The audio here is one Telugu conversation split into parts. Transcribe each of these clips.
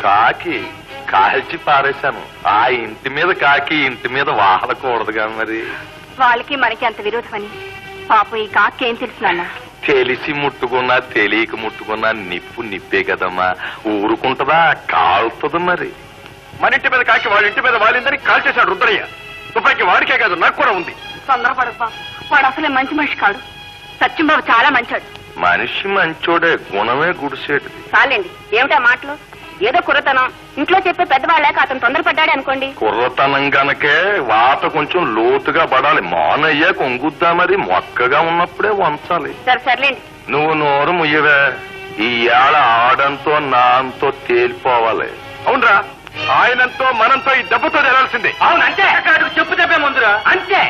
కాకి కాల్చి పారేశాను ఆ ఇంటి మీద కాకి ఇంటి మీద వాహనకూడదుగా మరి వాళ్ళకి మనకి అంత విరోధమని పాపం ఈ కాకి ఏం తెలుసు నాన్న తెలిసి ముట్టుకున్నా తెలియక ముట్టుకున్నా నిప్పు నిప్పే కదమ్మా ఊరుకుంటదా కాలుతుంది మరి మన ఇంటి మీద కాకి వాళ్ళ ఇంటి మీద వాలిందని కాల్ చేశాడు రుద్రయ్య తుపాకి వాడికే కాదు నాకు కూడా ఉంది తొందరపడకు బాబు వాడు అసలే మంచి మనిషి కాడు సత్యంబాబు చాలా మంచాడు మనిషి మంచోడే గుణమే గుడిసేటిది చాలండి ఏమిటా మాటలు ఏదో కుర్రతనం ఇంట్లో చెప్పే పెద్దవాళ్ళక అతను తొందరపడ్డాడే అనుకోండి కుర్రతనం గనకే వాత కొంచెం లోతుగా పడాలి మానయ్య కొంగుద్దా మరి మొక్కగా ఉన్నప్పుడే వంచాలి సరే సర్లేండి నువ్వు నోరు ముయ్యవే ఈ ఏళ ఆడంతో నాంతో తేలిపోవాలి అవునరా ఆయనంతో మనంతో ఈ దెబ్బతో తెరాల్సిందే అవును అంతే చెప్పు చెప్పే ముందురా అంతే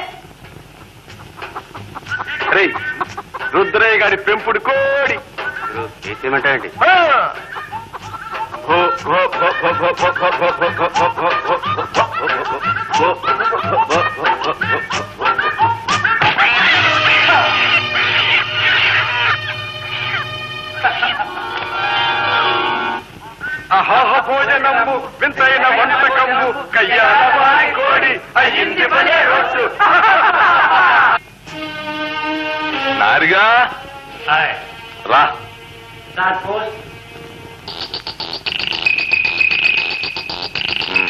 రే రుద్రయ్య గారి పెంపుడు కోడి ఏమంటాయండి అహాహ భోజనంబు వింతైన వంటకంబు కయ్యాల వారి కోడి అయ్యింది భలే రొట్టు నారిగా రా ఉమ్.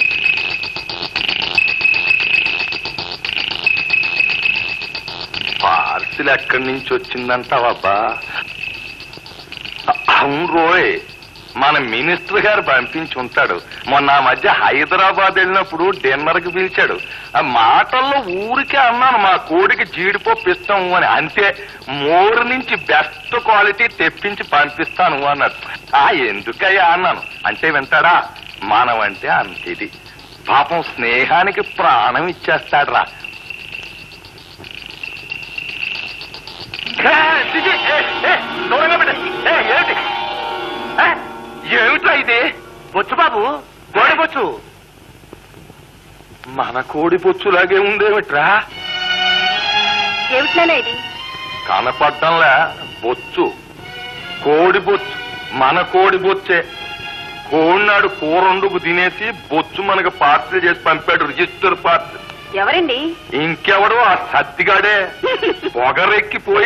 పార్సిల్ ఎక్కడి నుంచి వచ్చిందంటావబ్బా అవును రోయ్ మన మినిస్టర్ గారు పంపించి ఉంటాడు మొన్న ఆ మధ్య హైదరాబాద్ వెళ్ళినప్పుడు డిన్నర్ కి పిలిచాడు ఆ మాటల్లో ఊరికే అన్నాను మా కోడికి జీడిపప్పు ఇస్తాము అని అంతే మోరు నుంచి బెస్ట్ క్వాలిటీ తెప్పించి పంపిస్తాను అన్నాడు ఆ ఎందుకయ్యా అన్నాను అంటే వింటాడా మానవంటే అంతేది పాపం స్నేహానికి ప్రాణం ఇచ్చేస్తాడ్రా ఏ, దిగి, ఏ, ఏ, దూరంగా పెట్టు. ఏ, ఏంటి ఏ, ఏమిట్రా ఇది బొచ్చు బాబు కోడి బొచ్చు మన కోడి బొచ్చులాగే ఉందేమిట్రా ఏమిటినానా ఇది కనపడ్డంలా బొచ్చు కోడి బొచ్చు మన కోడి బొచ్చే కోడినాడు కూరండుకు తినేసి బొచ్చు మనకు పార్సల్ చేసి పంపాడు రిజిస్టర్ పార్సల్ ఎవరండి ఇంకెవడో ఆ సత్తిగాడే పొగరెక్కిపోయి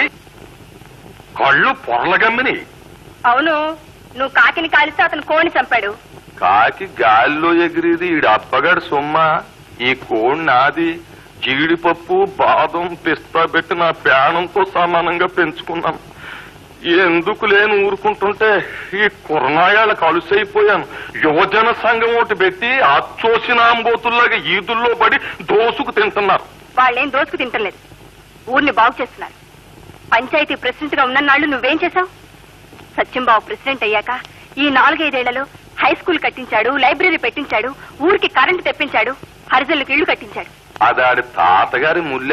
కళ్ళు పొరలగమ్మిని అవును నువ్వు కాకిని కాలిస్తే అతను కోడిని చంపాడు కాకి గాలిలో ఎగిరేది ఈడు అబ్బగాడు సొమ్మ ఈ కోడి నాది జీడిపప్పు బాదం పిస్తా పెట్టి నా ప్రాణంతో సమానంగా పెంచుకున్నాను ఎందుకు లేని ఊరుకుంటుంటే ఈ కురనాయాళ్ళకు అలుసైపోయాను యువజన సంఘం ఒకటి పెట్టి అచ్చోసినాంబోతుల్లాగా ఈదుల్లో పడి దోసుకు తింటున్నారు వాళ్ళేం దోచుకు తింటలేదు ఊరిని బాగు చేస్తున్నారు పంచాయతీ ప్రెసిడెంట్ గా ఉన్ననాళ్ళు నువ్వేం చేశావు సత్యంబాబు ప్రెసిడెంట్ అయ్యాక ఈ నాలుగైదేళ్లలో హై స్కూల్ కట్టించాడు లైబ్రరీ పెట్టించాడు ఊరికి కరెంటు తెప్పించాడు హరిజనులకు ఇళ్లు కట్టించాడు అదాడి తాతగారి ముల్ల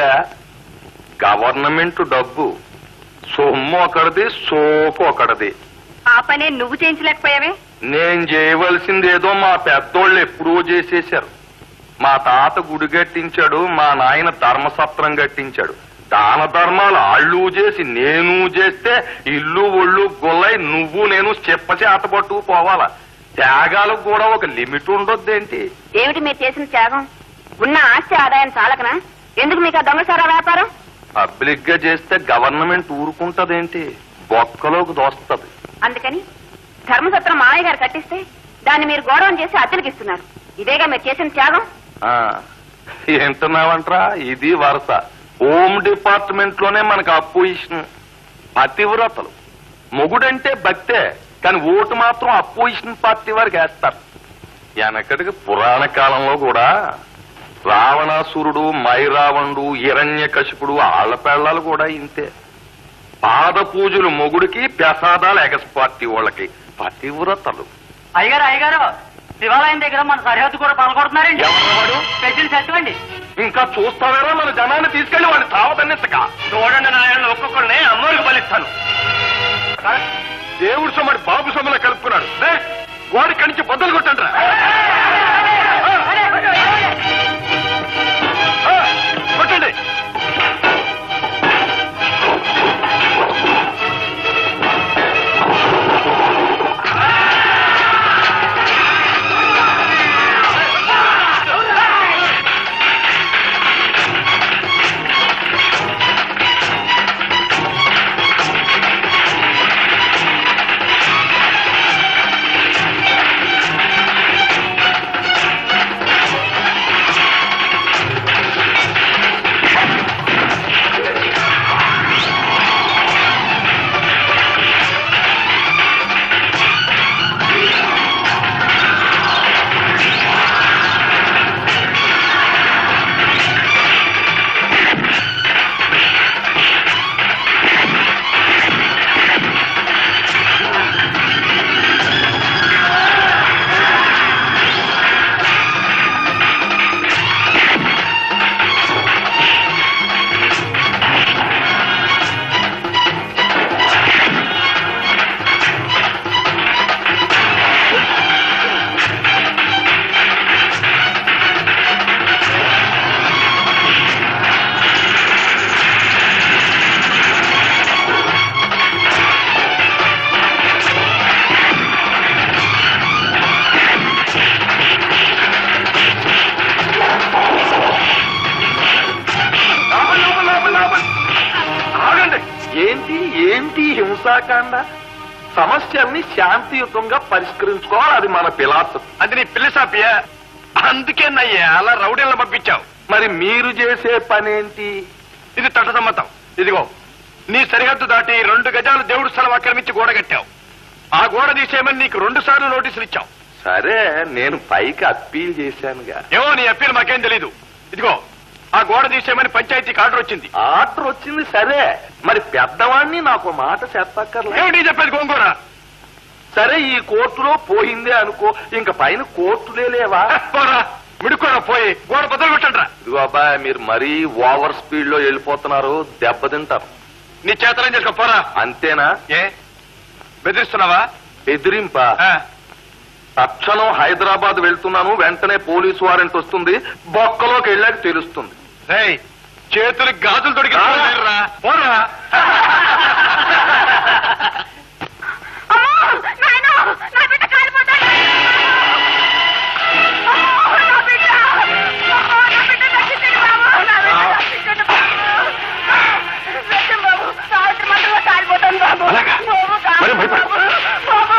గవర్నమెంట్ డబ్బు సొమ్ము ఒకటిది సోకు ఒకటిది ఆ పనే నువ్వు చేయించలేకపోయావే నేను చేయవలసిందేదో మా పెద్దోళ్ళు ఎప్పుడూ చేసేశారు మా తాత గుడి కట్టించాడు మా నాయన ధర్మసత్రం కట్టించాడు దాన ధర్మాలు ఆళ్ళు చేసి నేను చేస్తే ఇల్లు ఒళ్ళు గొల్లై నువ్వు నేను చెప్ప చేత పట్టుకు పోవాలా త్యాగాలకు కూడా ఒక లిమిట్ ఉండొద్దేంటి ఏమిటి మీరు చేసిన త్యాగం ఉన్న ఆస్తి ఆదాయం చాలకనా ఎందుకు మీకు ఆ దొంగసారా వ్యాపారం పబ్లిక్ గా చేస్తే గవర్నమెంట్ ఊరుకుంటదేంటి బొక్కలోకి దోస్తది అందుకని ధర్మసత్రం మామయ్య గారు కట్టిస్తే దాన్ని మీరు గౌరవం చేసి అద్దెలకు ఇస్తున్నారు ఇదేగా మీరు చేసిన త్యాగం ఆ, ఏంటున్నావంట్రా ఇది వరుస హోమ్ డిపార్ట్మెంట్ లోనే మనకు అపోజిషన్ పతివ్రతలు మొగుడంటే భక్తే కానీ ఓటు మాత్రం అపోజిషన్ పార్టీ వారికి వేస్తారు వెనకటికి పురాణ కాలంలో కూడా రావణాసురుడు మైరావణుడు హిరణ్య కశిపుడు ఆళ్లపేళ్లాలు కూడా ఇంతే పాద పూజలు మొగుడికి ప్రసాదాలు ఎగస్ పార్టీ వాళ్ళకి పతివ్రతలు అయ్యగారు అయ్యగారు శివాలయం దగ్గర మన సరిహద్దు కూడా పలకొడుతున్నారండి ఎవరు పెట్టిన సత్యమండి ఇంకా చూస్తావేరా మన జనాన్ని తీసుకెళ్లి వాడిని తావదన్నెత్తక చూడండి నాయన ఒక్కొక్కరిని అమ్మోరికి బలిస్తాను దేవుడు సొమ్మడి బాబు సొమ్మల కలుపుకున్నాడు రే, గోడి కణించి బద్దలు కొట్టండి రా. ఆ, కొట్టండి హింసాకాండ సమస్యల్ని శాంతియుతంగా పరిష్కరించుకోవాలి అది మన ఫిలాసఫీ అది నీ పిల్లసాపియా అందుకే నయ్యా అలా రౌడీలను పంపించావు మరి మీరు చేసే పనేంటి ఇది తటసమ్మతం ఇదిగో నీ సరిహద్దు దాటి రెండు గజాలు దేవుడు స్థలం ఆక్రమించి గోడ కట్టావు ఆ గోడ తీసేయమని నీకు రెండు సార్లు నోటీసులు ఇచ్చావు సరే నేను పైకి అప్పీల్ చేశానుగా ఏమో నీ అప్పీల్ మాకేం తెలీదు ఇదిగో ఆ గోడ తీసేయమని పంచాయతీకి ఆర్డర్ వచ్చింది ఆర్డర్ వచ్చింది సరే మరి పెద్దవాణ్ణి నాకు మాట చెప్పక్కర్లే ఏమిటి చెప్పేది గోంగూర సరే ఈ కోర్టులో పోయిందే అనుకో ఇంక పైన కోర్టులే లేవా పోరా మిడుకోరా పోయి గోడ బదులు పెట్టండ్రా ఇదిగో అబ్బాయి మీరు మరీ ఓవర్ స్పీడ్ లో వెళ్ళిపోతున్నారు దెబ్బతింటారు నీ చేతలేం చేసుకో పోరా అంతేనా ఏ బెదిరిస్తున్నావా బెదిరింప ఆ, తక్షణం హైదరాబాద్ వెళ్తున్నాను వెంటనే పోలీసు వారెంట్ వస్తుంది బొక్కలోకి వెళ్ళాక తెలుస్తుంది రేయ్ చేతులు గాజులు తొడిగి ఆ. పోరా, పోరా అమ్మో నాయనా నా బిడ్డ కాలిపోతాడు అమ్మో నా బిడ్డ అమ్మో నా బిడ్డ రక్షించండి బాబు నా బిడ్డ రక్షించండి బాబు రక్షం బాబు సావిత్రి మంత్రంలో కాలిపోతాను బాబు అలాగా? బాబు కాదు మరి భయపడ- బాబు బాబు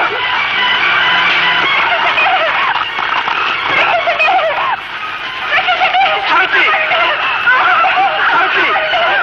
సావిత్రి! సావిత్రి!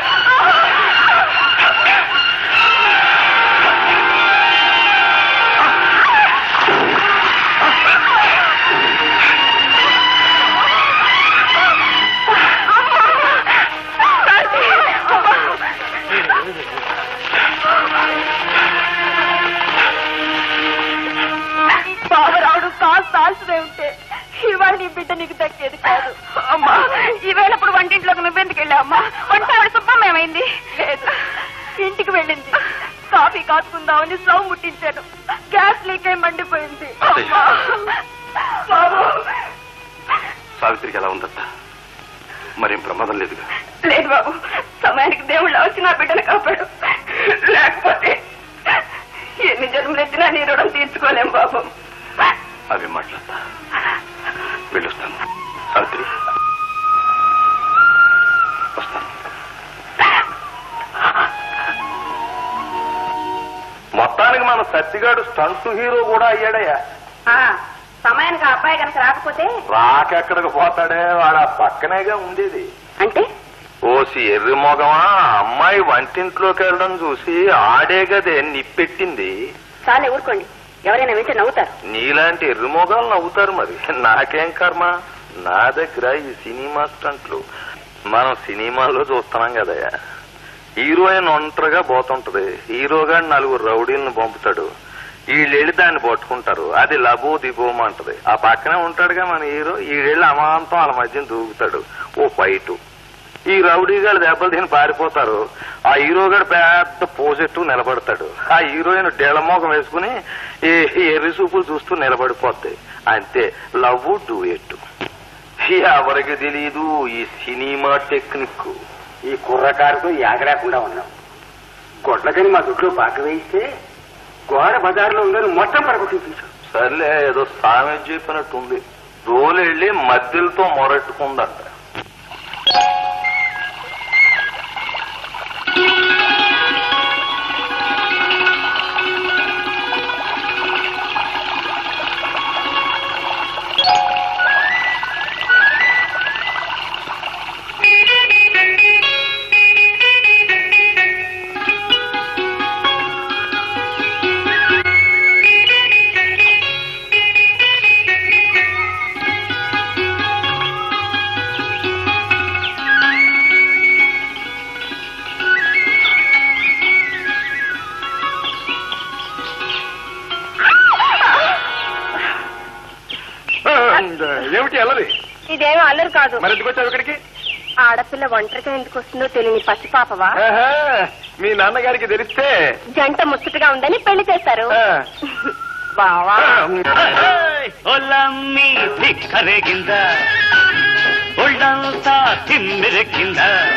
బాబు రావుడు కాస్త ఆల్సిదే ఉంటే ఇవాళ నీ బిడ్డ నీకు దక్కేది కాదు అమ్మా ఈవేళప్పుడు వంటింట్లోకి నువ్వెందుకు వెళ్ళావమ్మా వంట ఆవిడ సుబ్బమ్మ ఏమైంది లేదు ఇంటికి వెళ్ళింది కాఫీ కాసుకుందామని స్టవ్ ముట్టించాను గ్యాస్ లీక్ అయి మండిపోయింది అమ్మా. బాబు సావిత్రికి ఎలా ఉందత్త మరేం ప్రమాదం లేదుగా లేదు బాబు సమయానికి దేవుళ్ళు వచ్చి నా బిడ్డను కాపాడు లేకపోతే ఎన్ని జన్మలెత్తినా నీ రుణం తీర్చుకోలేం బాబు అవి మాట్లాడతా వెళ్ళొస్తాను సావిత్రి వస్తాను మొత్తానికి మన సత్తిగాడు స్టంట్ హీరో కూడా అయ్యాడయ్యా సమయానికి ఆ అబ్బాయి కనుక రాకపోతే రాకెక్కడికి పోతాడే వాడు ఆ పక్కనేగా ఉండేది అంటే ఓసి ఎర్రి మొగమా అమ్మాయి వంటింట్లోకి వెళ్ళడం చూసి ఆడే గదే నిప్పెట్టింది చాలే ఊరుకోండి ఎవరైనా వింటే నవ్వుతారు నీలాంటి ఎర్రి మొగాలు నవ్వుతారు మరి నాకేం కర్మ నా దగ్గర ఈ సినిమా స్టంట్లు మనం సినిమాల్లో చూస్తున్నాం కదయ్యా హీరోయిన్ ఒంటరిగా పోతుంటది హీరోగా నలుగురు రౌడీలను పంపుతాడు వీళ్ళెళ్ళి దాన్ని పట్టుకుంటారు అది లబో దిబోమంటది ఆ పక్కనే ఉంటాడుగా మన హీరో వీళ్ళెళ్ళి అమాంతం వాళ్ళ మధ్యన దూకుతాడు ఓ ఫైటు ఈ రౌడీ గారు దెబ్బలు తిని పారిపోతారు ఆ హీరో గారు పెద్ద పోజెట్టు నిలబడతాడు ఆ హీరోయిన్ డెలమోకం వేసుకుని ఈ ఈ ఎర్రి చూపులు చూస్తూ నిలబడిపోద్ది అంతే లవ్ డూ ఎట్టు ఎవరికి తెలియదు ఈ సినిమా టెక్నిక్ ఈ కుర్రకారుతో యాగలేకుండా ఉన్నాం గొడ్లకని మా దుడ్లో పాక వేయిస్తే గోడ బజార్లో ఉందని మొత్తం పడగొట్టి చూసాం సర్లే ఏదో సామె చెప్పినట్టుంది రోలు వెళ్ళి మధ్యలతో మొరట్టుకుందంట ఏమిటి అల్లరి ఇదేమో అల్లరు కాదు మరి ఎందుకు వచ్చావు ఇక్కడికి ఆడపిల్ల ఒంటరిగా ఎందుకు వస్తుందో తెలియని పసిపాపవా ఆహా, మీ నాన్నగారికి తెలిస్తే జంట ముచ్చటగా ఉందని పెళ్లి చేశారు ఆ, బావా ಒಲಮ್ಮಿ ಧಿಕ್ಕರೆಗಿಂದ ಒಳ್ಳಂತ ತಿಮ್ಮಿರಕ್ಕಿಂದ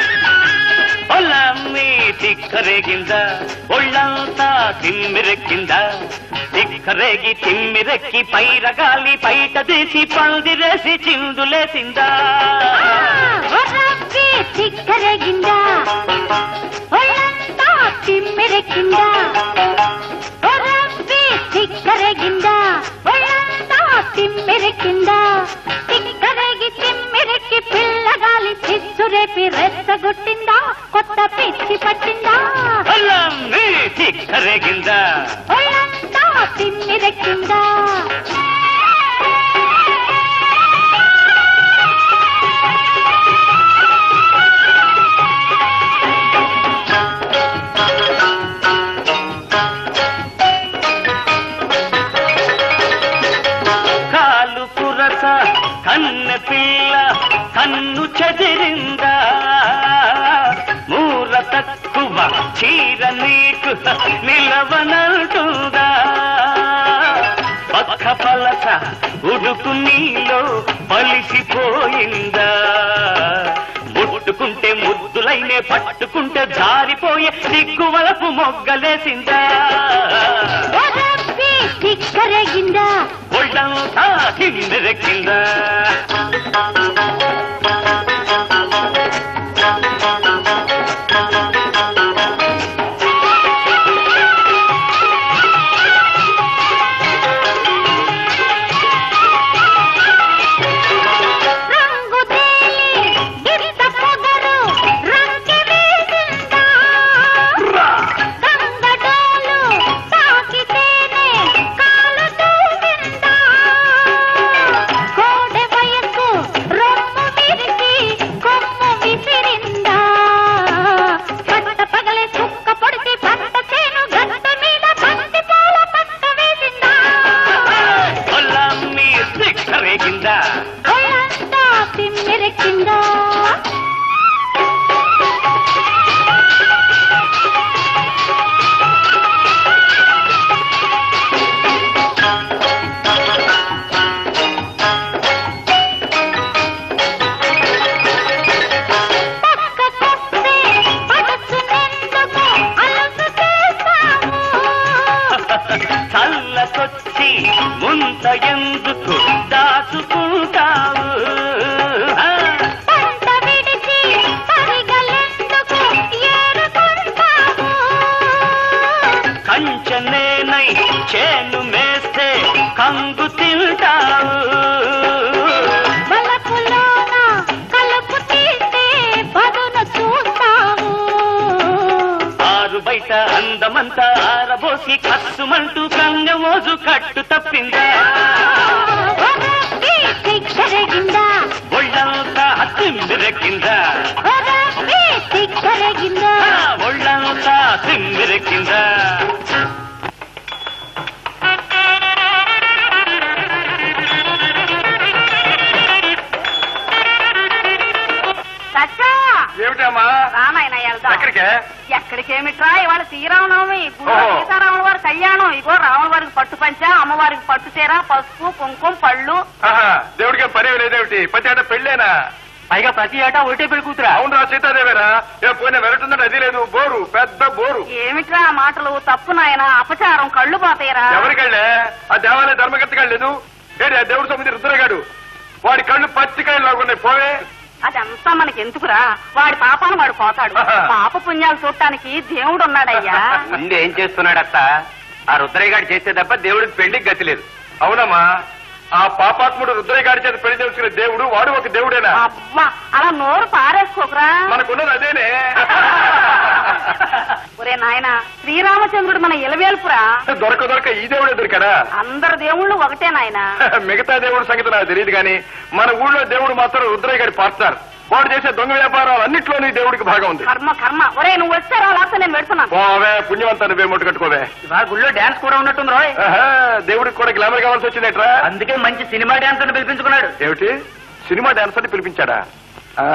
ಒಲಮ್ಮಿ ಧಿಕ್ಕರೆಗಿಂದ ಒಳ್ಳಂತ ತಿಮ್ಮಿರಕ್ಕಿಂದ ధిక్కరేగి తిమ్మిరెక్కి పైరగాలి పైట తీసి పందిరేసి చిందులేసిందా చిక్కరగిందా ఒళ్ళంతా తిమ్మిరెక్కిందా ఓ రబ్బీ తిక్కరగిందా ఒళ్ళంతా తిమ్మిరెక్కిందా తిక్కరగి తిమ్మిరెక్కి పిల్లగాలి చిచ్చు రేపి రెచ్చగొట్టిందా కొత్త పిచ్చి పట్టిందా ఒళ్ళమ్మి తిక్కరేగిందా ఒళ్ళంతా తిమ్మిరెక్కిందా కాలు పురస కన్న పిల్ల కన్ను చెదిరిందా మూర తక్కువ చీర నీకు నిలవనంటుందా పక్క పలస ఉడుకు నీలో పలిసిపోయిందా ముట్టుకుంటే ముద్దులైనే పట్టుకుంటే జారిపోయే దిక్కువలపు మొగ్గలేసిందా ఓ రబ్బీ తిక్కరగిందా ఒళ్ళంతా కిందెక్కిందా రంగు తేలి గిరిత పొగరు రంకె వేసిందా గంగడోలు తాకితేనే కాలు తూగిందా కోడె వయసు రొమ్ము విరిచి కొమ్ము విసిరిందా పట్ట పగలే చుక్క పొడిచి పంట చేను గట్టు మీద బంతి పూల పట్ట వేసిందా ఒళ్ళమ్మి దిక్కరేగిందా ఒళ్ళంతా తిమ్మిరెక్కిందా పక్కకొస్తే పడుచునెందుకు అలసు చేస్తాము చల్లకొచ్చి ముంత ఎందుకు దాచుకుంటావు ఆ, పంట విడిచి పరిగలెందుకు ఏరుకుంటాము కంచనేనై చేను మేస్తే కంగు తింటావు వలపులోన కలుపు తీస్తే పదును చూస్తాము ఆరు బయట అందమంతా ఆరబోసి కసుమంటూ కంగ మోజు కట్టు తప్పిందా ఒరబ్బి తిక్కరగిందా ఒళ్ళంతా తిమ్మిరెక్కిందా ఒరబ్బి తిక్కరగిందా ఆ, ఒళ్ళంతా తిమ్మిరెక్కిందా సచ్చా ఏమిటమ్మా రానాయన వెళ్దాం ఎక్కడికే ఎక్కడికేమిట్రా ఇవాళ శ్రీరామనవమి గుళ్ళో ఓహో. సీతారాముల వారి కళ్యాణం ఇగో రాముల వారికి పట్టు పంచ అమ్మవారికి పట్టు చీర పసుపు కుంకుమ పళ్ళు ఆహా, దేవుడికి పని లేదేమిటి ప్రతి ఆట పెళ్ళేనా పైగా ప్రతి ఏటా ఒకటే పెళ్లి కూతురా అవునరా సీతాదేవేరా ఏ పోయిన వెరటుందంటే అది లేదు బోరు పెద్ద బోరు ఏమిట్రా ఆ మాటలు తప్పు నాయన అపచారం కళ్ళు పోతాయిరా ఎవరికెళ్ళే ఆ దేవాలయ ధర్మకర్త వెళ్ళలేదు ఏడి ఆ దేవుడు సమితి రుద్రగాడు వాడి కళ్ళు పచ్చి కళ్ళు లాగున్నాయి పోవే అదంతా మనకి ఎందుకురా వాడి పాపాను వాడు పోతాడు ఆహా. పాప పుణ్యాలు చూడటానికి దేవుడు ఉన్నాడయ్యా ముందు ఏం చేస్తున్నాడత్త ఆ రుద్రయ్య గారు చేసే తప్ప దేవుడికి పెళ్లికి గతి లేదు అవునమ్మా ఆ పాపాత్ముడు రుద్రయ్య గారి చేత పెళ్లి చేసుకునే దేవుడు వాడు ఒక దేవుడేనా అబ్బా అలా నోరు పారేసుకోకరా మనకున్నది అదేనే ఒరే నాయన శ్రీరామచంద్రుడు మన ఇలవేల్పురా దొరక దొరక ఈ దేవుడే దొరికాడా అందరు దేవుళ్ళు ఒకటే నాయన మిగతా దేవుడి సంగతి నాకు తెలియదు కానీ మన ఊళ్ళో దేవుడు మాత్రం రుద్రయ్య గారి పార్ట్నర్ వాడు చేసే దొంగ వ్యాపారాలు అన్నిట్లోనూ ఈ దేవుడికి భాగం ఉంది కర్మ కర్మ ఒరే నువ్వు వచ్చారా లేకపోతే నేను పెడుతున్నాను పోవే పుణ్యవంతా నువ్వే ముట్టు కట్టుకోవే ఇవాళ గుళ్ళో డాన్స్ కూడా ఉన్నట్టుంది రోయ్ ఆహా, దేవుడికి కూడా గ్లామర్ కావాల్సి వచ్చిందేట్రా అందుకే మంచి సినిమా డాన్స్ అని పిలిపించుకున్నాడు ఏమిటి సినిమా డాన్స్ అని పిలిపించాడా ఆ.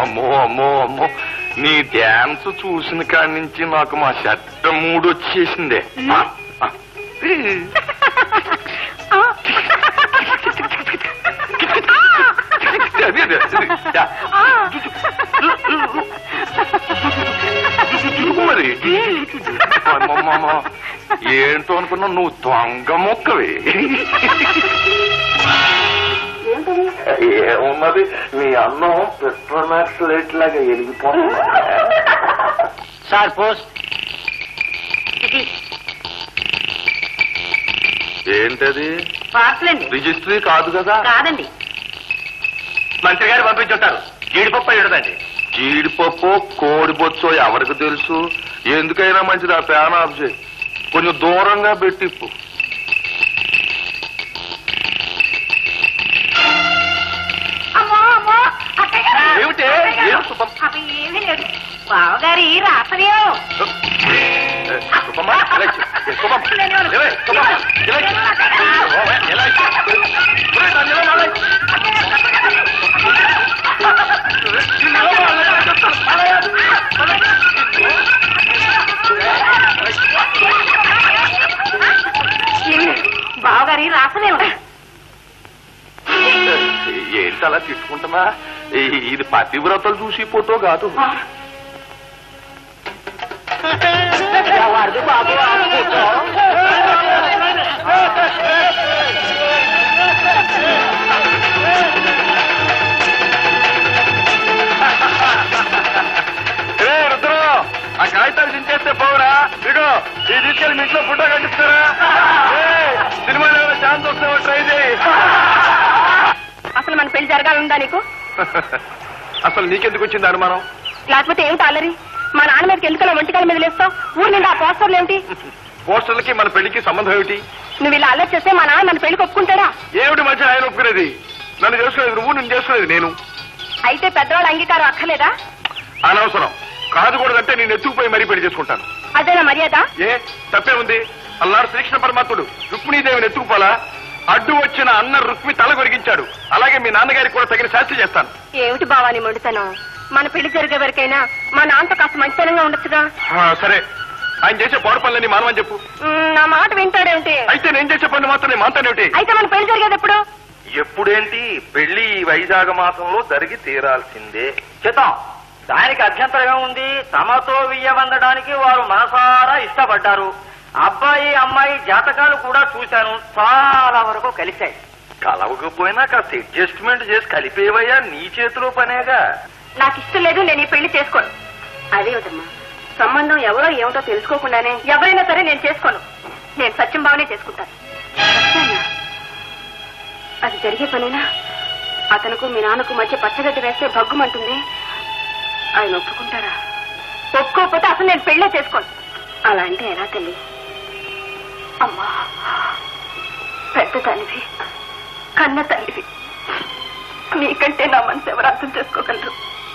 అమ్మో అమ్మో అమ్మో నీ డ్యాన్స్ చూసిన కాడి నుంచి నాకు మా చెట్ట మూడు వచ్చేసిందే ఆ, ఆ. అదే, అదే, అదే. యా. చూపు మరి అమ్మమ్మమ్మ. ఏంటో అనుకున్నా నువ్వు దొంగ మొక్కవి ఏమున్నది నీ అన్నం పెట్రోమాక్స్ లైట్ లాగా ఎలిగిపోతుంది సార్ పోస్ట్ ఏంటది పార్సలండి రిజిస్ట్రీ కాదు కదా కాదండి మంత్రి గారు పంపించుంటారు జీడిపప్పు ఇడదండి జీడిపప్పు కోడి బొచ్చో ఎవరికి తెలుసు ఎందుకైనా మంచిది ఆ ఫ్యాన్ ఆఫ్ చేయి కొంచెం దూరంగా పెట్టిప్పు అమ్మో అమ్మో అక్కయ్య గారు! ఏమిటి? అక్కయ్య గారు! ఏం సుబ్బమ్మ? అవి ఏమీ లేదు బావగారి రాసలేవు ఏ, సుబ్బమ్మ, ఇలా ఇచ్చి. ఏ, సుబ్బమ్మ, ఇలా ఇచ్చి. సుబ్బమ్మ, ఇలా ఇచ్చి. ఓ, ఇలా ఇచ్చి. ఒరేయ్, నన్ను ఇలా మాలై. నిన్ను ఇలా మాలై. బావగారి రాసలేవు ఏంటి అలా తిట్టుకుంటున్నా ఈ- ఇది పతివ్రతలు చూసి ఫోటో కాదు ఏ, రుద్రం, ఆ కాగితాలు దించేస్తే పోవురా ఇదిగో ఈ తీసుకెళ్ళి మీ ఇంట్లో ఫోటో కట్టిస్తారా సినిమాలో ఏమైనా ఛాన్స్ వస్తే ట్రై చేయి అసలు మన పెళ్లి జరగాలందా నీకు అసలు నీకెందుకు వచ్చింది అనుమానం లేకపోతే ఏమిటి అల్లరి మా నాన్న మీదకి ఎందుకలా ఒంటికాల మీద లేస్తావు ఊరు నిండా ఆ పోస్టర్లు ఏమిటి పోస్టర్లకి మన పెళ్లికి సంబంధం ఏమిటి నువ్వు ఇలా అల్లరి చేస్తే మా నాన్న నన్ను పెళ్లికి ఒప్పుకుంటాడా ఏమిటి మధ్య ఆయన ఒప్పుకునేది నన్ను చేసుకునేది నువ్వు నేను చేసుకునేది నేను అయితే పెద్దవాళ్ళ అంగీకారం అక్కర్లేదా అనవసరం కాదు కూడదంటే నేను ఎత్తుకుపోయి మరీ పెళ్లి చేసుకుంటాను అదేనా మర్యాద ఏ తప్పే ఉంది అల్లాడు శ్రీకృష్ణ పరమాత్ముడు రుక్మిణీదేవిని ఎత్తుకుపోలా అడ్డు వచ్చిన అన్న రుక్మి తల కొరిగించాడు అలాగే మీ నాన్నగారికి కూడా తగిన శాస్తి చేస్తాను ఏమిటి బావాని మొండితనం మన పెళ్లి జరిగే వరకైనా మా నాన్నతో కాస్త మంచితనంగా ఉండొచ్చుగా ఆ, సరే ఆయన చేసే పాడు పనులని మానవని చెప్పు మ్, నా మాట వింటాడేమిటి అయితే నేను చేసే పనులు మాత్రం నేను మాతానేమిటి అయితే మన పెళ్లి జరిగేది ఎప్పుడు ఎప్పుడేంటి పెళ్లి ఈ వైజాగ మాసంలో జరిగి తీరాల్సిందే చిత్తం దానికి అభ్యంతరంగా ఉంది తమతో వియ్యబందడానికి వారు మనసారా ఇష్టపడ్డారు అబ్బాయి అమ్మాయి జాతకాలు కూడా చూశాను చాలా వరకు కలిశాయి కలవకపోయినా కాస్త అడ్జస్ట్మెంట్ చేసి కలిపేవయ్యా నీ చేతిలో పనేగా నాకు ఇష్టం లేదు నేను ఈ పెళ్లి చేసుకోను అదేమిటమ్మా సంబంధం ఎవరో ఏమిటో తెలుసుకోకుండానే ఎవరైనా సరే నేను చేసుకోను నేను సత్యం బావనే చేసుకుంటాను సత్యానా? అది జరిగే పనేనా అతనుకు మీ నాన్నకు మధ్య పచ్చగడ్డి వేస్తే భగ్గుమంటుంది ఆయన ఒప్పుకుంటారా ఒప్పుకోకపోతే అసలు నేను పెళ్ళే చేసుకోను అలా అంటే ఎలా తల్లి అమ్మా పెద్ద తల్లివి కన్న తల్లివి నీకంటే నా మనసు ఎవరు అర్థం చేసుకోగలరు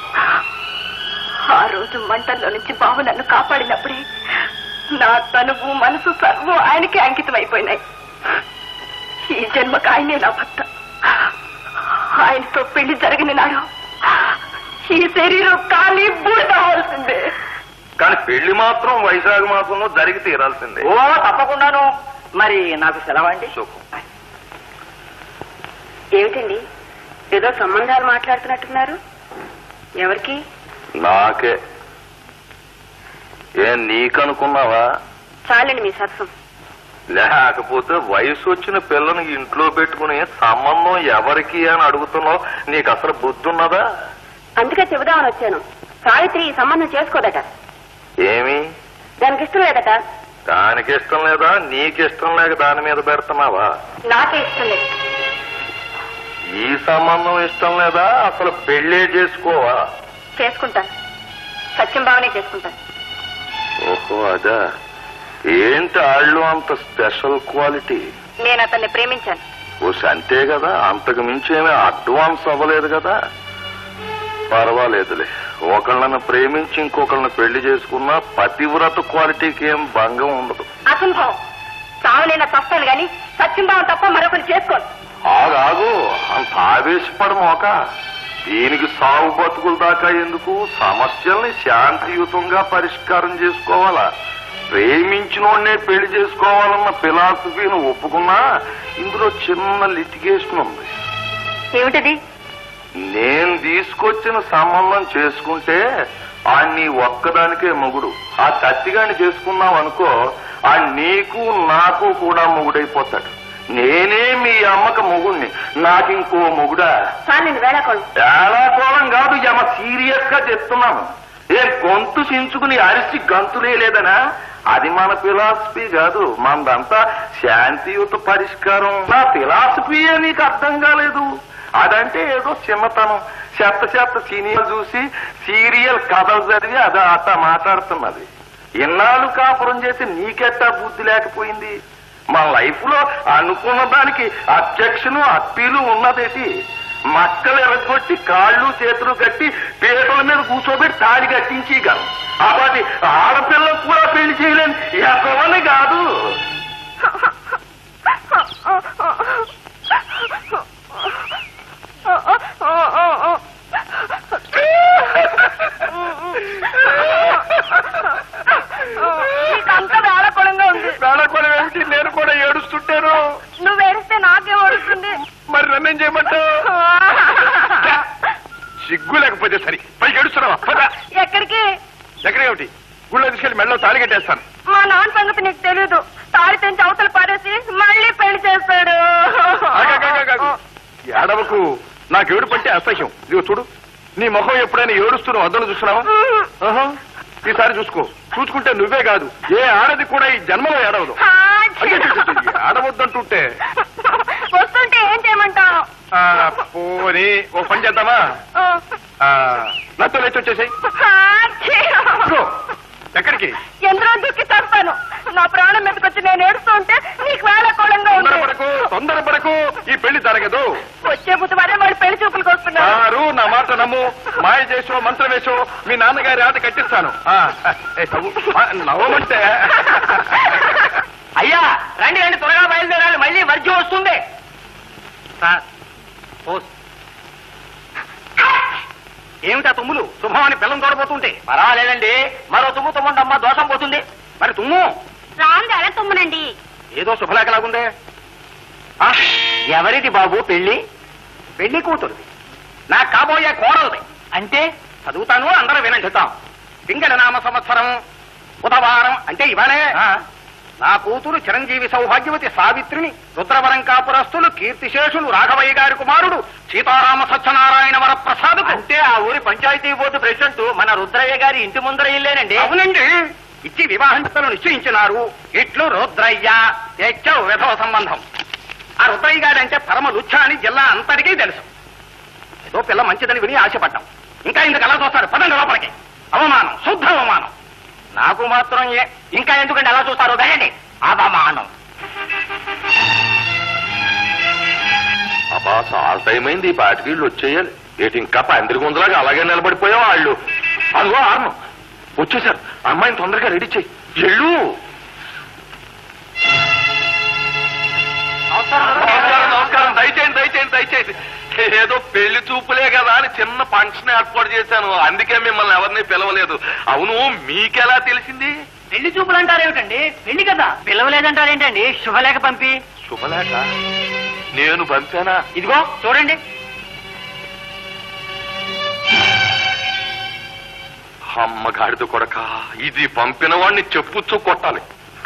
ఆ రోజు మంటల్లో నుంచి బాబు నన్ను కాపాడినప్పుడే నా తనువు మనసు సర్వం ఆయనకే అంకితం అయిపోయినాయి ఈ జన్మకు ఆయనే నా భర్త ఆయనతో పెళ్లి జరిగిన నాడు ఈ శరీరం ఖాళీ బూడిదవలసిందే కానీ పెళ్లి మాత్రం వైశాఖ మాసంలో జరిగి తీరాల్సిందే ఓ తప్పకుండాను మరి నాకు సెలవండి సుఖం ఏమిటండి ఏదో సంబంధాలు మాట్లాడుతున్నట్టున్నారు ఎవరికి నాకే ఏం నీకనుకున్నావా చాలండి మీ సరసం లేకపోతే వయసు వచ్చిన పిల్లని ఇంట్లో పెట్టుకుని సంబంధం ఎవరికి అని అడుగుతున్నావు నీకు అసలు బుద్ధి ఉన్నదా అందుకే చెబుదామని వచ్చాను సావిత్రి ఈ సంబంధం చేసుకోదట ఏమి దానికి ఇష్టం లేదట దానికి ఇష్టం లేదా నీకు ఇష్టం లేక దాని మీద పెడుతున్నావా నాకే ఇష్టం లేదు ఈ సంబంధం ఇష్టం లేదా అసలు పెళ్ళే చేసుకోవా చేసుకుంటాను సత్యం బావనే చేసుకుంటాను ఓహో అదా ఏంటి ఆళ్ళు అంత స్పెషల్ క్వాలిటీ నేను అతన్ని ప్రేమించాను ఓ అంతే కదా అంతకు మించి ఏమీ అడ్వాన్స్ అవ్వలేదు కదా పర్వాలేదులే ఒకళ్ళని ప్రేమించి ఇంకొకళ్ళని పెళ్లి చేసుకున్నా పతివ్రత క్వాలిటీకి ఏం భంగం ఉండదు అసంభవం చావనైనా చస్తాను గాని సత్యం బావ తప్ప మరొకరు చేసుకోను ఆగాగు అంత ఆవేశపడమోక దీనికి సాగు బతుకుల దాకా ఎందుకు సమస్యల్ని శాంతియుతంగా పరిష్కారం చేసుకోవాలా ప్రేమించినోడ్నే పెళ్లి చేసుకోవాలన్న ఫిలాసఫీని ఒప్పుకున్నా ఇందులో చిన్న లిటిగేషన్ ఉంది ఏమిటది నేను తీసుకొచ్చిన సంబంధం చేసుకుంటే ఆ నీ ఒక్కదానికే మొగుడు ఆ కత్తిగాని చేసుకున్నావు అనుకో ఆ నీకు నాకు కూడా మొగుడైపోతాడు నేనే మీ అమ్మక మొగుడిని నాకింకో మొగుడా చాలు నేను వేళకోళం ఏలాకోళం కాదు యమ సీరియస్ గా చెప్తున్నాను ఏ గొంతు చించుకుని అరిసి గంతులే లేదనా అది మన ఫిలాసఫీ కాదు మనదంతా శాంతియుత పరిష్కారం నా ఫిలాసఫీయే నీకు అర్థం కాలేదు అదంటే ఏదో చిన్నతనం చెత్త చెత్త సీనియర్ చూసి సీరియల్ కథలు చదివి అద అట్ట మాట్లాడుతున్నది ఇన్నాళ్ళు కాపురం చేసి నీకెట్టా బుద్ధి లేకపోయింది మా లైఫ్ లో అనుకున్న దానికి అబ్జెక్షన్ అప్పీలు ఉన్నదేటి మక్కలు ఎరగొట్టి కాళ్ళు చేతులు కట్టి పీటల మీద కూర్చోబెట్టి తాడి కట్టించగలం అప్పటి ఆడపిల్లకు కూడా పెళ్లి చేయలేని ఎవరని కాదు నీకంతా వేళకోళంగా ఉంది వేళకోళం ఏమిటి నేను కూడా ఏడుస్తుంటాను నువ్వు ఏడిస్తే నాకేం వస్తుంది మరి నన్నేం చేయమంటావు సిగ్గు లేకపోతే సరి పైకి ఏడుస్తున్నావా పద ఎక్కడికి ఎక్కడేమిటి గుళ్ళో తీసుకెళ్లి మెడలో తాళి కట్టేస్తాను మా నాన్న సంగతి నీకు తెలీదు తాళి తెంచి అవతల పారేసి మళ్ళీ పెళ్లి చేస్తాడు ఆగాగాగాగా. ఏడవకు నాకు ఏడుపు అంటే అసహ్యం ఇదిగో చూడు నీ ముఖం ఎప్పుడైనా ఏడుస్తున్నావు అద్దను చూస్తున్నావా ఆహా. ఈసారి చూసుకో చూసుకుంటే నువ్వే కాదు ఏ ఆడది కూడా ఈ జన్మలో ఏడవదు ఆ, అయ్యో, అయ్యో, అయ్యో, ఆడవద్దంటుంటే వస్తుంటే ఏం చేయమంటావు ఆ, పోనీ ఓ పని చేద్దామా ఆ, నాతో లేచి వచ్చేసాయి ఎక్కడికి ఎందులో దుక్కి చస్తాను నా ప్రాణం మీదకొచ్చి నేను ఏడుస్తూ ఉంటే నీకు వేళకోళంగా ఉంది తొందరపడకు తొందరపడకు ఈ పెళ్లి జరగదు వచ్చే బుధవారం వాడు పెళ్లి చూపులకు వస్తున్నారు ఆరు నా మాట నమ్ము మాయ చేసో మంత్రం వేసో మీ నాన్నగారి ఆట కట్టిస్తాను ఆ, ఏ, నవ్వు. ఆ, నవ్వమంటే అయ్యా రండి రండి త్వరగా బయలుదేరాలి మళ్ళీ వర్జం వస్తుంది సార్ పోస్. ఏమిటా తుమ్ములు శుభమని పిల్లం తోడబోతుంటే పర్వాలేదండి మరో తుమ్ము తుమ్మండి అమ్మ దోషం పోతుంది మరి తుమ్ము రాంది ఎలా తుమ్మనండి ఏదో శుభలేఖలాగుందే ఆ, ఎవరిది బాబు పెళ్లి పెళ్లి కూతురుది నా కాబోయే కోడలుది అంటే చదువుతాను అందరూ వినండి చెప్తాం పింగళ నామ సంవత్సరం బుధవారం అంటే ఇవాళే నా కూతురు చిరంజీవి సౌభాగ్యవతి సావిత్రిని రుద్రవరం కాపురస్తులు కీర్తిశేషులు రాఘవయ్య గారి కుమారుడు సీతారామ సత్యనారాయణ వరప్రసాద్ అంటే ఆ ఊరి పంచాయతీ బోర్డు ప్రెసిడెంట్ మన రుద్రయ్య గారి ఇంటి ముందర ఇల్లేనండి అవునండి ఇచ్చి వివాహించలను నిశ్చయించినారు ఇట్లు రుద్రయ్య తెచ్చవు విధవ సంబంధం ఆ రుద్రయ్య గారు అంటే పరమ లుచ్చ అని జిల్లా అంతటికీ తెలుసు ఏదో పిల్ల మంచిదని విని ఆశపడ్డాం ఇంకా ఇందుకు ఎలా చూస్తారు పదండి లోపలికి అవమానం శుద్ధ అవమానం నాకు మాత్రం ఏ- ఇంకా ఎందుకంటే అలా చూస్తారు వెళ్ళండి అవమానం అబ్బా చాలా టైం అయింది ఈ పాటికి వీళ్ళు వచ్చేయాలి ఏటి ఇంకా పందిరి గుంజలాగా అలాగే నిలబడిపోయావు వాళ్ళు అదిగో ఆర్ను వచ్చేసారు అమ్మాయిని తొందరగా రెడీ చేయి ఎళ్ళు నమస్కారం నమస్కారం దయచేయండి దయచేయండి దయచేయండి ఏదో పెళ్లి చూపులే కదా అని చిన్న ఫంక్షన్ ఏర్పాటు చేశాను అందుకే మిమ్మల్ని ఎవరిని పిలవలేదు అవును మీకెలా తెలిసింది పెళ్లి చూపులు అంటారేమిటండి పెళ్లి కదా పిలవలేదంటారేంటండి శుభలేఖ పంపి శుభలేఖ నేను పంపానా ఇదిగో చూడండి అమ్మ గాడిద కొడక ఇది పంపిన వాడిని చెప్పుచ్చు కొట్టాలి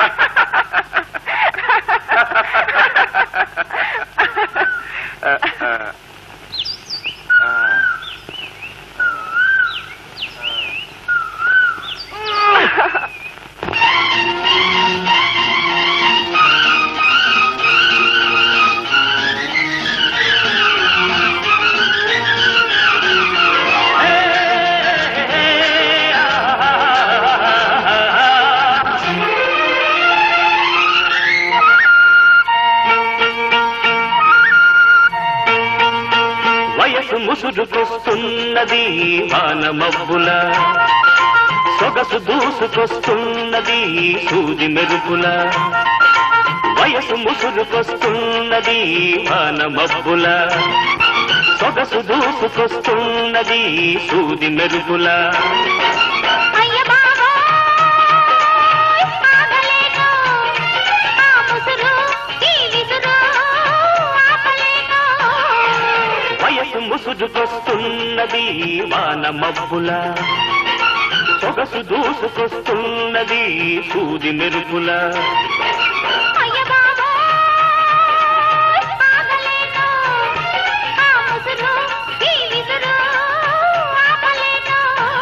వయసు ముసురుకొస్తున్నది వానమబ్బుల సొగసు దూసుకొస్తున్నది సూది మెరుపుల వయసు ముసురుకొస్తున్నది వానమబ్బుల సొగసు దూసుకొస్తున్నది సూది మెరుపుల అయ్య బాబోయ్ ఆగలేను ఆ ముసురు ఈ విసురు ఆపలేను వయసు ముసుజుకొస్తున్నది వాన మబ్బుల సొగసు దూసుకొస్తున్నది సూది మెరుపుల అయ్య బాబోయ్ ఆగలేను ఆ ముసురు ఈ విసురు ఆపలేను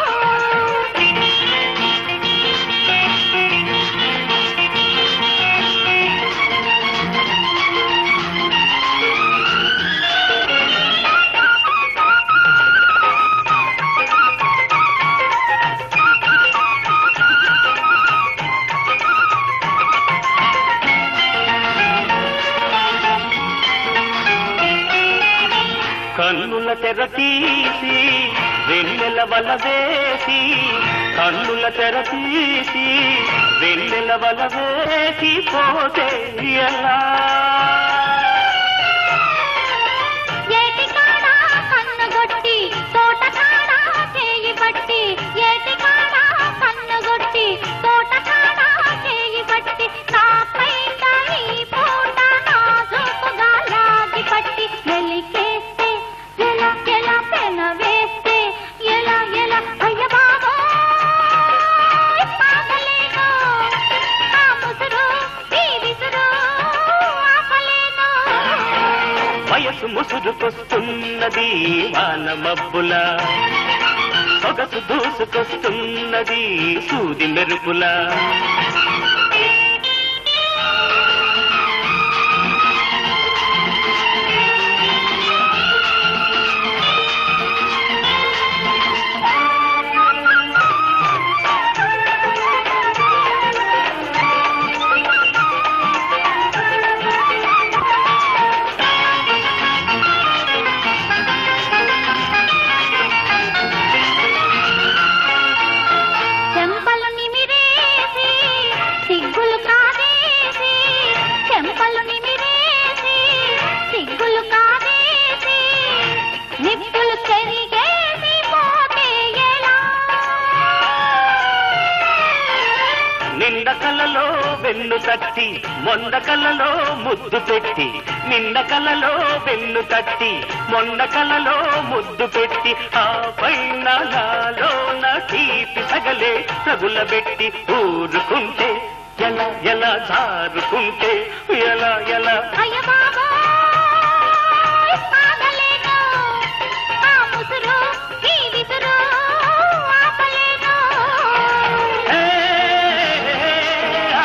కన్నుల తెర తీసి వెన్నెల వల వేసి కన్నుల తెర తీసి వెన్నెల వల వేసి పోతే ఎలా ఏటి కాడ కన్నుగొట్టి తోట కాడ చేయి పట్టి ఏటి కాడ కన్నుగొట్టి తోట కాడ చేయి పట్టి నా పైట ఈ పూట నాజుకుగా లాగి పట్టి వెలికేస్తే ఎలా ఎలా పెన వేస్తే ఎలా ఎలా అయ్య బాబోయ్ ఆగలేను ఆ ముసురు ఈ విసురు ఆపలేను వయసు ముసురుకొస్తున్నది వాన మబ్బుల సొగసు దూసుకొస్తున్నది సూది మెరుపుల చెంపలు నిమిరేసి సిగ్గులు కాదేసి చెంపలు నిమిరేసి సిగ్గులు కాదేసి నిప్పులు చెరిగేసి పోతే ఎలా నిండ కలలో వెన్ను తట్టి మొండ కలలో ముద్దు పెట్టి నిండ కలలో వెన్ను తట్టి మొండ కలలో ముద్దు పెట్టి ఆ పైన నాలోన తీపి సగలే తగులబెట్టి ఊరుకుంటే ఎలా ఎలా జారుకుంటే ఎలా ఎలా అయ్య బాబోయ్ ఆగలేను ఆ ముసురు ఈ విసురు ఆపలేను ఏ, ఆ,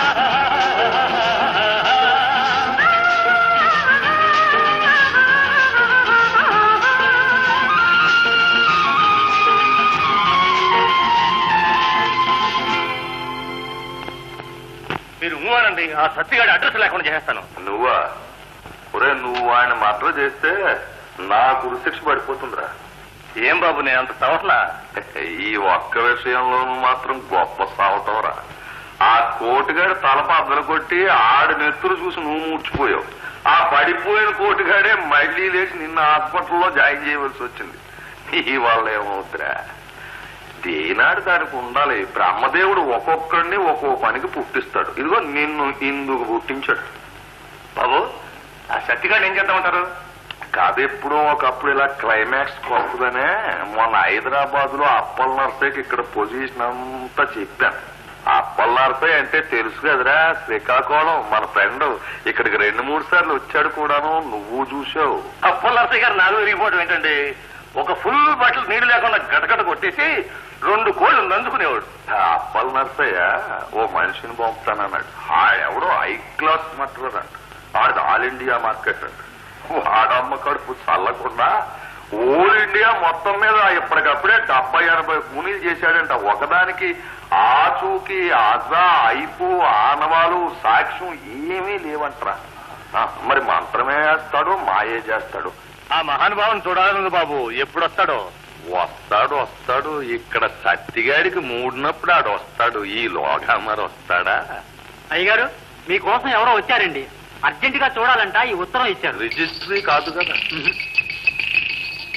మీరు ఊనండి ఆ సత్తిగాడి అడ్రస్ లేకుండా చేస్తాను నువ్వా ఒరే నువ్వు ఆయన మర్డర్ చేస్తే నా గురుశిక్ష పడిపోతుందిరా ఏం బాబు నేను అంత తవట్లా ఈ ఒక్క విషయంలోనూ మాత్రం గొప్ప సావటంరా ఆ కోటిగాడి తలప అద్దలు కొట్టి ఆడి నెత్తురు చూసి నువ్వు మూర్చిపోయావు ఆ పడిపోయిన కోటిగాడే మళ్ళీ లేచి నిన్న హాస్పిటల్లో జాయిన్ చేయవలసి వచ్చింది ఈ వాళ్ళ ఏమవుతురా దేనాడు దానికి ఉండాలి బ్రహ్మదేవుడు ఒక్కొక్కడిని ఒక్కో పనికి పుట్టిస్తాడు ఇదిగో నిన్ను ఇందుకు పుట్టించాడు బాబు ఆ సత్తిగాడు ఏం చేద్దామంటారు కథెప్పుడో ఒకప్పుడు ఇలా క్లైమాక్స్ కొత్తదనే మొన్న హైదరాబాద్ లో అప్పల్ నర్సయ్యకి ఇక్కడ పొజిషన్ అంతా చెప్పాను అప్పల్ నర్సయ్య అంటే తెలుసు కదరా శ్రీకాకుళం మన ఫ్రెండ్ ఇక్కడికి రెండు మూడు సార్లు వచ్చాడు కూడాను నువ్వు చూసావు అప్పల్ నరసయ్య గారు నాలుగు విరిగిపోవడం ఏంటండి ఒక ఫుల్ బాటిల్ నీళ్లు లేకుండా గటగట కొట్టేసి రెండు కోళ్ళు నందుకునేవాడు ఆ అప్పల్ నర్సయ్య ఓ మనిషిని పంపుతానన్నాడు ఆడెవడో హై క్లాస్ మటర్ అంట ఆడిది ఆల్ ఇండియా మార్కెట్ అంట వాడమ్మ కడుపు చల్లకుండా ఓల్ ఇండియా మొత్తం మీద ఇప్పటికప్పుడే డెబ్బై ఎనభై కూనీలు చేశాడంట ఒకదానికి ఆచూకి అజా ఐపు ఆనవాలు సాక్ష్యం ఏమీ లేవంటరా ఆ, మరి మంత్రమే వేస్తాడు మాయే చేస్తాడు ఆ మహానుభావుని చూడాలని బాబు ఎప్పుడు వస్తాడో వస్తాడు వస్తాడు ఇక్కడ సత్తిగాడికి మూడినప్పుడు ఆడు వస్తాడు ఈ లోగా మరి వస్తాడా అయ్యగారు మీకోసం ఎవరో వచ్చారండి అర్జెంట్ గా చూడాలంట ఈ ఉత్తరం ఇచ్చారు రిజిస్ట్రీ కాదు కదా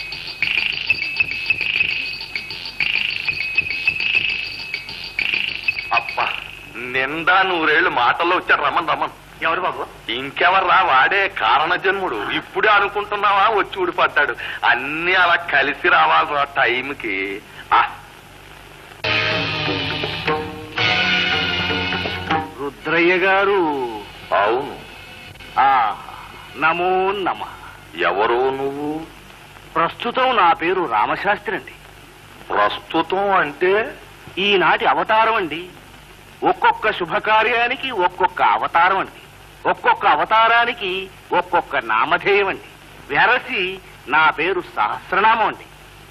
నిండా నూరేళ్లు మాటల్లో వచ్చారు రమ్మన్ రమ్మన్ ఎవరు బాబు ఇంకెవర్రా వాడే కారణ జన్ముడు ఇప్పుడే అనుకుంటున్నావా వచ్చి ఊడిపడ్డాడు అన్ని అలా కలిసి రావాలి టైంకి ఆ, రుద్రయ్య గారు అవును ఆ నమో నమ ఎవరు నువ్వు ప్రస్తుతం నా పేరు రామశాస్త్రి అండి ప్రస్తుతం అంటే ఈనాటి అవతారం అండి ఒక్కొక్క శుభకార్యానికి ఒక్కొక్క అవతారం అండి ఒక్కొక్క అవతారానికి ఒక్కొక్క నామధేయం అండి వెరసి నా పేరు సహస్రనామం అండి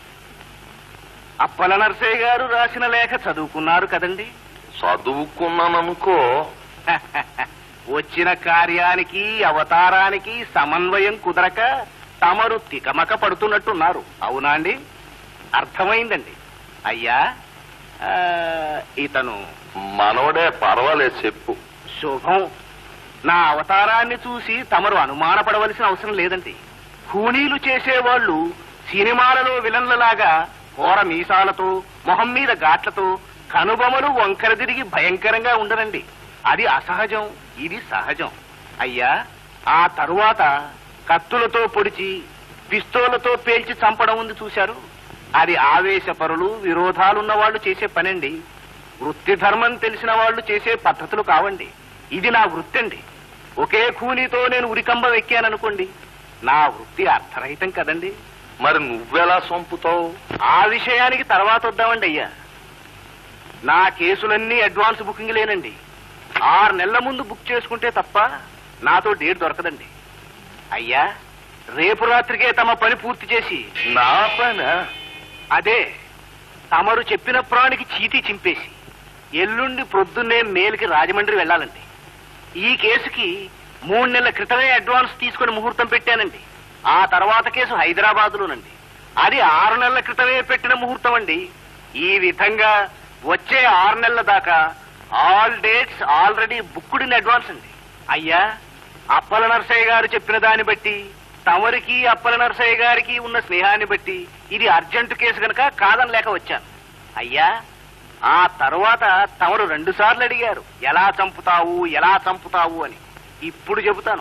అప్పల నరసయ్య గారు రాసిన లేఖ చదువుకున్నారు కదండి చదువుకున్నాననుకో వచ్చిన కార్యానికి అవతారానికి సమన్వయం కుదరక తమరు తికమక పడుతున్నట్టున్నారు అవునా అండి అర్థమైందండి అయ్యా ఆ, ఇతను మనోడే పర్వాలేదు చెప్పు శుభం నా అవతారాన్ని చూసి తమరు అనుమానపడవలసిన అవసరం లేదండి కూనీలు చేసేవాళ్ళు సినిమాలలో విలన్లలాగా ఘోర మీసాలతో మొహం మీద ఘాట్లతో కనుబొమలు వంకర తిరిగి భయంకరంగా ఉండరండి అది అసహజం ఇది సహజం అయ్యా ఆ తరువాత కత్తులతో పొడిచి పిస్తోలతో పేల్చి చంపడం ఉంది చూశారు అది ఆవేశపరులు విరోధాలున్న వాళ్ళు చేసే పనండి వృత్తి ధర్మం తెలిసిన వాళ్ళు చేసే పద్ధతులు కావండి ఇది నా వృత్తి అండి ఒకే కూలీతో నేను ఉరికంబం ఎక్కాననుకోండి నా వృత్తి అర్థరహితం కదండి మరి నువ్వెలా చంపుతావు ఆ విషయానికి తర్వాత వద్దామండి అయ్యా నా కేసులన్నీ అడ్వాన్స్ బుకింగ్ లేనండి ఆరు నెలల ముందు బుక్ చేసుకుంటే తప్ప నాతో డేట్ దొరకదండి అయ్యా రేపు రాత్రికే తమ పని పూర్తి చేసి నా పనా అదే తమరు చెప్పిన ప్రాణికి చీటీ చింపేసి ఎల్లుండి ప్రొద్దున్నే మేలుకి రాజమండ్రి వెళ్ళాలండి ఈ కేసుకి మూడు నెలల క్రితమే అడ్వాన్స్ తీసుకుని ముహూర్తం పెట్టానండి ఆ తర్వాత కేసు హైదరాబాదులోనండి అది ఆరు నెలల క్రితమే పెట్టిన ముహూర్తం అండి ఈ విధంగా వచ్చే ఆరు నెలల దాకా all dates already booked in advance అండి అయ్యా అప్పల నరసయ్య గారు చెప్పిన దాన్ని బట్టి తమరికి అప్పల నరసయ్య గారికి ఉన్న స్నేహాన్ని బట్టి ఇది అర్జెంటు కేసు గనక కాదని లేక వచ్చాను అయ్యా ఆ తరువాత తమరు రెండు సార్లు అడిగారు ఎలా చంపుతావు ఎలా చంపుతావు అని ఇప్పుడు చెబుతాను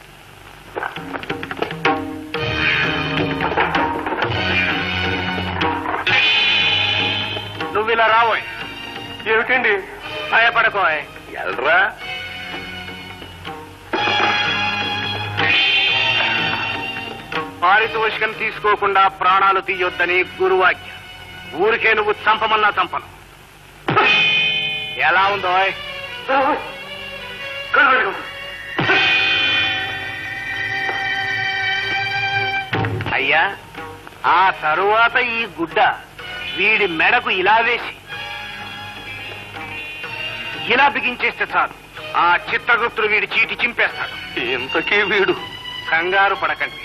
నువ్వు ఇలా రావోయ్ ఏమిటండి భయపడకోయ్ ఎల్రా పారితోషికం తీసుకోకుండా ప్రాణాలు తీయొద్దని గురువాక్య ఊరికే నువ్వు చంపమన్నా చంపను ఎలా ఉందో అయ్యా ఆ తరువాత ఈ గుడ్డ వీడి మెడకు ఇలా వేసి ఇలా బిగించేస్తే చాలు ఆ చిత్తగుప్తుడు వీడి చీటి చింపేస్తాడు ఇంతకీ వీడు కంగారు పడకండి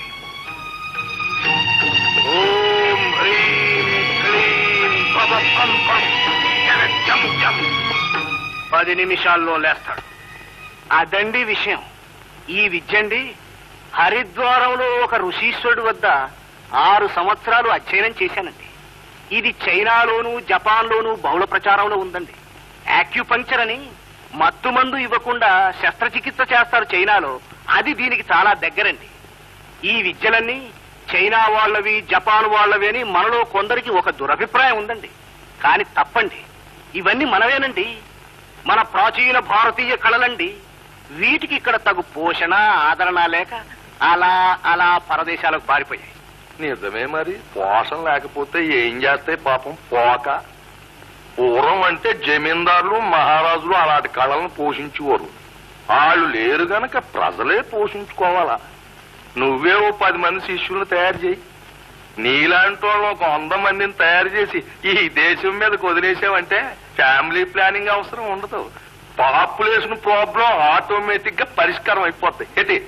ఓం హ్రీం క్లీం భవ పం పం జన జం జం. పది నిమిషాల్లో లేస్తాడు అదండి విషయం ఈ విద్యండి హరిద్వారంలో ఒక ఋషీశ్వరుడు వద్ద ఆరు సంవత్సరాలు అధ్యయనం చేశానండి ఇది చైనాలోను జపాన్లోను బహుళ ప్రచారంలో ఉందండి యాక్యుపంక్చర్ అని మత్తు మందు ఇవ్వకుండా శస్త్రచికిత్స చేస్తారు చైనాలో అది దీనికి చాలా దగ్గరండి ఈ విద్యలన్నీ చైనా వాళ్ళవి జపాన్ వాళ్ళవి అని మనలో కొందరికి ఒక దురభిప్రాయం ఉందండి కానీ తప్పండి ఇవన్నీ మనవేనండి మన ప్రాచీన భారతీయ కళలండి వీటికి ఇక్కడ తగు పోషణ ఆదరణ లేక అలా అలా పరదేశాలకు పారిపోయాయి నిజమే మరి పోషణ లేకపోతే ఏం చేస్తాయి పాపం పోక పూర్వం అంటే జమీందారులు మహారాజులు అలాంటి కళలను పోషించేవారు వాళ్ళు లేరు గనక ప్రజలే పోషించుకోవాలా నువ్వే ఓ పది మంది శిష్యులను తయారు చేయి నీలాంటి వాళ్ళు ఒక వంద మందిని తయారు చేసి ఈ దేశం మీద వదిలేసావంటే ఫ్యామిలీ ప్లానింగ్ అవసరం ఉండదు పాపులేషన్ ప్రాబ్లం ఆటోమేటిక్ గా పరిష్కారం అయిపోతాయి ఏంటి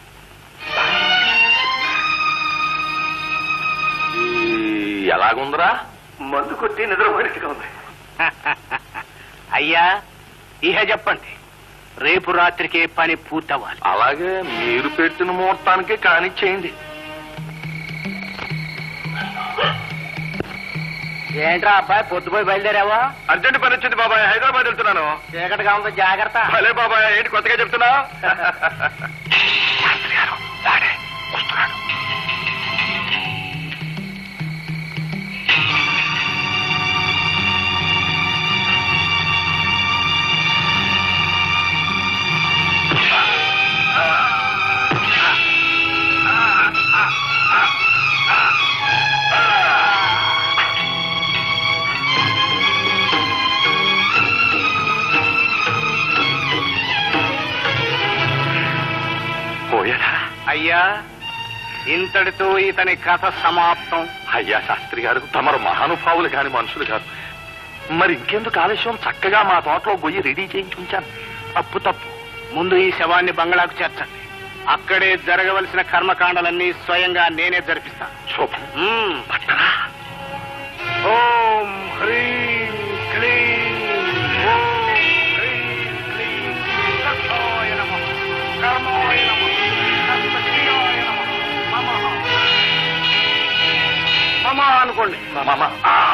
ఈ ఎలాగుందిరా మందు కొట్టి నిద్రపోయినట్టుగా ఉంది అయ్యా ఇహ చెప్పండి రేపు రాత్రికే పని పూర్తవ్వాలి అలాగే మీరు పెట్టిన ముహూర్తానికే కానిచ్చేయండి ఏంట్రా అబ్బాయి పొద్దుపోయి బయలుదేరావా అర్జెంట్ పని వచ్చింది బాబాయ్ హైదరాబాద్ వెళ్తున్నాను చీకటిగా ఉంది జాగ్రత్త భలే బాబాయ్ ఏంటి కొత్తగా చెప్తున్నా శాస్త్రి గారు వాడే వస్తున్నాడు పోయాడా అయ్యా ఇంతటితో ఇతని కథ సమాప్తం అయ్యా శాస్త్రి గారు తమరు మహానుభావులు కాని మనుషులు కాదు మరి ఇంకెందుకు ఆలస్యం చక్కగా మా తోటలో గొయ్యి రెడీ చేయించి ఉంచాను తప్పు తప్పు ముందు ఈ శవాన్ని బంగ్లాకు చేర్చండి అక్కడే జరగవలసిన కర్మకాండలన్నీ స్వయంగా నేనే జరిపిస్తాను శుభం మ్మ్. పట్టరా ఓం హ్రీం క్లీం ఓం హ్రీం క్లీం దత్తాయ నమః కర్మాయ నమః దత్తక్రియాయ నమః మమః మమ అనుకోండి మామ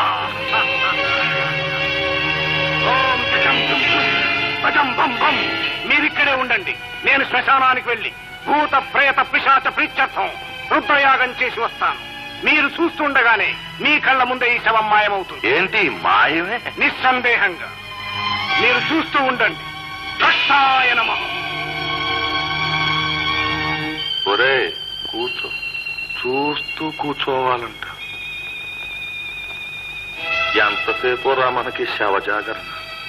ఓం భజం భం భం, భజం భం భం మీరిక్కడే ఉండండి నేను శ్మశానానికి వెళ్ళి భూత ప్రేత పిశాచ ప్రీత్యర్థం రుద్రయాగం చేసి వస్తాను మీరు చూస్తుండగానే మీ కళ్ళ ముందే ఈ శవం మాయమవుతుంది ఏంటి మాయమే నిస్సందేహంగా మీరు చూస్తూ ఉండండి దక్షాయ నమః ఒరే కూర్చో చూస్తూ కూర్చోవాలంట ఎంతసేపు రా మనకి శవ జాగరణ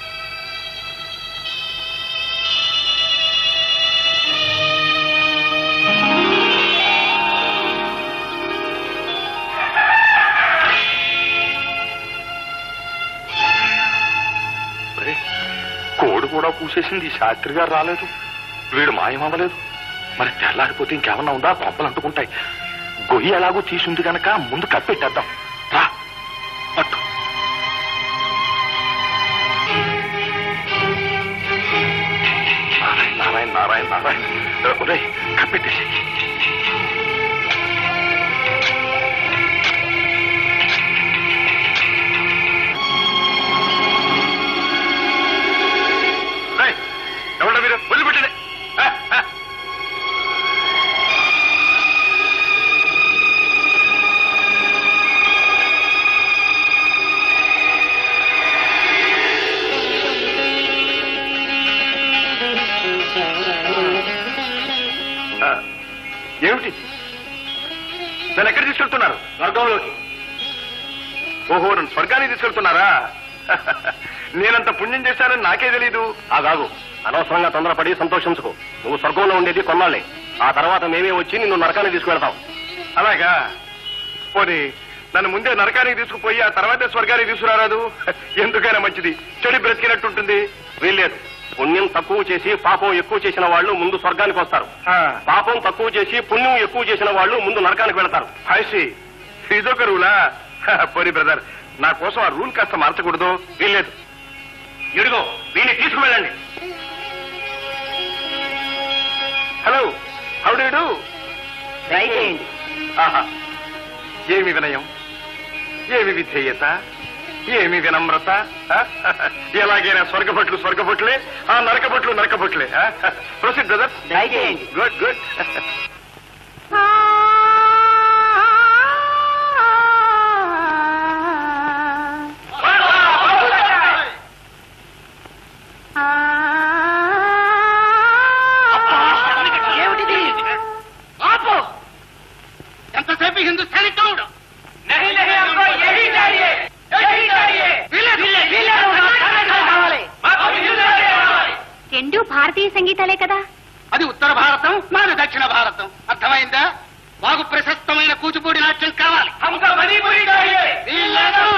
ఒరే, కోడి కూడా కూసేసింది ఈ శాస్త్రి గారు రాలేదు వీడు మాయమవ్వలేదు మరి తెల్లారిపోతే ఇంకేమన్నా ఉందా కొంపలు అంటుకుంటాయి గొయ్యి ఎలాగో తీసుంది గనక ముందు కప్పెట్టేద్దాం రా పట్టు నారాయణ నారాయణ నారాయణ నారాయణ ఒరే కప్పెట్టేసి ఎవడ మీరు వదిలిపెట్టండి ఆ, ఆ. ఆ, ఏమిటి నన్ను ఎక్కడ తీసుకెళ్తున్నారు స్వర్గంలోకి ఓహో నన్ను స్వర్గానికి తీసుకెళ్తున్నారా నేనంత పుణ్యం చేశానని నాకే తెలీదు ఆగాగు అనవసరంగా తొందరపడి సంతోషించుకో నువ్వు స్వర్గంలో ఉండేది కొన్నాళ్ళే ఆ తర్వాత మేమే వచ్చి నిన్ను నరకానికి తీసుకువెళ్తాం అలాగా పోనీ నన్ను ముందే నరకానికి తీసుకుపోయి ఆ తర్వాత స్వర్గానికి తీసుకురారాదు ఎందుకైనా మంచిది చెడు బ్రతికినట్టుంటుంది వీల్లేదు పుణ్యం తక్కువ చేసి పాపం ఎక్కువ చేసిన వాళ్ళు ముందు స్వర్గానికి వస్తారు పాపం తక్కువ చేసి పుణ్యం ఎక్కువ చేసిన వాళ్ళు ముందు నరకానికి వెళతారు హాయిసి ఇదొక రూలా పోనీ బ్రదర్ నా కోసం ఆ రూల్ కాస్త మార్చకూడదు వీల్లేదు ఇడుగో వీడిని తీసుకువెళ్ళండి హలో హౌ డూ ట్రై చేయండి ఆహా ఏమి వినయం ఏమి విధేయత ఏమి వినమ్రత ఆ? ఎలాగైనా స్వర్గభట్లు స్వర్గభట్లే ఆ నరకభట్లు నరకభట్లే ప్రొసీడ్ బ్రదర్ ట్రై చేయండి గుడ్ గుడ్ ఏమిటిది ఆపు ఎంతసేపు హిందుస్థానీ తోడు రెండు భారతీయ సంగీతాలే కదా అది ఉత్తర భారతం నాది దక్షిణ భారతం అర్థమైందా మాకు ప్రశస్తమైన కూచిపూడి నాట్యం కావాలి వీళ్ళను.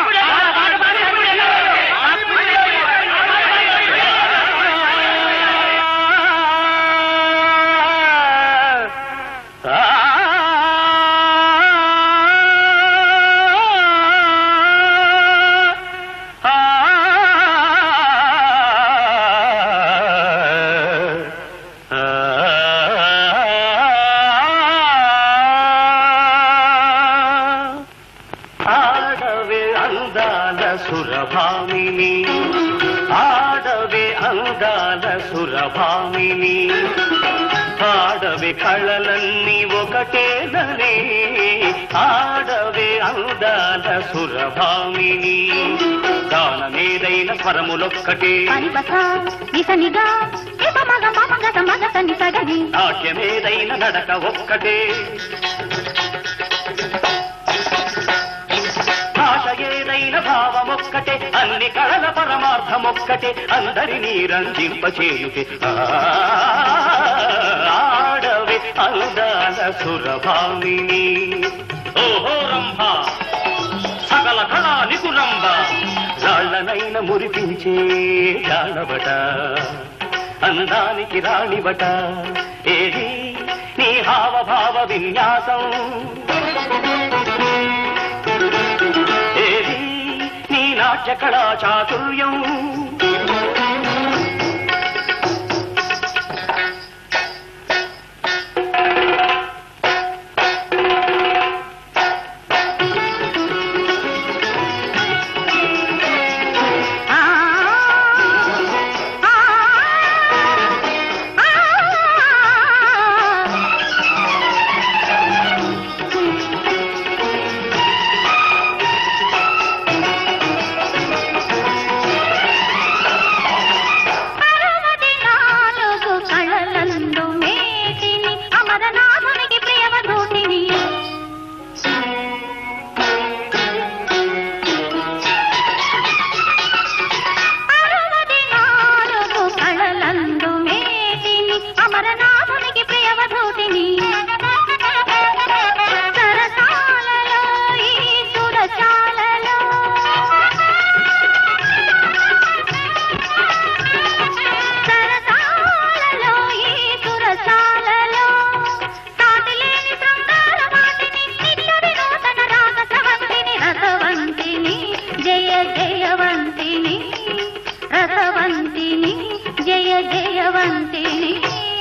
ఆడవే అందాల సురభామిని ఆడవే అందాల సురభామిని ఆడవే కళలన్నీ ఒకటేననే ఆడవే అందాల సురభామిని గానమేదైన స్వరములొక్కటే పనిబస నిసనిగా ఇప మగ మగ మగ తని సగని నాట్యమేదైన నడక ఒక్కటే భాష ఏదైన భావమొక్కటే అన్ని కళల పరమార్థమొక్కటే అందరినీ రంజింపచేయుటే ఆ, ఆడవే అందాల సురభామిని ఓహో రంభ సకల కళా నిపుణంబ రాళ్ళనైన మురిపించే జానబట అందానికి రాణివట ఏది నీ హావభావ విన్యాసం ఏది నీ నాట్య కళా చాతుర్యం ఆ ఆ అరవది నాలుగు కళలందు మేటిని అమరనాథునికి ప్రియవధూటిని అరవది నాలుగు కళలందు మేటిని అమరనాథునికి ప్రియవధూటిని సరసాలలో ఈ సురచాలలో సరసాలలో ఈ సురసాలలో సాటిలేని శృంగార వాటిని నిత్య వినూతన రాగ సవంతిని రసవంతిని జయ జయవంతిని రసవంతిని జయ జయవంతిని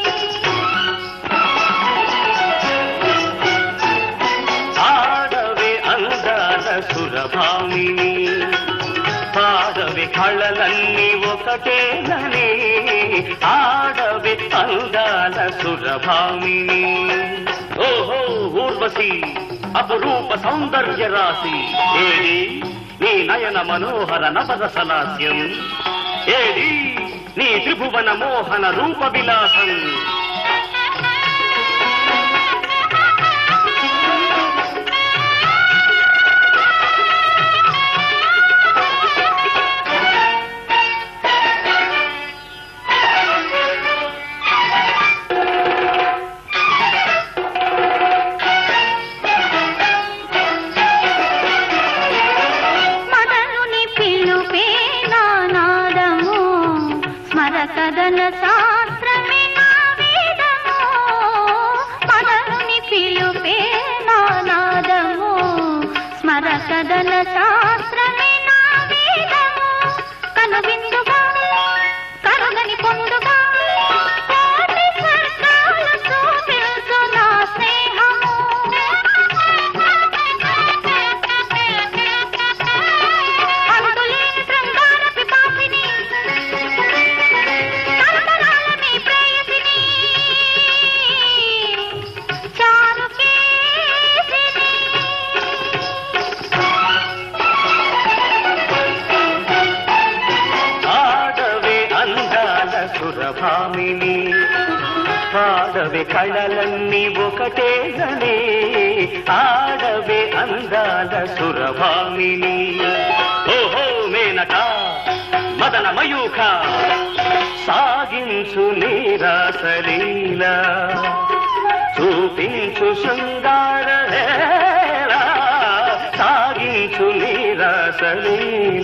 ఆడవే అందాల సురభామిని పాడవే కళలన్నీ ఒకటేనని ఆడవే అందాల సురభామిని ఓహో ఊర్వశి అపరూప సౌందర్య రాశి ఏది నీ నయన మనోహర నవరసలాస్యం ఏది నీ త్రిభువన మోహన రూప విలాసం మదనుని పిలుపే నానాదము స్మర కదన శాస్త్రమే నా వేదము మదనుని పిలుపే నానాదము స్మర కదన శాస్త్రమే నా వేదము కనువిందుగా కరుగని పొందుగా కోటి స్వర్గాలతో తెలుసు నా స్నేహము అంతులేని శృంగార పిపాసిని తరతరాల మీ ప్రేయసిని చారుకేసిని ఆడవే అందాల సురభామిని పాడవే కళలన్నీ ఒకటేననే ఆడవే అందాల సురభామిని ఓహో మేనక మదన మయూఖ సాగించు నీరాసలీల చూపించు శృంగార హేళ. సాగించు నీరాసలీల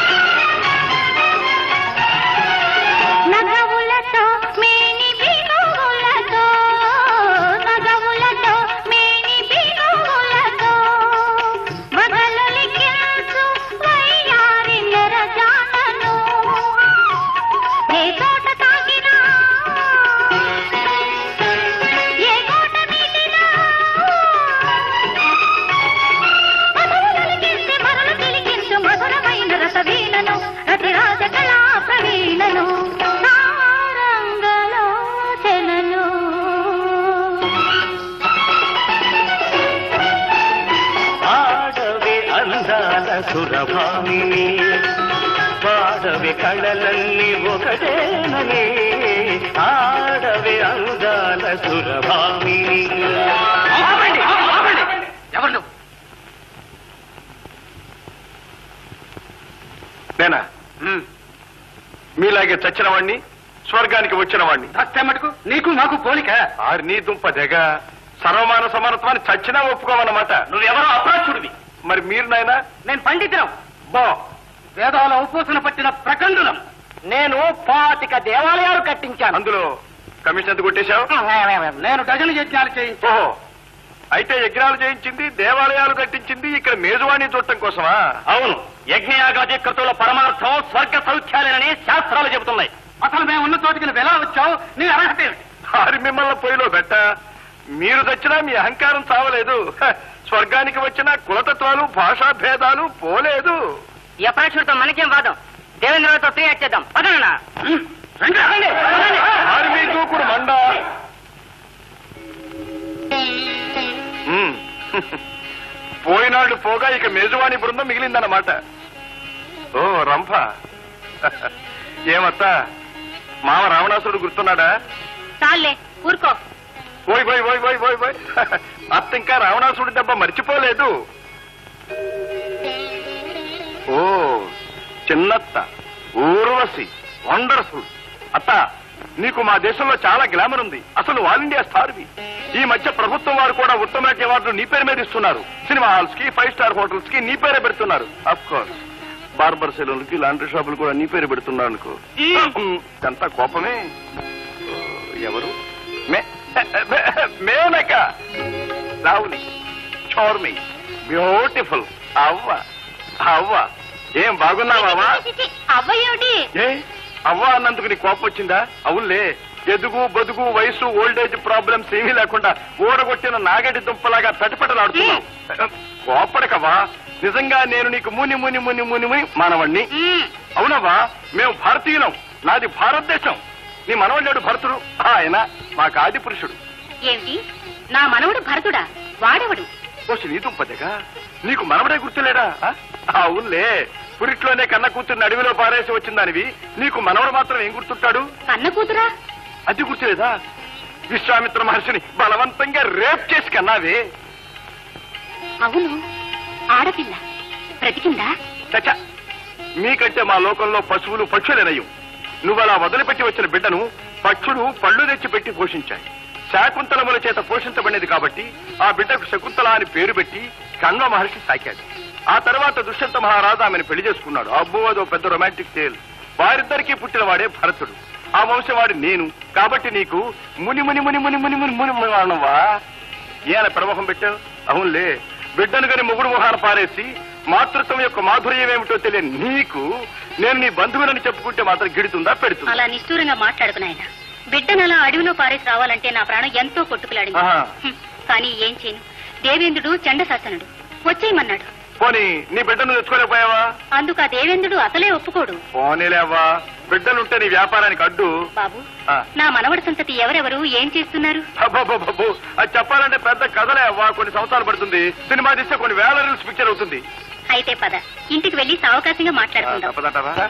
నగవులతో మేని వినోద అందాల సురభామిని పాడవి కళలన్నీ ఒకటేనని ఆడవి అందాల సురభామిని ఆపండి, ఆపండి. ఎవరు నువ్వు? నేనా ఉమ్, మీలాగే చచ్చిన వాణ్ణి స్వర్గానికి వచ్చిన వాణ్ణి చస్తే మటుకు నీకు మాకు పోలిక ఆరి నీ దుంప తెగ సర్వమాన సమానత్వాన్ని చచ్చినా ఒప్పుకోమన్నమాట నువ్వెవరో అప్రాచుడివి మరి మీరు నాయనా నేను పండితులం బా వేదాల ఉపోసన పట్టిన ప్రకండులం నేను పాతిక దేవాలయాలు కట్టించాను అందులో కమిషన్ ఎంత కొట్టేశావు నేను డజను యజ్ఞాలు చేయించాను ఓహో అయితే యజ్ఞాలు చేయించింది దేవాలయాలు కట్టించింది ఇక్కడ మేజువాణి చూడటం కోసమా అవును యజ్ఞయాగాది కృతుల పరమార్థం స్వర్గ సౌఖ్యాలేనని శాస్త్రాలు చెబుతున్నాయి అసలు మేము ఉన్న చోటికి నువ్వు ఎలా వచ్చావు నీ అర్హత ఏమిటి? ఆరి మిమ్మల్ని పొయ్యిలో పెట్ట మీరు చచ్చినా మీ అహంకారం చావలేదు హ, స్వర్గానికి వచ్చిన కులతత్వాలు భాషా భేదాలు పోలేదు ఈ అపరాక్షుడితో మనకేం వాదం దేవేంద్రతో ఫ్రీ చేద్దాం పదనా రండి, రండి, రండి. ఆరి మీ దూకుడు మండ ఉమ్. పోయినాళ్ళు పోగా ఇక మేజువాణి బృందం మిగిలిందన్నమాట ఓ రంభ ఏమత్తా మామ రావణాసురుడు గుర్తున్నాడా చాలే ఊరుకో ఓయ్ ఓయ్ ఓయ్ ఓయ్ ఓయ్ ఓయ్ అత్త ఇంకా రావణాసుడి దెబ్బ మర్చిపోలేదు ఓ చిన్నత్త ఊర్వశి వండర్ఫుల్ అత్త నీకు మా దేశంలో చాలా గ్లామర్ ఉంది అసలు ఆల్ ఇండియా స్టార్వి ఈ మధ్య ప్రభుత్వం వారు కూడా ఉత్తమ నటి అవార్డులు నీ పేరు మీద ఇస్తున్నారు సినిమా హాల్స్ కి ఫైవ్ స్టార్ హోటల్స్ కి నీ పేరే పెడుతున్నారు అఫ్ కోర్స్ బార్బర్ సెలూన్లకి లాండ్రీ షాపులు కూడా నీ పేరు పెడుతున్నారు అనుకో ఎంత కోపమే ఓ, ఎవరు మే- మేనక లవ్లీ చోర్మి బ్యూటిఫుల్ అవ్వ అవ్వ ఏం బాగున్నావా అవ్వయోటి ఏ అవ్వ అన్నందుకు నీ కోపం వచ్చిందా అవునులే ఎదుగు బతుకు వయసు ఓల్డేజ్ ప్రాబ్లమ్స్ ఏమీ లేకుండా ఊడగొట్టిన నాగడి దుంపలాగా తటిపటలాడుతున్నావు కోపడకవా నిజంగా నేను నీకు ముని ముని ముని ముని ముని మానవాణ్ణి అవునవా మేము భారతీయులం నాది భారతదేశం నీ మనవళ్ళాడు భరతుడు ఆయన మా ఆది పురుషుడు ఏమిటి నా మనవడు భరతుడా వాడెవడు ఓసి నీ దుంపదగా నీకు మనవడే గుర్తులేడా ఆ? అవునులే పురిట్లోనే కన్న కూతుర్ని అడవిలో పారేసి వచ్చిందానివి నీకు మనవడు మాత్రం ఏం గుర్తుంటాడు కన్న కూతురా అది గుర్తులేదా విశ్వామిత్ర మహర్షిని బలవంతంగా రేప్ చేసి కన్నావే అవును ఆడపిల్ల బ్రతికిందా చచ్చ మీకంటే మా లోకంలో పశువులు పక్షులేనయ్యం నువ్వలా వదిలిపెట్టి వచ్చిన బిడ్డను పక్షులు పళ్ళు తెచ్చి పెట్టి పోషించాయి శాకుంతలముల చేత పోషించబడినది కాబట్టి ఆ బిడ్డకు శకుంతల అని పేరు పెట్టి కణ్వ మహర్షి సాకాడు ఆ తర్వాత దుష్యంత మహారాజు ఆమెను పెళ్లి చేసుకున్నాడు అబ్బో అదో పెద్ద రొమాంటిక్ టేల్ వారిద్దరికీ పుట్టిన వాడే భరతుడు ఆ వంశవాడి నేను కాబట్టి నీకు ముని ముని ముని ముని ముని ముని ముని ముని అన్నవా ఏన ప్రమోహం పెట్టావు అవునులే బిడ్డను గని మొగుడు మొహాన పారేసి మాతృత్వం యొక్క మాధుర్యం ఏమిటో తెలియని నీకు నేను నీ బంధువులని చెప్పుకుంటే మాత్రం గిడుతుందా పెడుతుందా అలా నిష్ఠూరంగా మాట్లాడుకున్నాయన బిడ్డను అలా అడవిలో పారేసి రావాలంటే నా ప్రాణం ఎంతో కొట్టుకులాడింది ఆహా. హ్మ్. కానీ ఏం చేయను దేవేంద్రుడు చండశాసనుడు వచ్చేయమన్నాడు పోనీ నీ బిడ్డను తెచ్చుకోలేకపోయావా అందుకు ఆ దేవేంద్రుడు అసలే ఒప్పుకోడు పోనీలేవా బిడ్డలుంటే నీ వ్యాపారానికి అడ్డు బాబు ఆ. నా మనవడి సంతతి ఎవరెవరు ఏం చేస్తున్నారు అబ్బబ్బబ్బబ్బో, అది చెప్పాలంటే పెద్ద కథలే అవ్వా కొన్ని సంవత్సరాలు పడుతుంది సినిమా తీస్తే కొన్ని వేల రీల్స్ పిక్చర్ అవుతుంది అయితే పద ఇంటికి వెళ్లి సావకాశంగా ఆ, మాట్లాడుకుందాం తప్పదంటావా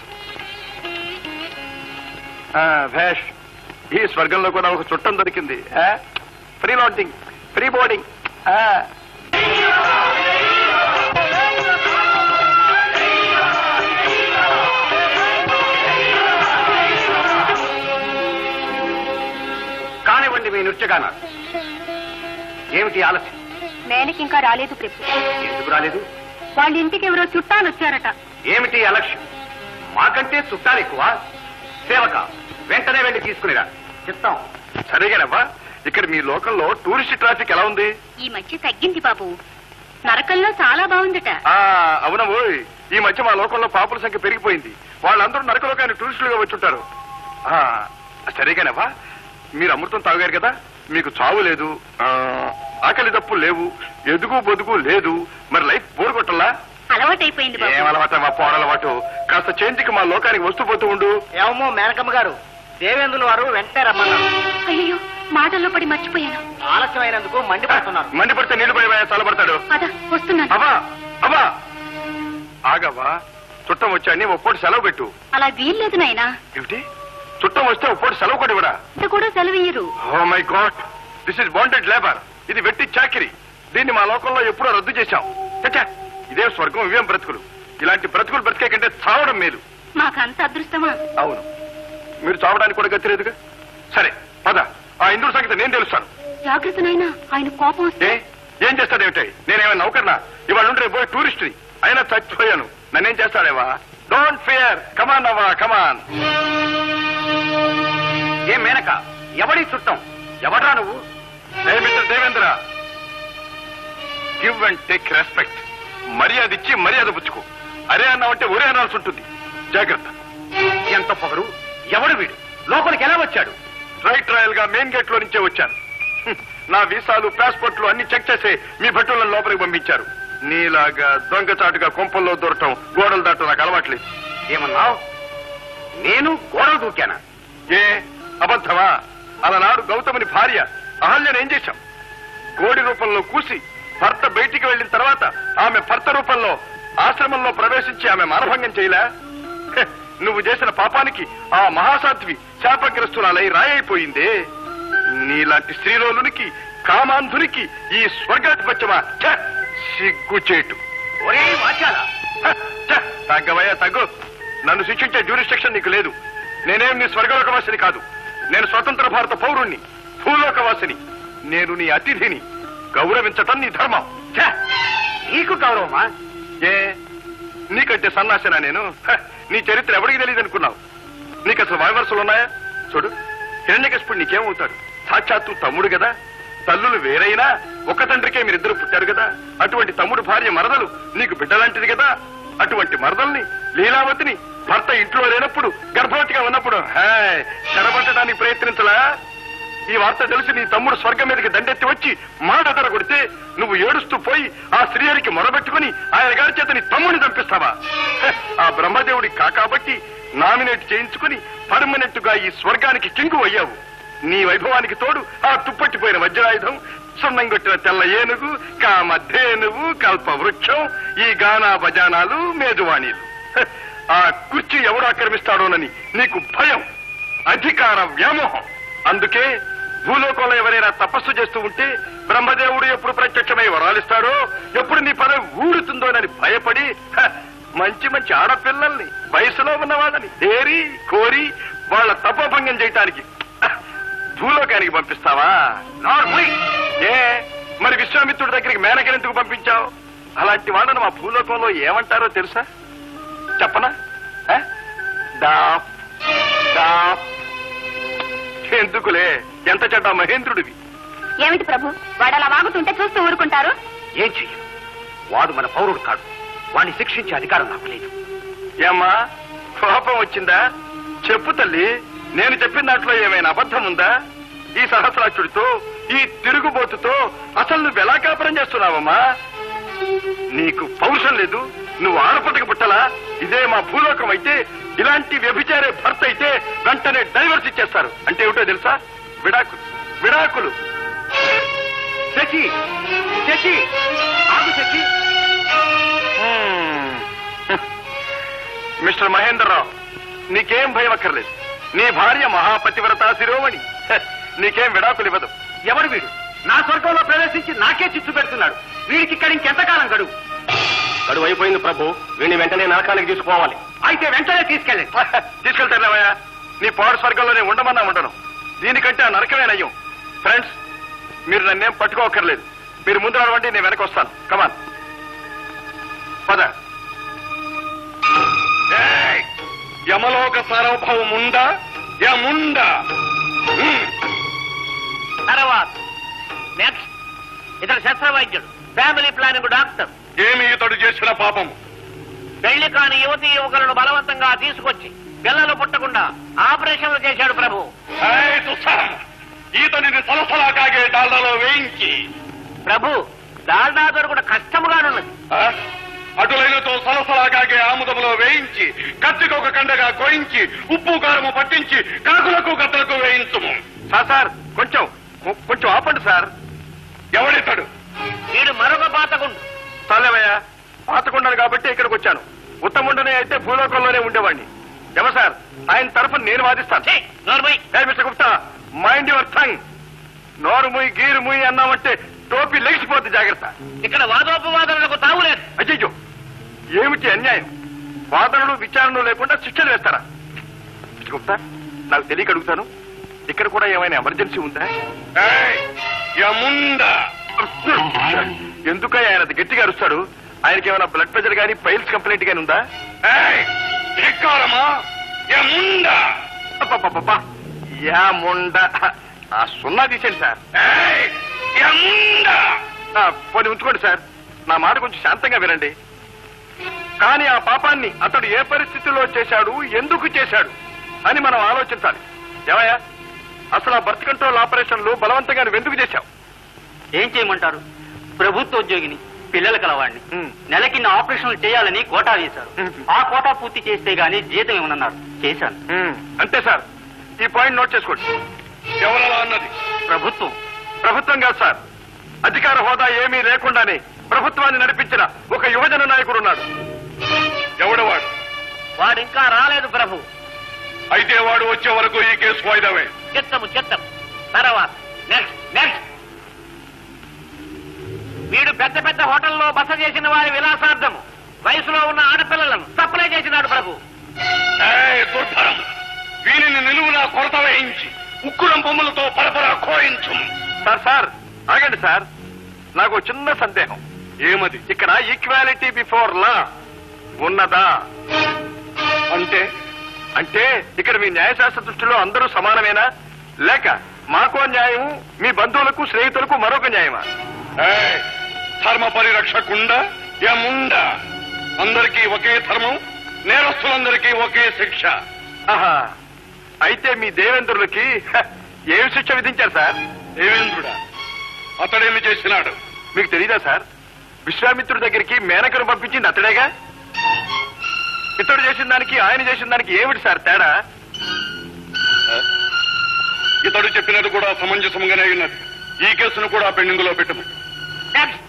ఆ, భేష్ ఈ స్వర్గంలో కూడా ఒక చుట్టం దొరికింది ఆ? ఫ్రీ లాంటింగ్ ఫ్రీ బోర్డింగ్ ఆ. కానివ్వండి మీ నృత్యగాన ఏమిటి ఆలస్యం మేనకి ఇంకా రాలేదు ప్రభు ఎందుకు రాలేదు వాళ్ళ ఇంటికి ఎవరో చుట్టాలు వచ్చారట ఏమిటి అలక్ష్యం మాకంటే చుట్టాలు ఎక్కువ సేవక వెంటనే వెళ్ళి తీసుకునిరా చెప్తాం సరేగానవ్వా ఇక్కడ మీ లోకంలో టూరిస్ట్ ట్రాఫిక్ ఎలా ఉంది ఈ మధ్య తగ్గింది బాబు నరకంలో చాలా బాగుందట ఆ అవునవోయ్ ఈ మధ్య మా లోకంలో పాపుల సంఖ్య పెరిగిపోయింది వాళ్ళందరూ నరకలోకాన్ని టూరిస్టులుగా వచ్చుంటారు ఆ, సరేగానవ్వా మీరు అమృతం తాగారు కదా మీకు చావు లేదు ఆ, ఆకలి దప్పులు లేవు ఎదుగు బొదుగు లేదు మరి లైఫ్ బోర్ కొట్టల్లా అలవాటైపోయింది ఏం బాబు అలవాట మా పోరలవాటు కాస్త చేంజ్కి మా లోకానికి వస్తూ పోతూ ఉండు ఏమో మేనకమ్మ గారు దేవేంద్రుల వారు వెంటనే రమ్మన్నారు అయ్యో మాటల్లో పడి మర్చిపోయాను ఆలస్యమైనందుకు మండిపడుతున్నారు మండి పడితే నీళ్లు పడి చల్లబడతాడు పద వస్తున్నాను అవ్వా అవ్వా ఆగవా చుట్టం వచ్చాని ఓ పూట సెలవు పెట్టు అలా వీల్లేదు నాయనా ఏమిటి చుట్టం వస్తే ఓ పూట సెలవు కూడా ఇవ్వడా ఇంత కూడా సెలవు ఇయ్యరు oh my God this is bonded labour ఇది వెట్టి చాకిరి దీన్ని మా లోకంలో ఎప్పుడో రద్దు చేశాం చచ్చా ఇదే స్వర్గం ఇవేం బ్రతుకులు ఇలాంటి బ్రతుకులు బ్రతికే కంటే చావడం మేలు మాకంత అదృష్టమా అవును మీరు చావడానికి కూడా గతిలేదుగా సరే పద ఆ ఇంద్రుడి సంగతి నేను తెలుస్తాను జాగ్రత్త నాయనా ఆయన కోపం వస్తే ఏ ఏం చేస్తాడేమిటి నేనేమైనా నౌకర్నా ఇవాళ నుండి రేపు పోయి టూరిస్ట్ని అయినా చచ్చిపోయాను నన్నేం చేస్తాడేవా డోంట్ ఫియర్ కమాన్ అవ్వా కమాన్ ఏ మేనక ఎవడి చుట్టం ఎవడ్రా నువ్వు mister Devendra give and take respect మర్యాద ఇచ్చి మర్యాద పుచ్చుకో అరే అన్నావంటే ఒరే అనాల్సి ఉంటుంది జాగ్రత్త ఎంత పొగరు ఎవడు వీడు లోపలికి ఎలా వచ్చాడు రైట్ రాయల్ గా మెయిన్ గేట్ లో నుంచే వచ్చాను హ్మ్. నా వీసాలు పాస్పోర్ట్లు అన్ని చెక్ చేసే మీ భటులను లోపలికి పంపించారు నీలాగా దొంగచాటుగా కొంపల్లో దూరటం గోడలు దాటం నాకు అలవాట్లేదు ఏమన్నావు నేను గోడలు దూకానా ఏ అబద్ధమా అలనాడు గౌతముని భార్య అహల్యను ఏం చేశాం కోడి రూపంలో కూసి భర్త బయటికి వెళ్ళిన తర్వాత ఆమె భర్త రూపంలో ఆశ్రమంలో ప్రవేశించి ఆమె మానభంగం చేయలే హె, నువ్వు చేసిన పాపానికి ఆ మహాసాధ్వి శాపగ్రస్తురాలై రాయైపోయిందే నీలాంటి స్త్రీలోనునికి కామాంధునికి ఈ స్వర్గాధిపత్యమా ఛ, సిగ్గుచేటు ఒరే వాచాలా హ, ఛ, తగ్గవయ్యా తగ్గు నన్ను శిక్షించే జ్యూరిస్టిక్షన్ నీకు లేదు నేనేం నీ స్వర్గలోకవాసిని కాదు నేను స్వతంత్ర భారత పౌరుణ్ణి భూలోకవాసిని నేను నీ అతిథిని గౌరవించటం నీ ధర్మం ఛ! నీకు గౌరవమా ఏ నీకంటే సన్నాసినా నేను హ, నీ చరిత్ర ఎవరికి తెలియదు అనుకున్నావు నీకు అసలు వాయవరసలు ఉన్నాయా చూడు హిరణ్యకశిపుడు నీకేమవుతాడు సాక్షాత్తు తమ్ముడు కదా తల్లులు వేరైనా ఒక తండ్రికే మీరిద్దరు పుట్టారు కదా అటువంటి తమ్ముడు భార్య మరదలు నీకు బిడ్డలాంటిది కదా అటువంటి మరదల్ని లీలావతిని భర్త ఇంట్లో లేనప్పుడు గర్భవతిగా ఉన్నప్పుడు హాయ్ చెరబట్టడానికి ప్రయత్నించలా ఈ వార్త తెలిసి నీ తమ్ముడు స్వర్గం మీదకి దండెత్తి వచ్చి మాడదర కొడితే నువ్వు ఏడుస్తూ పోయి ఆ స్త్రీయరికి మొరబెట్టుకుని ఆయన గారి చేత నీ తమ్ముడిని చంపిస్తావా హె, ఆ బ్రహ్మదేవుడి కాకాబట్టి నామినేట్ చేయించుకుని పర్మనెంట్ గా ఈ స్వర్గానికి కింగు అయ్యావు నీ వైభవానికి తోడు ఆ తుప్పట్టిపోయిన వజ్రాయుధం సున్నంగొట్టిన తెల్ల ఏనుగు కామధేనువు కల్ప వృక్షం ఈ గానా భజానాలు మేజువాణీలు హె, ఆ కుర్చీ ఎవడు ఆక్రమిస్తాడోనని నీకు భయం అధికార వ్యామోహం అందుకే భూలోకంలో ఎవరైనా తపస్సు చేస్తూ ఉంటే బ్రహ్మదేవుడు ఎప్పుడు ప్రత్యక్షమై వరాలిస్తాడో ఎప్పుడు నీ పదవి ఊడుతుందోనని భయపడి హ, మంచి మంచి ఆడపిల్లల్ని వయసులో ఉన్నవాళ్ళని ఏరి కోరి వాళ్ళ తపోభంగం చేయటానికి హ, భూలోకానికి పంపిస్తావా నార్మల్ ఏ మరి విశ్వామిత్రుడి దగ్గరికి మేనకెందుకు పంపించావు అలాంటి వాళ్ళను మా భూలోకంలో ఏమంటారో తెలుసా చెప్పనా హ? డాఫ్ డాఫ్ ఎందుకులే ఎంత చెడ్డ మహేంద్రుడివి ఏమిటి ప్రభు వాడు అలా వాగుతుంటే చూస్తూ ఊరుకుంటారు ఏం చెయ్యం వాడు మన పౌరుడు కాడు వాడిని శిక్షించే అధికారం నాకు లేదు ఏమ్మా కోపం వచ్చిందా చెప్పు తల్లి నేను చెప్పిన దాంట్లో ఏమైనా అబద్ధం ఉందా ఈ సహస్రాక్షుడితో ఈ తిరుగుబోతుతో అసలు నువ్వు ఎలా కాపురం చేస్తున్నావమ్మా నీకు పౌరుషం లేదు నువ్వు ఆడపడక పుట్టలా ఇదే మా భూలోకం అయితే ఇలాంటి వ్యభిచారే భర్త అయితే వెంటనే డైవర్స్ ఇచ్చేస్తారు అంటే ఏమిటో తెలుసా విడాకులు విడాకులు శశి శశి ఆగు శశి హ్మ్. మిస్టర్ మహేంద్రరావు నీకేం భయం అక్కర్లేదు నీ భార్య మహాపతివ్రత శిరోమణి హె, నీకేం విడాకులు ఇవ్వదు ఎవడు వీడు నా స్వర్గంలో ప్రవేశించి నాకే చిచ్చు పెడుతున్నాడు వీడికి ఇక్కడ ఇంకెంతకాలం గడువు గడువు అయిపోయింది ప్రభు వీడిని వెంటనే నరకానికి తీసుకోవాలి అయితే వెంటనే తీసుకెళ్ళండి తీసుకెళ్తానవయ్యా నీ పౌర స్వర్గంలోనే ఉండమన్నా ఉండను దీనికంటే ఆ నరకమే నయ్యం ఫ్రెండ్స్ మీరు నన్నేం పట్టుకోకర్లేదు మీరు ముందు నడవండి నేను వెనక వస్తాను కమాన్ పద ఏయ్! యమలోక సార్వభౌవం ఉందా యముండా హ్మ్. తర్వాత నెక్స్ట్ ఇతను శస్త్రవైద్యుడు ఫ్యామిలీ ప్లానింగ్ డాక్టర్ ఏమి ఇతడు చేసిన పాపం పెళ్లి కాని యువతి యువకులను బలవంతంగా తీసుకొచ్చి పిల్లలు పుట్టకుండా ఆపరేషన్లు చేశాడు ప్రభు ఏయ్, దుస్సాహం! ఈతనిని సలసలా కాగే డాళ్లలో వేయించి ప్రభు డాల్డా దొరకడం కష్టముగానున్నది ఆ? అటులైనతో సలసలాగాగే ఆముదములో వేయించి కత్తికి ఒక కండగా కోయించి ఉప్పు కారము పట్టించి కాకులకు గద్దలకు వేయించుము సార్ కొంచెం కొ- కొంచెం ఆపండి సార్ ఎవడితాడు వీడు మరొక పాతకుండు చాలేవయ్యా పాతకుండాను కాబట్టి ఇక్కడికి వచ్చాను ఉత్తముండనే అయితే భూలోకంలోనే ఉండేవాడిని ఏమో సార్ ఆయన తరఫున నేను వాదిస్తాను ఏ, mister Gupta mind your tongue నోరు ముయ్ గీరు ముయ్ అన్నామంటే టోపీ లెగిసిపోద్ది జాగ్రత్త ఇక్కడ వాదోపవాదనలకు తావులేదు అయ్యో ఏమిటి అన్యాయం వాదనలు విచారణలు లేకుండా శిక్షలు వేస్తారా మిస్టర్ గుప్తా నాకు తెలియక అడుగుతాను ఇక్కడ కూడా ఏమైనా ఎమర్జెన్సీ ఉందా ఎందుకయ్య ఆయన అది గట్టిగా అరుస్తాడు ఆయనకి ఏమైనా బ్లడ్ ప్రెషర్ కానీ పైల్స్ కంప్లైంట్ కానీ ఉందా అబ్బబ్బబ్బబ్బా. యా ముండ ఆ సున్నా తీసేయండి సార్ ఆ, పోనీ ఉంచుకోండి సార్ నా మాట కొంచెం శాంతంగా వినండి కానీ ఆ పాపాన్ని అతడు ఏ పరిస్థితిలో చేశాడు ఎందుకు చేశాడు అని మనం ఆలోచించాలి ఏమయ్యా అసలు ఆ బర్త్ కంట్రోల్ ఆపరేషన్లు బలవంతంగా నువ్వు ఎందుకు చేశావు ఏం చేయమంటారు ప్రభుత్వ ఉద్యోగిని పిల్లలు కలవాడిని ఉమ్. నెలకి నా ఆపరేషన్లు చేయాలని కోటా వేశారు ఉమ్. ఆ కోటా పూర్తి చేస్తే గానీ జీతం ఇవ్వనన్నారు చేశాను ఉమ్, అంతే సార్ ఈ పాయింట్ నోట్ చేసుకోండి ఎవరలా అన్నది ప్రభుత్వం ప్రభుత్వం కాదు సార్ అధికార హోదా ఏమీ లేకుండానే ప్రభుత్వాన్ని నడిపించిన ఒక యువజన నాయకుడు ఉన్నాడు ఎవడవాడు వాడు ఇంకా రాలేదు ప్రభు అయితే వాడు వచ్చే వరకు ఈ కేసు వాయిదావే చిత్తము చిత్తం తర్వాత నెక్స్ట్ నెక్స్ట్ వీడు పెద్ద పెద్ద హోటల్లో బస చేసిన వారి విలాసార్థము వయసులో ఉన్న ఆడపిల్లలను సప్లై చేసినాడు ప్రభు దుర్భరం వీనిని నిలువునా కొరత వేయించి ఉక్కురం బొమ్మలతో పరపరా కోయించు సార్ సార్ ఆగండి సార్ నాకు ఓ చిన్న సందేహం ఏమది ఇక్కడ ఈక్వాలిటీ బిఫోర్ లా ఉన్నదా అంటే అంటే ఇక్కడ మీ న్యాయశాస్త్ర దృష్టిలో అందరూ సమానమేనా లేక మాకో న్యాయం మీ బంధువులకు స్నేహితులకు మరొక న్యాయమా ధర్మ పరిరక్షకుండా యముండ అందరికీ ఒకే ధర్మం నేరస్తులందరికీ ఒకే శిక్ష ఆహా అయితే మీ దేవేంద్రులకి హ, ఏం శిక్ష విధించారు సార్ దేవేంద్రుడా అతడేమి చేసినాడు మీకు తెలియదా సార్ విశ్వామిత్రుడి దగ్గరికి మేనకను పంపించింది అతడేగా ఇతడు చేసిన దానికి ఆయన చేసిన దానికి ఏమిటి సార్ తేడా ఇతడు చెప్పినది కూడా సమంజసంగానే ఉన్నది ఈ కేసును కూడా పెండింగులో పెట్టము నెక్స్ట్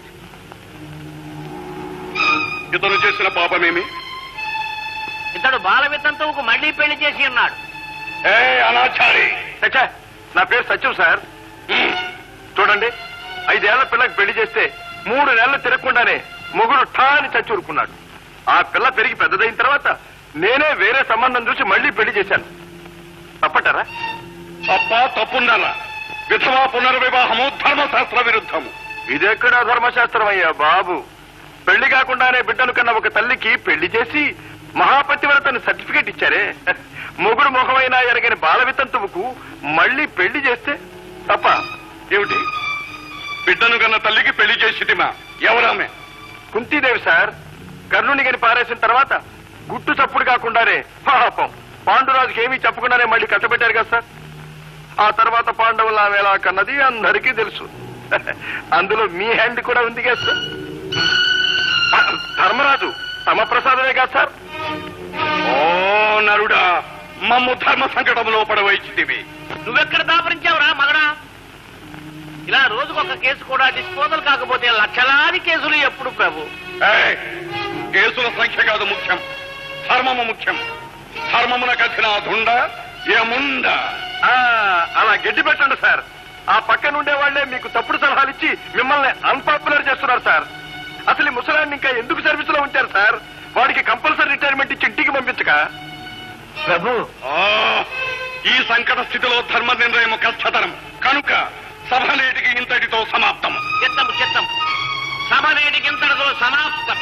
ఇతను చేసిన పాపమేమి ఇతడు బాల వితంతువుకు మళ్లీ పెళ్లి చేసి ఉన్నాడు ఏ అనాచారి నా పేరు సత్యం సార్ చూడండి ఐదేళ్ల పిల్లకి పెళ్లి చేస్తే మూడు నెలలు తిరగకుండానే మొగుడు ఠా అని చచ్చి ఊరుకున్నాడు ఆ పిల్ల పెరిగి పెద్దదైన తర్వాత నేనే వేరే సంబంధం చూసి మళ్ళీ పెళ్లి చేశాను తప్పటారా తప్ప తప్పుండాలా విధవా పునర్వివాహము ధర్మశాస్త్ర విరుద్ధము ఇదెక్కడా ధర్మశాస్త్రం అయ్యా బాబు పెళ్లి కాకుండానే బిడ్డను కన్న ఒక తల్లికి పెళ్లి చేసి మహాపతివ్రతని సర్టిఫికేట్ ఇచ్చారే మొగుడు ముఖమైనా ఎరగని బాల వితంతువుకు మళ్ళీ పెళ్లి చేస్తే తప్ప ఏమిటి బిడ్డను కన్న తల్లికి పెళ్లి చేసిటిమా ఎవరామె కుంతీదేవి సార్ కర్ణుని గని పారేసిన తర్వాత గుట్టు చప్పుడు కాకుండానే పాపం పాండురాజుకి ఏమీ చెప్పకుండానే మళ్ళీ కట్టబెట్టారు కదా సార్ ఆ తర్వాత పాండవులు ఆమె ఎలా కన్నది అందరికీ తెలుసు అందులో మీ హ్యాండ్ కూడా ఉంది కదా సార్ ఆ, ధర్మరాజు తమ ప్రసాదమే కదా సార్ ఓ నరుడా మమ్ము ధర్మ సంకటంలో పడవైచితివి నువ్వెక్కడ దాపరించావురా మగడా ఇలా రోజుకొక కేసు కూడా డిస్పోజల్ కాకపోతే లక్షలాది కేసులు ఎప్పుడు ప్రభు ఏయ్, కేసుల సంఖ్య కాదు ముఖ్యం ధర్మము ముఖ్యం ధర్మమున కథిన దుండ ఏముండ అలా గడ్డి పెట్టండి సార్ ఆ పక్కన ఉండే వాళ్ళే మీకు తప్పుడు సలహాలు ఇచ్చి మిమ్మల్ని అన్పాపులర్ చేస్తున్నారు సార్ అసలు ఈ ముసలాన్ని ఇంకా ఎందుకు సర్వీస్ లో ఉంచారు సార్ వాడికి కంపల్సరీ రిటైర్మెంట్ ఇచ్చి ఇంటికి పంపించక ప్రభు ఈ సంకట స్థితిలో ధర్మ నిర్ణయం కష్టతరం కనుక సభ నేటికి ఇంతటితో సమాప్తం చిత్తము చిత్తం సభ నేటికి ఇంతటితో సమాప్తం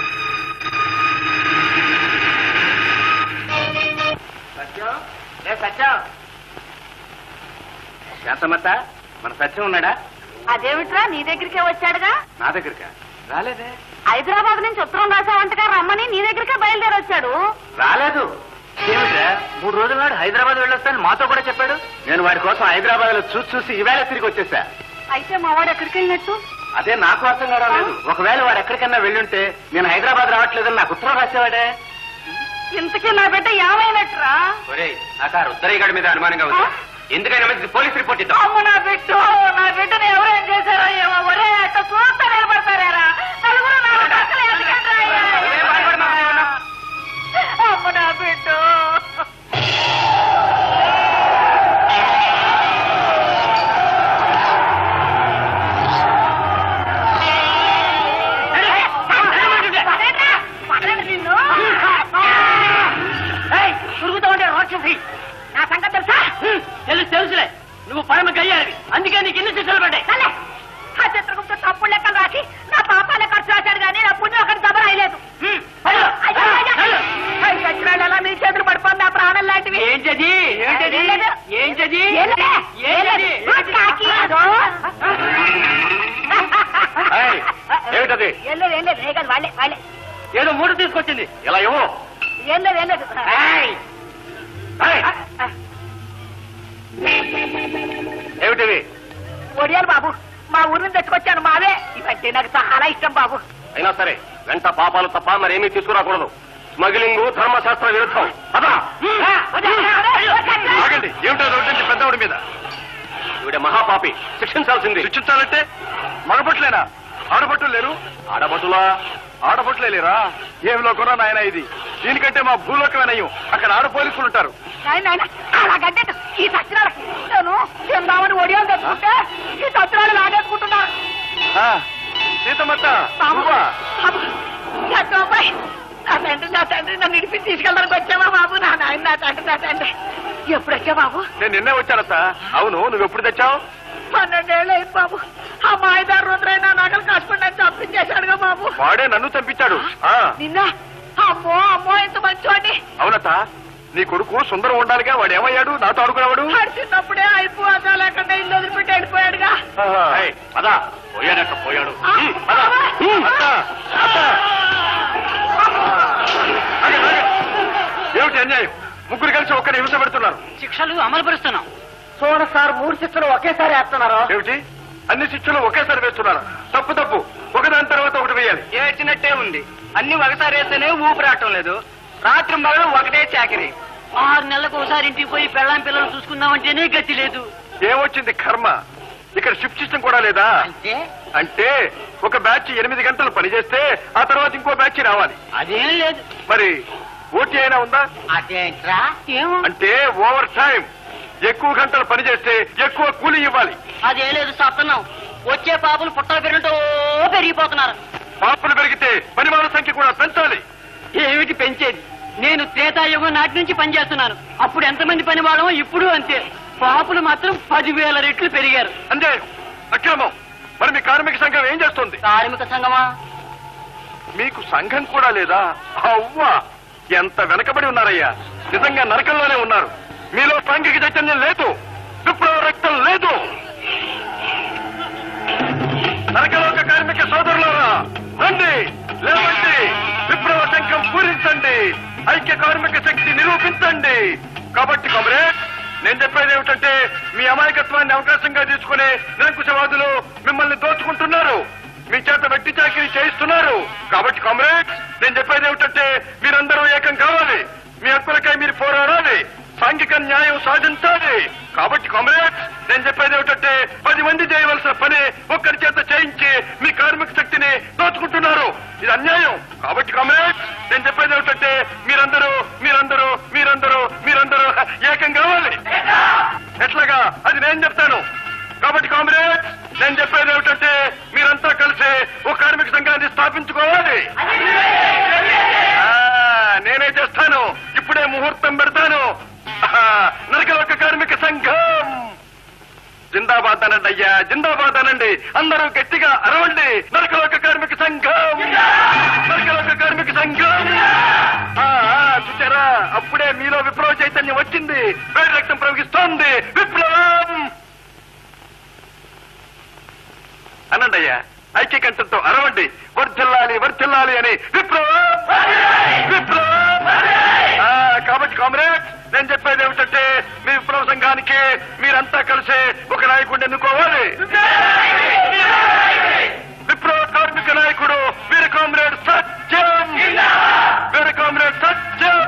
సత్యం ఏ సత్యం శాంతమత్త మన సత్యం ఉన్నాడా అదేమిట్రా నీ దగ్గరికే వచ్చాడుగా నా దగ్గరికి రాలేదే హైదరాబాద్ నుంచి ఉత్తరం రాసావంటగా రమ్మని నీ దగ్గరికే బయలుదేరి వచ్చాడు రాలేదు ఏమిట్రా మూడు రోజుల నాడు హైదరాబాద్ వెళ్ళొస్తాను మాతో కూడా చెప్పాడు నేను వాడి కోసం హైదరాబాద్ లో చూసి చూసి ఈవేళ తిరిగి వచ్చేసా అయితే మావాడు ఎక్కడికి వెళ్ళినట్టు అదే నాకు అర్థం కావడం ఒకవేళ వాడు ఎక్కడికన్నా వెళ్ళుంటే నేను హైదరాబాద్ రావట్లేదని నాకు ఉత్తరం రాసేవాడే ఇంతకీ నా బిడ్డ ఏమైనట్టురా ఒరేయ్ నాకు ఆ రుద్రయ్య గారి మీద అనుమానంగా ఉంది ఎందుకైనా మంచిది పోలీస్ రిపోర్ట్ ఇద్దాం అమ్మ నా బిడ్డ నా బిడ్డను ఎవరేం చేశారో ఏమో ఒరే అట్ట చూస్తా నిలబడతారా నలుగురు నాలుగు పక్కల ఎందుకంట్రా అయ్యా? వాళ్ళే. ఏదో మూడు తీసుకొచ్చింది ఇలా ఇవ్వు ఏం లేదు ఏం లేదు ఏయ్! ఏయ్! ఏమిటివి ఒడియాలు బాబు మా ఊరి నుంచి తెచ్చుకొచ్చాను మావే ఇవంటే నాకు చాలా ఇష్టం బాబు అయినా సరే వెంట పాపాలు తప్ప మరేమీ తీసుకురాకూడదు స్మగ్లింగ్ ధర్మశాస్త్ర విరుద్ధం అదా ఆగండి ఏమిటో రోడ్డు పెద్దవాడి మీద ఈవిడ మహాపాపి శిక్షించాల్సింది శిక్షించాలంటే మగపట్లేనా ఆడపట్టులు లేరు ఆడబట్టులా ఆడపట్లే లేరా ఏం లోకరా నాయన ఇది దీనికంటే మా భూలోకమేనయ్యం అక్కడ ఆడ పోలీసులు ఉంటారు నాయన నాయన అలాగంటే ఈ సత్యనారాయణ నేను తిందామని ఒడియాలు తెచ్చుకుంటే ఈ సత్యనారాయణ లాగేసుకుంటున్నా ఆ, సీతమ్మత్త బాబు నువ్వా? బాబు సత్యబాబాయ్ నా తండ్రి నా తండ్రి నన్ను ఇడిపి తీసుకెళ్ళడానికి వచ్చావా బాబు నా నాయన నా తండ్రి నా తండ్రి ఎప్పుడు వచ్చా బాబు నేను నిన్నే వచ్చానత్త అవును నువ్వు ఎప్పుడు తెచ్చావు పన్నెండేళ్ళు అయింది బాబు ఆ మాయదారు రుద్రైనా నగలు కాసుకుంటే చంపించేశాడుగా బాబు వాడే నన్ను చంపించాడు ఆ, నిన్న అమ్మో అమ్మో ఎంత మంచోని అవునత్త నీ కొడుకు సుందరం ఉండాలిగా వాడు ఏమయ్యాడు నాతో ఆడుకునేవాడు వాడు చిన్నప్పుడే అయిపో అదా లేకుండా ఇల్లు వదిలిపెట్టి వెళ్ళిపోయాడుగా ఆహా. ఏయ్, పదా పోయాడట పోయాడు ఆ, ఉమ్, పద. ఉమ్. అత్త, అత్త. ఆగండి, ఆగండి. ఏమిటి అన్యాయం ముగ్గురు కలిసి ఒక్కరి హింస పెడుతున్నారు శిక్షలు అమలు పరుస్తున్నాం చూడ సార్ మూడు శిక్షలు ఒకేసారి వేస్తున్నారు ఏమిటి అన్ని శిక్షలు ఒకేసారి వేస్తున్నారు తప్పు తప్పు ఒకదాని తర్వాత ఒకటి వేయాలి ఏడ్చినట్టే ఉంది అన్ని ఒకసారి వేస్తేనే ఊపిరాటం లేదు రాత్రి మగలు ఒకటే చాకరీ ఆరు నెలలకు ఒకసారి ఇంటికి పోయి పెళ్ళాం పిల్లలు చూసుకుందామంటేనే గతి లేదు ఏమొచ్చింది కర్మ ఇక్కడ షిఫ్ట్ సిస్టమ్ కూడా లేదా అంటే అంటే ఒక బ్యాచ్ ఎనిమిది గంటలు పనిచేస్తే ఆ తర్వాత ఇంకో బ్యాచ్ రావాలి అదేం లేదు మరి ఓటీ అయినా ఉందా అదేంట్రా ఏమో అంటే ఓవర్ టైం ఎక్కువ గంటలు పనిచేస్తే ఎక్కువ కూలీ ఇవ్వాలి అదేం లేదు సత్తన్నాం వచ్చే పాపలు పుట్టలు పెరిగినట్టు పెరిగిపోతున్నారు పాపులు పెరిగితే పని వాళ్ళ సంఖ్య కూడా పెంచాలి ఏమిటి పెంచేది నేను త్రేతాయుగం నాటి నుంచి పనిచేస్తున్నాను అప్పుడు ఎంతమంది పని వాళ్ళమో ఇప్పుడు అంతే పాపులు మాత్రం పదివేల రెట్లు పెరిగారు అంతే అక్రమం మరి మీ కార్మిక సంఘం ఏం చేస్తుంది కార్మిక సంఘమా మీకు సంఘం కూడా లేదా అవ్వా ఎంత వెనకబడి ఉన్నారయ్యా నిజంగా నరకంలోనే ఉన్నారు మీలో సాంఘిక చైతన్యం లేదు విప్లవ రక్తం లేదు నరకలోక కార్మిక సోదరులారా రండి లేవండి విప్లవ శంఖం పూరించండి ఐక్య కార్మిక శక్తి నిరూపించండి కాబట్టి కమరేడ్ నేను చెప్పేది ఏమిటంటే మీ అమాయకత్వాన్ని అవకాశంగా తీసుకునే నిరంకుశవాదులు మిమ్మల్ని దోచుకుంటున్నారు మీ చేత వెట్టి చాకిరీ చేయిస్తున్నారు కాబట్టి కామ్రేడ్ నేను చెప్పేది ఏమిటంటే మీరందరూ ఏకం కావాలి మీ హక్కులకై మీరు పోరాడాలి సాంఘిక న్యాయం సాధించాలి కాబట్టి కామ్రేడ్ నేను చెప్పేది ఏమిటంటే పది మంది చేయవలసిన పని ఒక్కరి చేత చేయించి మీ కార్మిక శక్తిని దోచుకుంటున్నారు ఇది అన్యాయం కాబట్టి కామ్రేడ్ నేను చెప్పేది ఏమిటంటే మీరందరూ మీరందరూ మీరందరూ మీరందరూ ఏకం కావాలి ఎట్లాగా అది నేను చెప్తాను కాబట్టి కామ్రేడ్ నేను చెప్పేది ఏమిటంటే మీరంతా కలిసి ఒక కార్మిక సంఘాన్ని స్థాపించుకోవాలి ఆ, నేనే చేస్తాను ఇప్పుడే ముహూర్తం పెడతాను ఆ, నరకలోక కార్మిక సంఘం జిందాబాద్ అనండి అయ్యా జిందాబాద్ అనండి అందరూ గట్టిగా అరవండి నరకలోక కార్మిక సంఘం నరకలోక కార్మిక సంఘం ఆ, ఆ, చూచారా అప్పుడే మీలో విప్లవ చైతన్యం వచ్చింది వేడి రక్తం ప్రవహిస్తోంది విప్లవం అనండి అయ్యా ఐక్యకంఠంతో అరవండి వర్ధిల్లాలి వర్ధిల్లాలి అని విప్లవం విప్లవం ఆ, కాబట్టి కామ్రేడ్ నేను చెప్పేది ఏమిటంటే మీ విప్లవ సంఘానికి మీరంతా కలిసి ఒక నాయకుడిని ఎన్నుకోవాలి విప్లవ కార్మిక నాయకుడు వీర కామ్రేడ్ సత్యం వీర కామ్రేడ్ సత్యం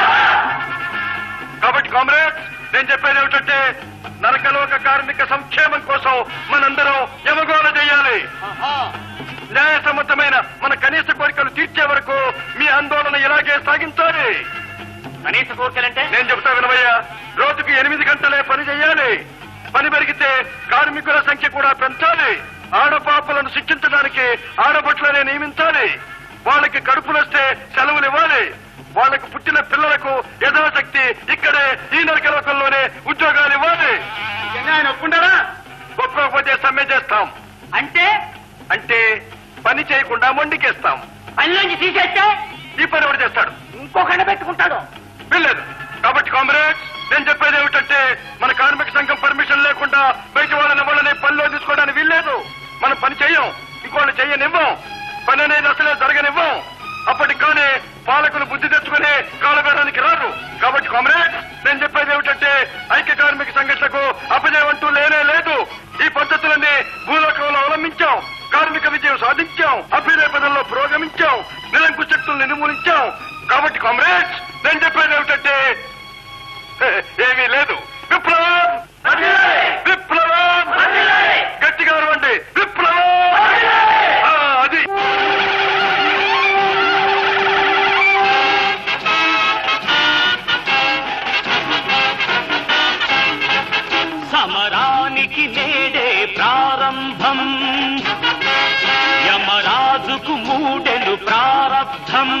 కాబట్టి కామ్రేడ్ నేను చెప్పేది ఏమిటంటే నరకలోక కార్మిక సంక్షేమం కోసం మనందరం యమగోళ చేయాలి న్యాయసమ్మతమైన మన కనీస కోరికలు తీర్చే వరకు మీ ఆందోళన ఇలాగే సాగించాలి కనీస కోరికలంటే నేను చెప్తా వినవయ్యా రోజుకు ఎనిమిది గంటలే పని చేయాలి పని పెరిగితే కార్మికుల సంఖ్య కూడా పెంచాలి ఆడపాపలను శిక్షించడానికి ఆడపట్లనే నియమించాలి వాళ్ళకి కడుపులొస్తే సెలవులు ఇవ్వాలి వాళ్ళకు పుట్టిన పిల్లలకు యథాశక్తి ఇక్కడే ఈ నరకలోకంలోనే ఉద్యోగాలు ఇవ్వాలి ఆయన ఒప్పుకుంటారా ఒప్పుకోకపోతే సమ్మె చేస్తాం అంటే అంటే పని చేయకుండా మొండికేస్తాం పనిలోంచి తీసేస్తే ఈ పని ఎవరు చేస్తాడు ఇంకొకటి పెట్టుకుంటాడు వీల్లేదు కాబట్టి కామ్రేడ్స్ నేను చెప్పేది ఏమిటంటే మన కార్మిక సంఘం పర్మిషన్ లేకుండా బయట వాళ్ళని వాళ్ళని పనిలో తీసుకోవడానికి వీల్లేదు మనం పని చెయ్యం ఇంకోళ్ళు చెయ్యనివ్వం పని అనేది అసలే జరగనివ్వం అప్పటికి కానీ పాలకులు బుద్ధి తెచ్చుకుని కాలబెట్టడానికి రారు కాబట్టి కామ్రేడ్ నేను చెప్పేది ఏమిటంటే ఐక్య కార్మిక సంఘటనకు అపజయం అంటూ లేనే లేదు ఈ పద్ధతులన్నీ భూలోకంలో అవలంబించాం కార్మిక విజయం సాధించాం అభ్యుదయ పదంలో పురోగమించాం నిరంకు శక్తుల్ని నిర్మూలించాం కాబట్టి కామ్రేడ్స్ నేను చెప్పేది ఏమిటంటే ఏమీ లేదు విప్లవం విప్లవం గట్టిగా అరవండి విప్లవం ఆ, అది సమరానికి నేడే ప్రారంభం యమరాజుకు మూడెను ప్రారబ్ధం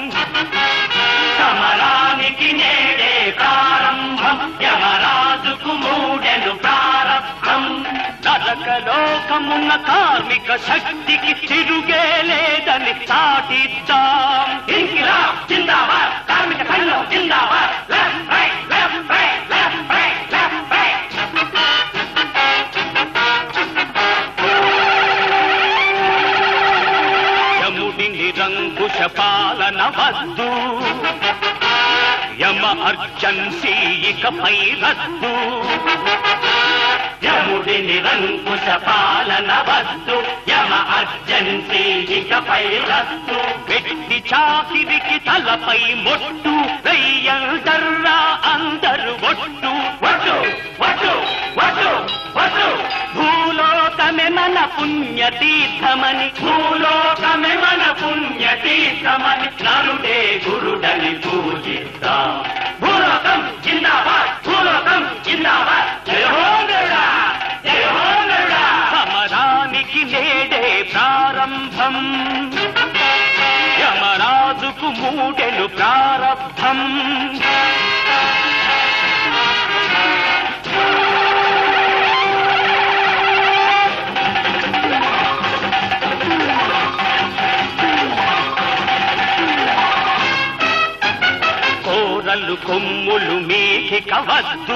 సమరానికి నేడే ప్రారంభం యమరాజుకు మూడెను ప్రారబ్ధం నరకలోకమున్న కార్మిక శక్తికి తిరుగే లేదని చాటిద్దాం ఇంకిలాబ్ జిందాబాద్ కార్మిక సంఘం జిందాబాద్ left right left right left right left right యముడి నిరంకుశ పాలన వద్దు యమ అర్జన్సీ ఇకపై రద్దు యముడి నిరంకుశ పాలన వద్దు యమ అర్జన్సీ ఇకపై రద్దు వెట్టి చాకిరికి తలపై మొట్టు వెయ్యందర్రా అందరు ఒట్టు వట్టు వట్టు వట్టు వట్టు భూలోకమే మన పుణ్యతీర్థమని భూలోకమే మన పుణ్యతీర్థమని నరుడే గురుడని పూజిద్దాం భూలోకం జిందాబాద్ భూలోకం జిందాబాద్ జయ హో గరుడా జయ హో గరుడా సమరానికి నేడే ప్రారంభం యమరాజుకు మూడెను ప్రారబ్ధం కోరలు కొమ్ములు మీకిక వద్దు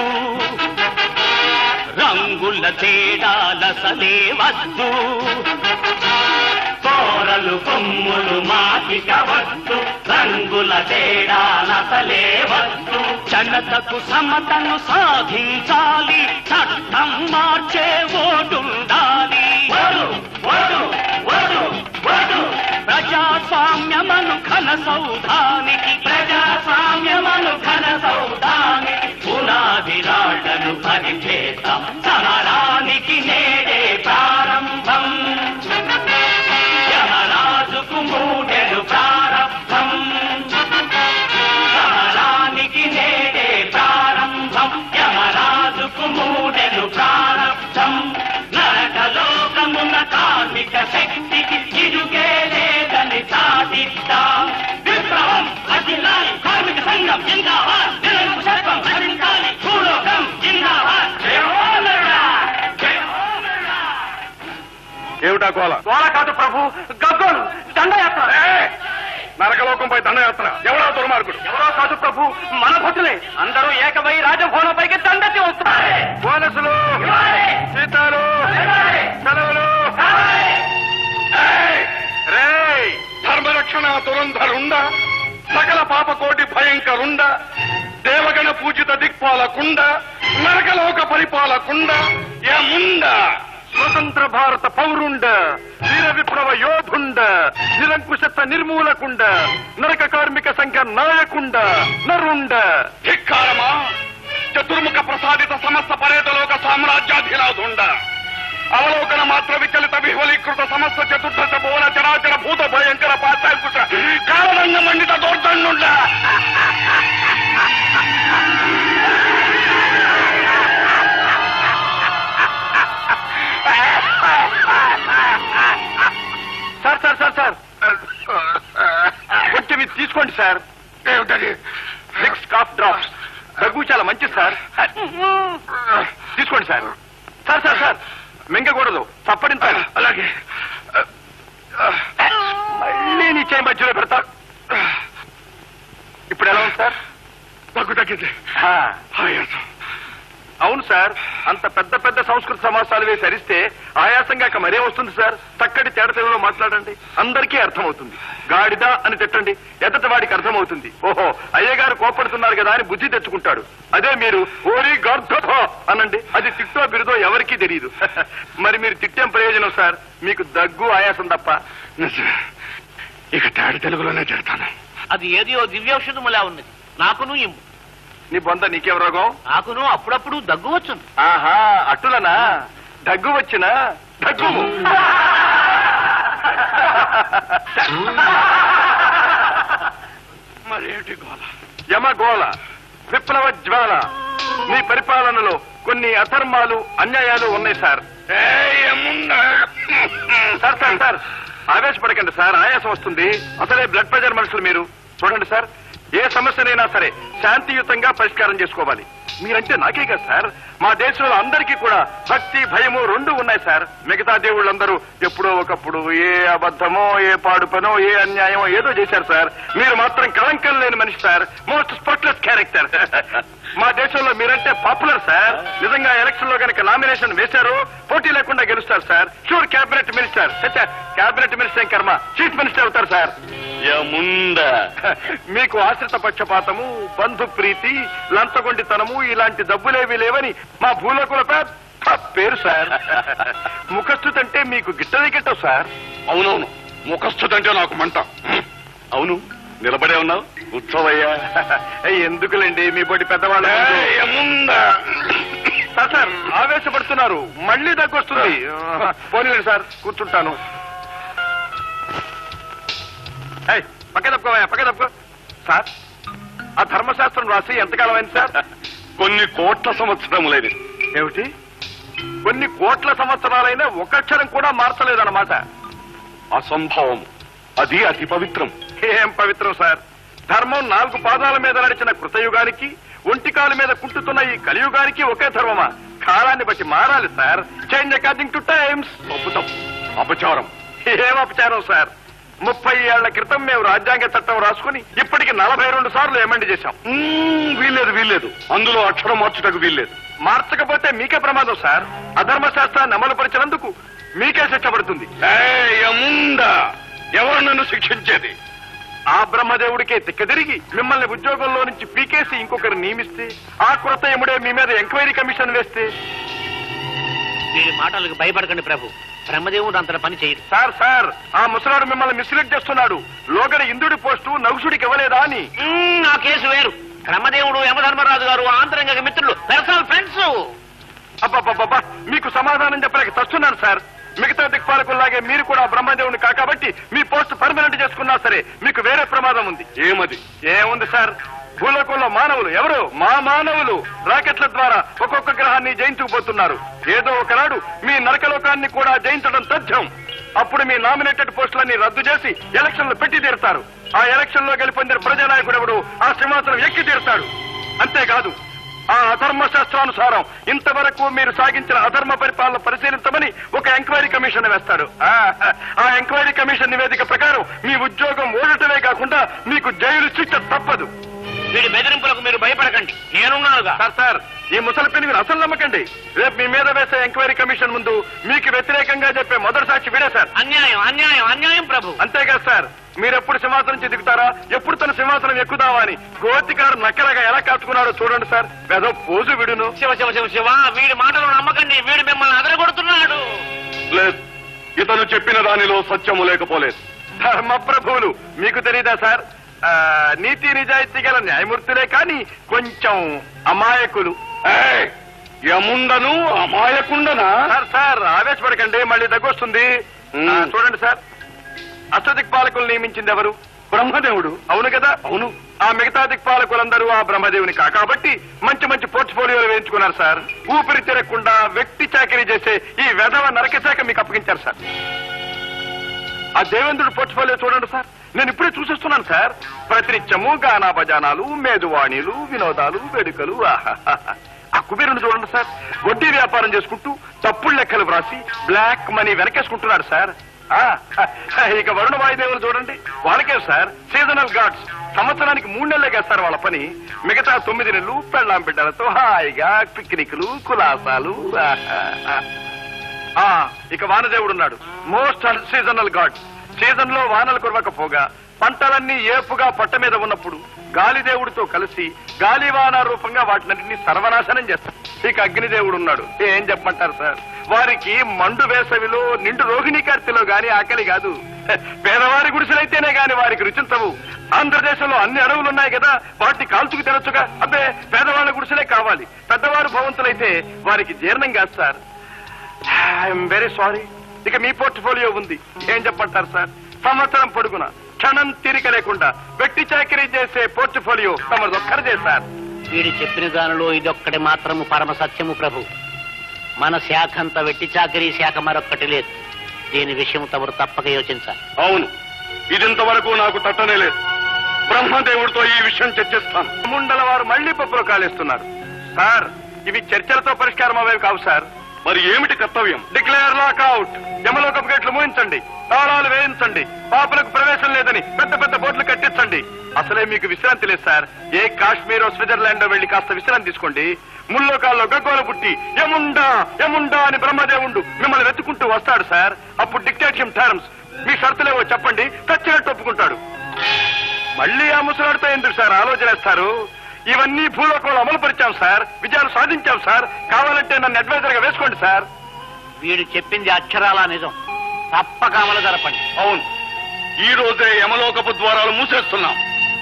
రంగుల తేడాలసలే వద్దు కోరలు కొమ్ములు మాకిక వద్దు రంగుల తేడాలసలే వద్దు జనతకు సమతను సాధించాలి చట్టం మార్చే ఓటుండాలి ఓడు ఓడు ఓడు ఓడు ప్రజాస్వామ్యమను ఘన సౌధానికి ప్రజాస్వామ్యమను ఘన సౌధానికి పునాది రాళ్లను పరిచేద్దాం సమరానికి నేడే ప్రారంభం యమరాజుకు మూడెను ప్రారంభం సమరానికి నేడే ప్రారంభం యమరాజుకు మూడెను ప్రారంభం నరకలోకమున కార్మిక శక్తికి తిరుగే లేదని సాధిద్దాం విప్లవం అఖిలాలి కార్మిక సంఘం జిందాబాద్ నిరంకుశత్వం నశించాలి భూలోకం జిందాబాద్ జయ హో నరుడా! జయ హో నరుడా! ఏమిటా గోల గోళ కాదు ప్రభు గగ్గోలు దండయాత్ర నరకలోకంపై దండయాత్ర ఎవడా దుర్మార్గుడు ఎవరో కాదు ప్రభు మన భటులే అందరూ ఏకమై రాజభవనంపైకి దండెత్తి వస్తారు బోనసులు సీతాలు సెలవులు ఏయ్! రేయ్! ధర్మరక్షణ దురంధరుండ సకల పాప కోటి భయంకరుండ దేవగణ పూజిత దిక్పాలకుండ నరకలోక పరిపాలకుండ యముండ స్వతంత్ర భారత పౌరుండ వీర విప్లవ యోధుండ నిరంకుశత్వ నిర్మూలకుండ నరక కార్మిక సంఘ నాయకుండ నరుండ ధిక్కారమా చతుర్ముఖ ప్రసాదిత సమస్త పరేతలోక సామ్రాజ్యాధిరాధుండ అవలోకన మాత్ర విచలిత విహ్వలీకృత సమస్త చతుర్దశ బోల చరాచర భూత భయంకర పాశాంకుశ కారణంగ మండిత దోర్దండుండ సార్ సార్ సార్ సార్ కొంచెం ఇది తీసుకోండి సార్ ఏమిటది సిక్స్ కాఫ్ డ్రాప్స్ దగ్గు చాలా మంచిది సార్ తీసుకోండి సార్ సార్ సార్ సార్ మింగకూడదు తప్పడించాలి అలాగే మళ్ళీ నీ చేయి మధ్యలో పెడతా ఇప్పుడు ఎలా ఉంది సార్ దగ్గు తగ్గింది అవును సార్ అంత పెద్ద పెద్ద సంస్కృత సమాసాలు వేసి అరిస్తే ఆయాసంగా ఇక మరే వస్తుంది సార్ చక్కటి తేడతెలుగులో మాట్లాడండి అందరికీ అర్థమవుతుంది గాడిద అని తిట్టండి ఎదట వాడికి అర్థమవుతుంది ఓహో అయ్యగారు కోపడుతున్నారు కదా అని బుద్ధి తెచ్చుకుంటాడు అదే మీరు ఓరి గర్ధో అనండి అది తిట్టో బిరుదో ఎవరికీ తెలియదు మరి మీరు తిట్టేం ప్రయోజనం సార్ మీకు దగ్గు ఆయాసం తప్ప ఇక తాడి తెలుగులోనే తిడతాను అది ఏదియో దివ్యౌషధములా ఉన్నది నాకును ఇమ్ము నీ బొంద నీకేం రోగం నాకును అప్పుడప్పుడు దగ్గు వచ్చును ఆహా అట్టులనా దగ్గు వచ్చినా దగ్గు మరేటి గోల యమగోళ విప్లవ జ్వాల మీ పరిపాలనలో కొన్ని అధర్మాలు అన్యాయాలు ఉన్నాయి సార్ సార్ సార్ సార్ ఆవేశపడకండి సార్ ఆయాసం వస్తుంది అసలే బ్లడ్ ప్రెషర్ మనుషులు మీరు చూడండి సార్ ఏ సమస్యనైనా సరే శాంతియుతంగా పరిష్కారం చేసుకోవాలి మీరంటే నాకే కదా సార్ మా దేశంలో అందరికీ కూడా భక్తి భయము రెండు ఉన్నాయి సార్ మిగతా దేవుళ్ళందరూ ఎప్పుడో ఒకప్పుడు ఏ అబద్ధమో ఏ పాడు పనో ఏ అన్యాయమో ఏదో చేశారు సార్ మీరు మాత్రం కళంకం లేని మనిషి సార్ మోస్ట్ స్పాట్లెస్ క్యారెక్టర్ మా దేశంలో మీరంటే పాపులర్ సార్ నిజంగా ఎలక్షన్ లో కనుక నామినేషన్ వేశారు పోటీ లేకుండా గెలుస్తారు sir sure cabinet minister cabinet minister ఏం కర్మ చీఫ్ మినిస్టర్ అవుతారు సార్ యముందా మీకు ఆశ్రిత పక్షపాతము బంధు ప్రీతి లంచగొండితనము ఇలాంటి డబ్బులేవి లేవని మా భూలోకుల పెద్ద పేరు సార్ ముఖస్థుతి అంటే మీకు గిట్టది గిట్టవు సార్ అవునవును ముఖస్థుతంటే నాకు మంట అవును నిలబడే ఉన్నావు కూర్చోవయ్యా ఎందుకులేండి మీ బొడి పెద్దవాళ్ళు యముందా సార్ సార్ ఆవేశపడుతున్నారు మళ్ళీ దగ్గొస్తుంది పోనీలేండి సార్ కూర్చుంటాను ఏయ్, పక్క తప్పుకోవయ్యా పక్క తప్పుకో సార్ ఆ ధర్మశాస్త్రం రాసి ఎంతకాలం అయింది సార్ కొన్ని కోట్ల సంవత్సరములైన ఏమిటి కొన్ని కోట్ల సంవత్సరాలైనా ఒక్కక్షరం కూడా మార్చలేదన్నమాట అసంభవం అది అతి పవిత్రం ఏం పవిత్రం సార్ ధర్మం నాలుగు పాదాల మీద నడిచిన కృతయుగానికి ఒంటికాల మీద కుంటుతున్న ఈ కలియుగానికి ఒకే ధర్మమా కాలాన్ని బట్టి మారాలి sir change according to times అద్భుతం అపచారం ఏం అపచారం సార్ ముప్పై ఏళ్ల క్రితం మేము రాజ్యాంగ చట్టం రాసుకుని ఇప్పటికి నలభై రెండు సార్లు ఎమండి చేశాం మ్మ్, వీల్లేదు వీల్లేదు అందులో అక్షరం మార్చుటకు వీల్లేదు మార్చకపోతే మీకే ప్రమాదం సార్ అధర్మ శాస్త్రాన్ని అమలుపరిచినందుకు మీకే శిక్ష పడుతుంది ఏయ్, యముందా ఎవరు నన్ను శిక్షించేది ఆ బ్రహ్మదేవుడికే తిక్కదిరిగి మిమ్మల్ని ఉద్యోగంలో నుంచి పీకేసి ఇంకొకరు నియమిస్తే ఆ కృత ఎముడే మీ మీద ఎంక్వైరీ కమిషన్ వేస్తే వీడి మాటలకు భయపడకండి ప్రభు బ్రహ్మదేవుడు అంతట పని చేయడు సార్ సార్ ఆ ముసలాడు మిమ్మల్ని మిస్లీడ్ చేస్తున్నాడు లోగడ ఇంద్రుడి పోస్టు నగుసుడికి ఇవ్వలేదా అని మ్మ్, నా కేసు వేరు బ్రహ్మదేవుడు యమధర్మరాజు గారు ఆంతరంగ మిత్రులు పర్సనల్ ఫ్రెండ్స్ అబ్బబ్బబ్బబ్బా మీకు సమాధానం చెప్పలేక తస్తున్నాను సార్ మిగతా దిక్పాలకుల్లాగే మీరు కూడా బ్రహ్మదేవుని కాకబట్టి మీ పోస్ట్ పర్మనెంట్ చేసుకున్నా సరే మీకు వేరే ప్రమాదం ఉంది ఏమది ఏముంది సార్ భూలోకంలో మానవులు ఎవరు మా మానవులు రాకెట్ల ద్వారా ఒక్కొక్క గ్రహాన్ని జయించుకుపోతున్నారు ఏదో ఒకనాడు మీ నరకలోకాన్ని కూడా జయించడం తథ్యం అప్పుడు మీ నామినేటెడ్ పోస్టులన్నీ రద్దు చేసి ఎలక్షన్లు పెట్టి తీరుతారు ఆ ఎలక్షన్ లో గెలుపొందిన ప్రజానాయకుడు ఎవడు ఆ సింహాసనం ఎక్కి తీరుతాడు అంతేకాదు ఆ అధర్మ శాస్త్రానుసారం ఇంతవరకు మీరు సాగించిన అధర్మ పరిపాలన పరిశీలించమని ఒక ఎంక్వైరీ కమిషన్ వేస్తాడు ఆ, ఆ ఎంక్వైరీ కమిషన్ నివేదిక ప్రకారం మీ ఉద్యోగం ఓడటమే కాకుండా మీకు జైలు శిక్ష తప్పదు వీడి బెదిరింపులకు మీరు భయపడకండి నేనున్నానుగా సార్ సార్ ఈ ముసలి పిల్లి మీరు అసలు నమ్మకండి రేపు మీ మీద వేసే ఎంక్వైరీ కమిషన్ ముందు మీకు వ్యతిరేకంగా చెప్పే మొదటి సాక్షి వీడే సార్ అన్యాయం అన్యాయం అన్యాయం ప్రభు అంతేగా సార్ మీరు ఎప్పుడు సింహాసనం నుంచి దిగుతారా ఎప్పుడు తన సింహాసనం ఎక్కుదామా అని గోతికారు నక్కలగా ఎలా కాచుకున్నాడో చూడండి సార్ పెదో పోజు విడును శివ శివ శివ శివ వీడి మాటలు నమ్మకండి వీడు మిమ్మల్ని అదరగొడుతున్నాడు లేదు ఇతను చెప్పిన దానిలో సత్యము లేకపోలేదు ధర్మ ప్రభువులు మీకు తెలియదా సార్ ఆ, నీతి నిజాయితీ గల న్యాయమూర్తులే కానీ కొంచెం అమాయకులు ఏయ్, యముండను అమాయకుండనా సార్ సార్ ఆవేశపడకండి మళ్ళీ దగ్గొస్తుంది మ్మ్. ఆ, చూడండి సార్ అష్టదిక్పాలకులు నియమించింది ఎవరు బ్రహ్మదేవుడు అవును కదా అవును ఆ మిగతా దిక్పాలకులందరూ ఆ బ్రహ్మదేవుని కా కాబట్టి మంచి మంచి పోర్ట్ఫోలియోలు వేయించుకున్నారు సార్ ఊపిరి తిరగకుండా వ్యక్తి చాకరీ చేసే ఈ వెధవ నరక శాఖ మీకు అప్పగించారు సార్ ఆ దేవేంద్రుడు పోర్ట్ఫోలియో చూడండి సార్ నేను ఇప్పుడే చూసేస్తున్నాను సార్ ప్రతినిత్యము గానా భజానాలు మేదువాణిలు వినోదాలు వేడుకలు ఆహాహాహా. ఆ కుబేరుని చూడండి సార్ వడ్డీ వ్యాపారం చేసుకుంటూ తప్పుడు లెక్కలు వ్రాసి బ్లాక్ మనీ వెనకేసుకుంటున్నాడు సార్ ఆ, ఇక వరుణ వాయుదేవులు చూడండి వాళ్ళకే సార్ సీజనల్ గాడ్స్ సంవత్సరానికి మూడు నెలలే చేస్తారు వాళ్ళ పని మిగతా తొమ్మిది నెలలు పెళ్ళాం బిడ్డలతో హాయిగా పిక్నిక్లు కులాసాలు ఆ, ఇక వానదేవుడు ఉన్నాడు మోస్ట్ సీజనల్ గాడ్ సీజన్ లో వానలు కురవకపోగా పంటలన్నీ ఏపుగా పొట్ట మీద ఉన్నప్పుడు గాలిదేవుడితో కలిసి గాలివాన రూపంగా వాటినన్నింటినీ సర్వనాశనం చేస్తాడు ఇక అగ్నిదేవుడు ఉన్నాడు ఏం చెప్పమంటారు సార్ వారికి మండు వేసవిలో నిండు రోహిణీ కార్తెలో గాని ఆకలి కాదు హె, పేదవారి గుడిసెలైతేనే గాని వారికి రుచించవు ఆంధ్రదేశంలో అన్ని అడవులు ఉన్నాయి కదా వాటిని కాల్చుకు తినొచ్చుగా అబ్బే పేదవాళ్ళ గుడిసెలే కావాలి పెద్దవారు భవంతులైతే వారికి జీర్ణం కాదు సార్ ఐఎమ్ వెరీ సారీ ఇక మీ పోర్ట్ఫోలియో ఉంది ఏం చెప్పంటారు సార్ సంవత్సరం పొడుగున క్షణం తీరిక లేకుండా వెట్టి చాకరీ చేసే పోర్ట్ఫోలియో తమది ఒక్కరిదే సార్ వీడు చెప్పిన దానిలో ఇదొక్కటి మాత్రము పరమ సత్యము ప్రభు మన శాఖ అంత వెట్టి చాకరీ శాఖ మరొక్కటి లేదు దీని విషయం తమరు తప్పక యోచించాలి అవును ఇదింతవరకు నాకు తట్టనే లేదు బ్రహ్మదేవుడితో ఈ విషయం చర్చిస్తాను ముండల వారు మళ్లీ పప్పులో కాలేస్తున్నారు సార్ ఇవి చర్చలతో పరిష్కారం అవేవి కావు సార్ మరి ఏమిటి కర్తవ్యం డిక్లేర్ లాక్ అవుట్ యమలోకపు గేట్లు మూయించండి తాళాలు వేయించండి పాపలకు ప్రవేశం లేదని పెద్ద పెద్ద బోర్డులు కట్టించండి అసలే మీకు విశ్రాంతి లేదు సార్ ఏ కాశ్మీరో స్విట్జర్లాండ్ వెళ్లి కాస్త విశ్రాంతి తీసుకోండి ముల్లోకాల్లో గగ్గోల పుట్టి యముండా యముండా అని బ్రహ్మదేవుండు మిమ్మల్ని వెతుకుంటూ వస్తాడు సార్ అప్పుడు డిక్టేషన్ టర్మ్స్ మీ షరతులేవో చెప్పండి ఖచ్చితంగా ఒప్పుకుంటాడు మళ్ళీ ఆ ముసలాడితో ఎందుకు సార్ ఆలోచనేస్తారు ఇవన్నీ భూలోకంలో అమలు పరిచాం సార్ విజయాలు సాధించాం సార్ కావాలంటే నన్ను అడ్వైజర్ గా వేసుకోండి సార్ వీడు చెప్పింది అక్షరాల నిజం తప్పక అమలు జరపండి అవును ఈ రోజే యమలోకపు ద్వారాలు మూసేస్తున్నాం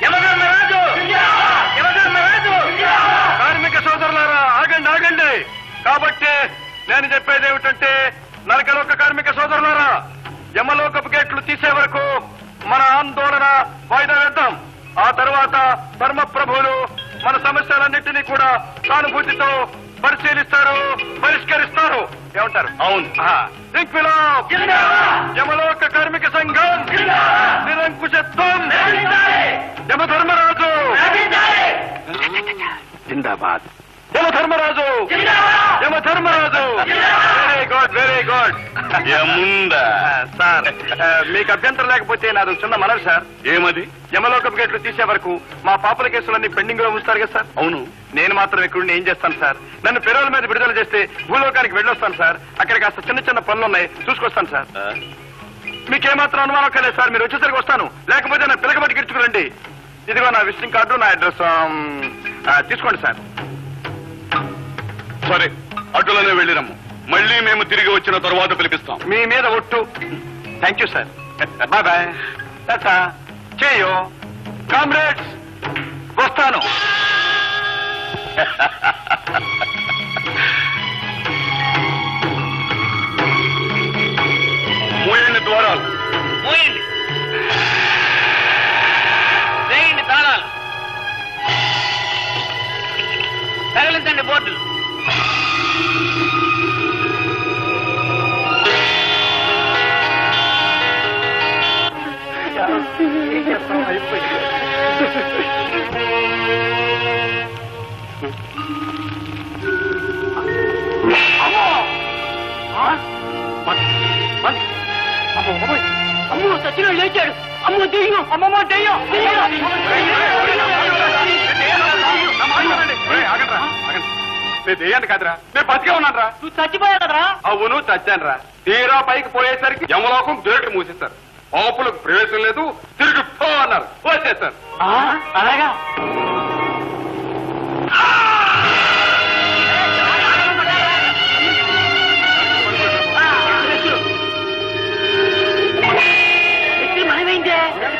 కార్మిక సోదరులారా ఆగండి ఆగండి కాబట్టి నేను చెప్పేది ఏమిటంటే నరకలోక కార్మిక సోదరులారా యమలోకపు గేట్లు తీసే వరకు మన ఆందోళన వాయిదా వేద్దాం ఆ తర్వాత ధర్మ ప్రభువులు మన సమస్యలన్నింటినీ కూడా సానుభూతితో పరిశీలిస్తారు పరిష్కరిస్తారు ఏమంటారు అవును ఇంక్విలాబ్ యమలోక కార్మిక సంఘం నిరంకుశత్వం యమధర్మరాజు జిందాబాద్ Yamadharmaraju Yamadharmaraju very good very good sir ఆ, మీకు అభ్యంతరం లేకపోతే నాది చిన్న మనవి సార్ ఏమది యమలోకపు గేట్లు తీసే వరకు మా పాపల కేసులన్నీ పెండింగ్ లో ఉంచుతారు కదా సార్ అవును నేను మాత్రం ఇక్కడ ఏం చేస్తాను సార్ నన్ను పెరోల మీద విడుదల చేస్తే భూలోకానికి వెళ్ళొస్తాను సార్ అక్కడ కాస్త చిన్న చిన్న పనులు ఉన్నాయి చూసుకొస్తాను సార్ మీకేమాత్రం అనుమానం కలేదు సార్ మీరు వచ్చేసరికి వస్తాను లేకపోతే నా పిల్లకబట్టి గిర్చుకురండి ఇదిగో నా విజిటింగ్ కార్డు నా అడ్రస్ తీసుకోండి సార్ సరే అటులోనే వెళ్ళిరమ్ము మళ్ళీ మేము తిరిగి వచ్చిన తర్వాత పిలిపిస్తాం మీ మీద ఒట్టు thank you sir bye bye టాటా చేయో కామ్రేడ్స్ వస్తాను మూయండి ద్వారాలు మూయండి వేయండి తాళాలు తగిలించండి బోర్డులు అమ్మో సచిన లేచాడు అమ్మో దెయ్యం అమ్మమ్మ దెయ్యం దెయ్యాన్ని కాదురా నేను బతికే ఉన్నాను నువ్వు చచ్చిపోయావు కదరా అవును చచ్చాను రా తీరా పైకి పోయేసరికి యమలోకం గేట్లు మూసేస్తారు పాపులకు ప్రవేశం లేదు తిరిగి పో అన్నారు వచ్చేస్తారు అలాగా మనమేంటే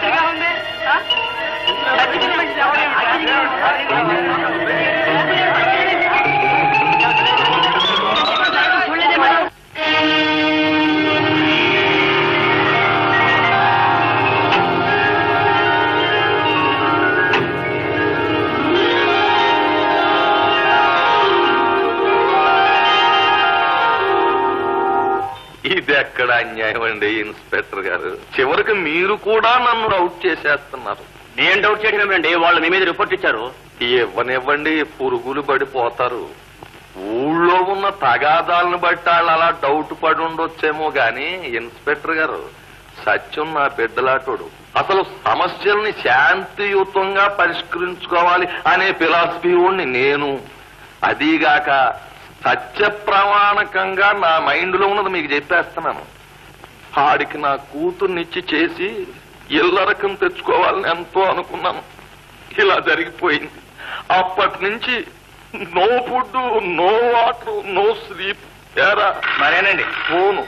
ఇది ఎక్కడ అన్యాయం అండి ఇన్స్పెక్టర్ గారు చివరికి మీరు కూడా నన్ను అవుట్ చేసేస్తున్నారు నేను డౌట్ చేయడం అండి వాళ్ళు మీ మీద రిపోర్ట్ ఇచ్చారు ఇవ్వనివ్వండి పురుగులు పడిపోతారు ఊళ్ళో ఉన్న తగాదాలను బట్టి వాళ్ళు అలా డౌట్ పడి ఉండొచ్చేమో గాని ఇన్స్పెక్టర్ గారు సత్యం నా బిడ్డలాటోడు అసలు సమస్యల్ని శాంతియుతంగా పరిష్కరించుకోవాలి అనే ఫిలాసఫీ ఉండి నేను అదీగాక సత్య ప్రమాణకంగా నా మైండ్ లో ఉన్నది మీకు చెప్పేస్తున్నాను ఆడికి నా కూతుర్నిచ్చి చేసి ఇల్లరకం తెచ్చుకోవాలని ఎంతో అనుకున్నాను ఇలా జరిగిపోయింది అప్పటి నుంచి no food no water no sleep ఏరా మరేనండి ఫోను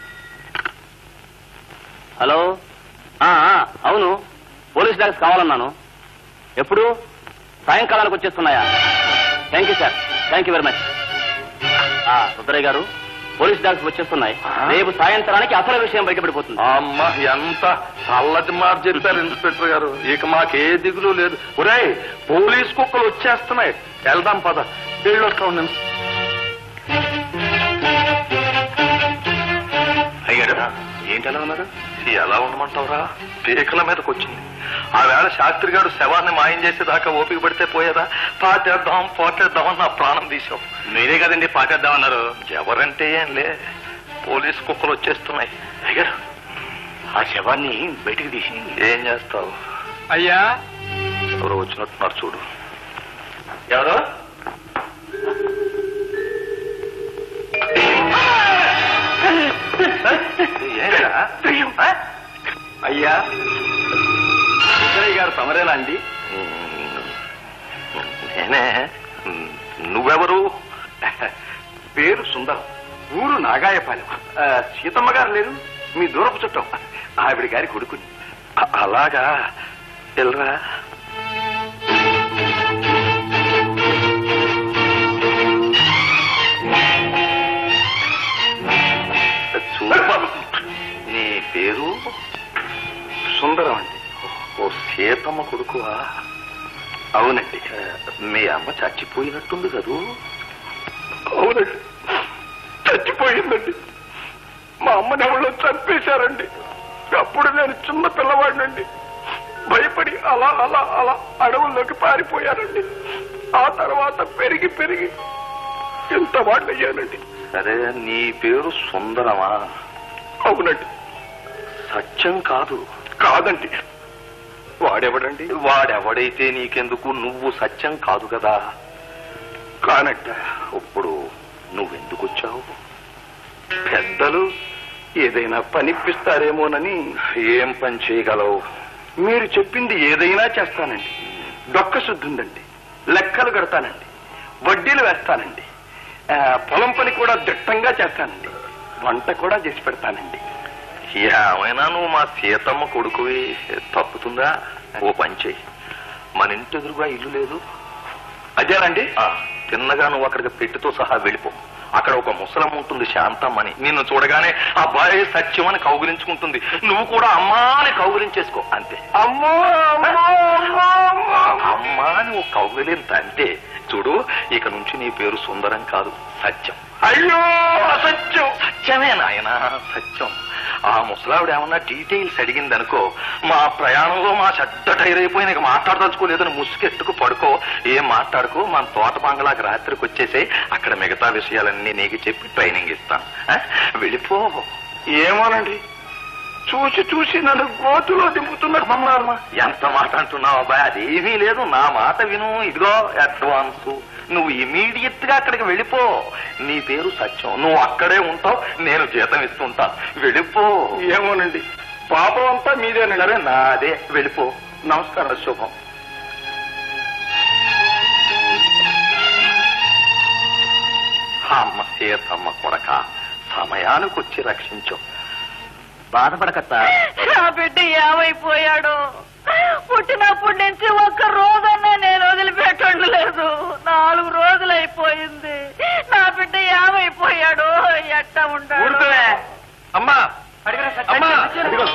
హలో ఆ, ఆ, అవును పోలీస్ డాగ్స్ కావాలన్నాను ఎప్పుడు సాయంకాలానికి వచ్చేస్తున్నాయా thank you sir thank you very much Rudrayya garu police dogs వచ్చేస్తున్నాయి రేపు సాయంత్రానికి అసలు విషయం బయటపడిపోతుంది అమ్మ ఎంత చల్లటి మాట చెప్పారు ఇన్స్పెక్టర్ గారు ఇక మాకే దిగులు లేదు ఒరేయ్ పోలీస్ కుక్కలు వచ్చేస్తున్నాయి వెళ్దాం పద వెళ్ళొస్తాం నేను అయ్యాడు ఏంటి అలా ఉన్నారు ఎలా ఉండమంటావురా పీకల మీదకి వచ్చింది ఆ వేళ శాస్త్రి గారు శవాన్ని మాయం చేసేదాకా ఓపిక పడితే పోయేదా పాటేద్దాం పోటేద్దామని నా ప్రాణం తీసావు మీరే కదండి పాటేద్దామన్నారు ఎవరంటే ఏం లే పోలీస్ కుక్కలు వచ్చేస్తున్నాయి అయ్యారు ఆ శవాన్ని బయటికి తీసి ఏం చేస్తావు అయ్యా ఎవరో వచ్చినట్టున్నారు చూడు ఎవరు ఏంటా అయ్యా రుద్రయ్య గారు తమరేనా అండి నేనే నువ్వెవరు పేరు సుందరం ఊరు నాగాయపాలెం ఆ, సీతమ్మ గారు లేరు మీ దూరపు చుట్టం ఆవిడ గారి కొడుకుని అ- అలాగా వెళ్ళరా చూడు నీ పేరు సుందరం అండి ఓ సీతమ్మ కొడుకువా అవునండి మీ అమ్మ చచ్చిపోయినట్టుంది కదూ అవునండి చచ్చిపోయిందండి మా అమ్మని ఎవరో చంపేశారండి అప్పుడు నేను చిన్న పిల్లవాడినండి భయపడి అలా అలా అలా అడవుల్లోకి పారిపోయానండి ఆ తర్వాత పెరిగి పెరిగి ఇంత వాడిని అయ్యానండి సరే నీ పేరు సుందరమా అవునండి సత్యం కాదు కాదండి వాడెవడండి వాడెవడైతే నీకెందుకు నువ్వు సత్యం కాదు కదా కానట్ట ఇప్పుడు నువ్వెందుకు వచ్చావు పెద్దలు ఏదైనా పనిప్పిస్తారేమోనని ఏం పని చేయగలవు మీరు చెప్పింది ఏదైనా చేస్తానండి డొక్క శుద్ధి ఉందండి లెక్కలు కడతానండి వడ్డీలు వేస్తానండి ఆ, పొలం పని కూడా దిట్టంగా చేస్తానండి వంట కూడా చేసి పెడతానండి ఏమైనా నువ్వు మా సీతమ్మ కొడుకువి తప్పుతుందా ఓ పని చెయ్యి మన ఇంటి ఎదురుగా ఇల్లు లేదు అదేనండి ఆ, తిన్నగా నువ్వు అక్కడికి పెట్టితో సహా వెళ్ళిపో అక్కడ ఒక ముసలం ఉంటుంది శాంతమ్మని నిన్ను చూడగానే అబ్బాయి సత్యం అని కౌగిలించుకుంటుంది నువ్వు కూడా అమ్మా అని కౌగిలించేసుకో అంతే అమ్మో అమ్మో అమ్మో, అమ్మో. అమ్మా నువ్వు కౌగిలింత అంతే చూడు ఇక నుంచి నీ పేరు సుందరం కాదు సత్యం అయ్యో అసత్యం సత్యమే నాయన సత్యం ఆ ముసలావిడ ఏమన్నా డీటెయిల్స్ అడిగింది అనుకో మా ప్రయాణంలో మా చెడ్డ టైర్ అయిపోయి నీకు మాట్లాడదలుచుకోలేదని ముసుకెట్టుకు పడుకో ఏం మాట్లాడుకో మన తోట బంగళాకి రాత్రికి వచ్చేసాయి అక్కడ మిగతా విషయాలన్నీ నీకు చెప్పి ట్రైనింగ్ ఇస్తాను ఆ? వెళ్ళిపో ఏమోనండి చూసి చూసి నన్ను గోతులో దింపుతున్నట్టున్నారు ఎంత మాట అంటున్నావు అబ్బాయి అదేమీ లేదు నా మాట విను ఇదిగో అడ్వాన్స్ నువ్వు ఇమీడియట్ గా అక్కడికి వెళ్ళిపో నీ పేరు సత్యం నువ్వు అక్కడే ఉంటావు నేను జీతం ఇస్తుంటా వెళ్ళిపో ఏమోనండి పాపం అంతా మీదేనండి సరే నాదే వెళ్ళిపో నమస్కారం శుభం అమ్మ సీతమ్మ కొడక సమయానికి వచ్చి రక్షించు బాధపడకత్తా నా బిడ్డ ఏమైపోయాడు పుట్టినప్పటి నుంచి ఒక్క రోజన్నా నేను వదిలిపెట్టలేదు నాలుగు రోజులు అయిపోయింది నా బిడ్డ ఏమైపోయాడు ఎట్ట ఉంటాడు ఊరుకోవే. అమ్మా అమ్మా ఇదిగో.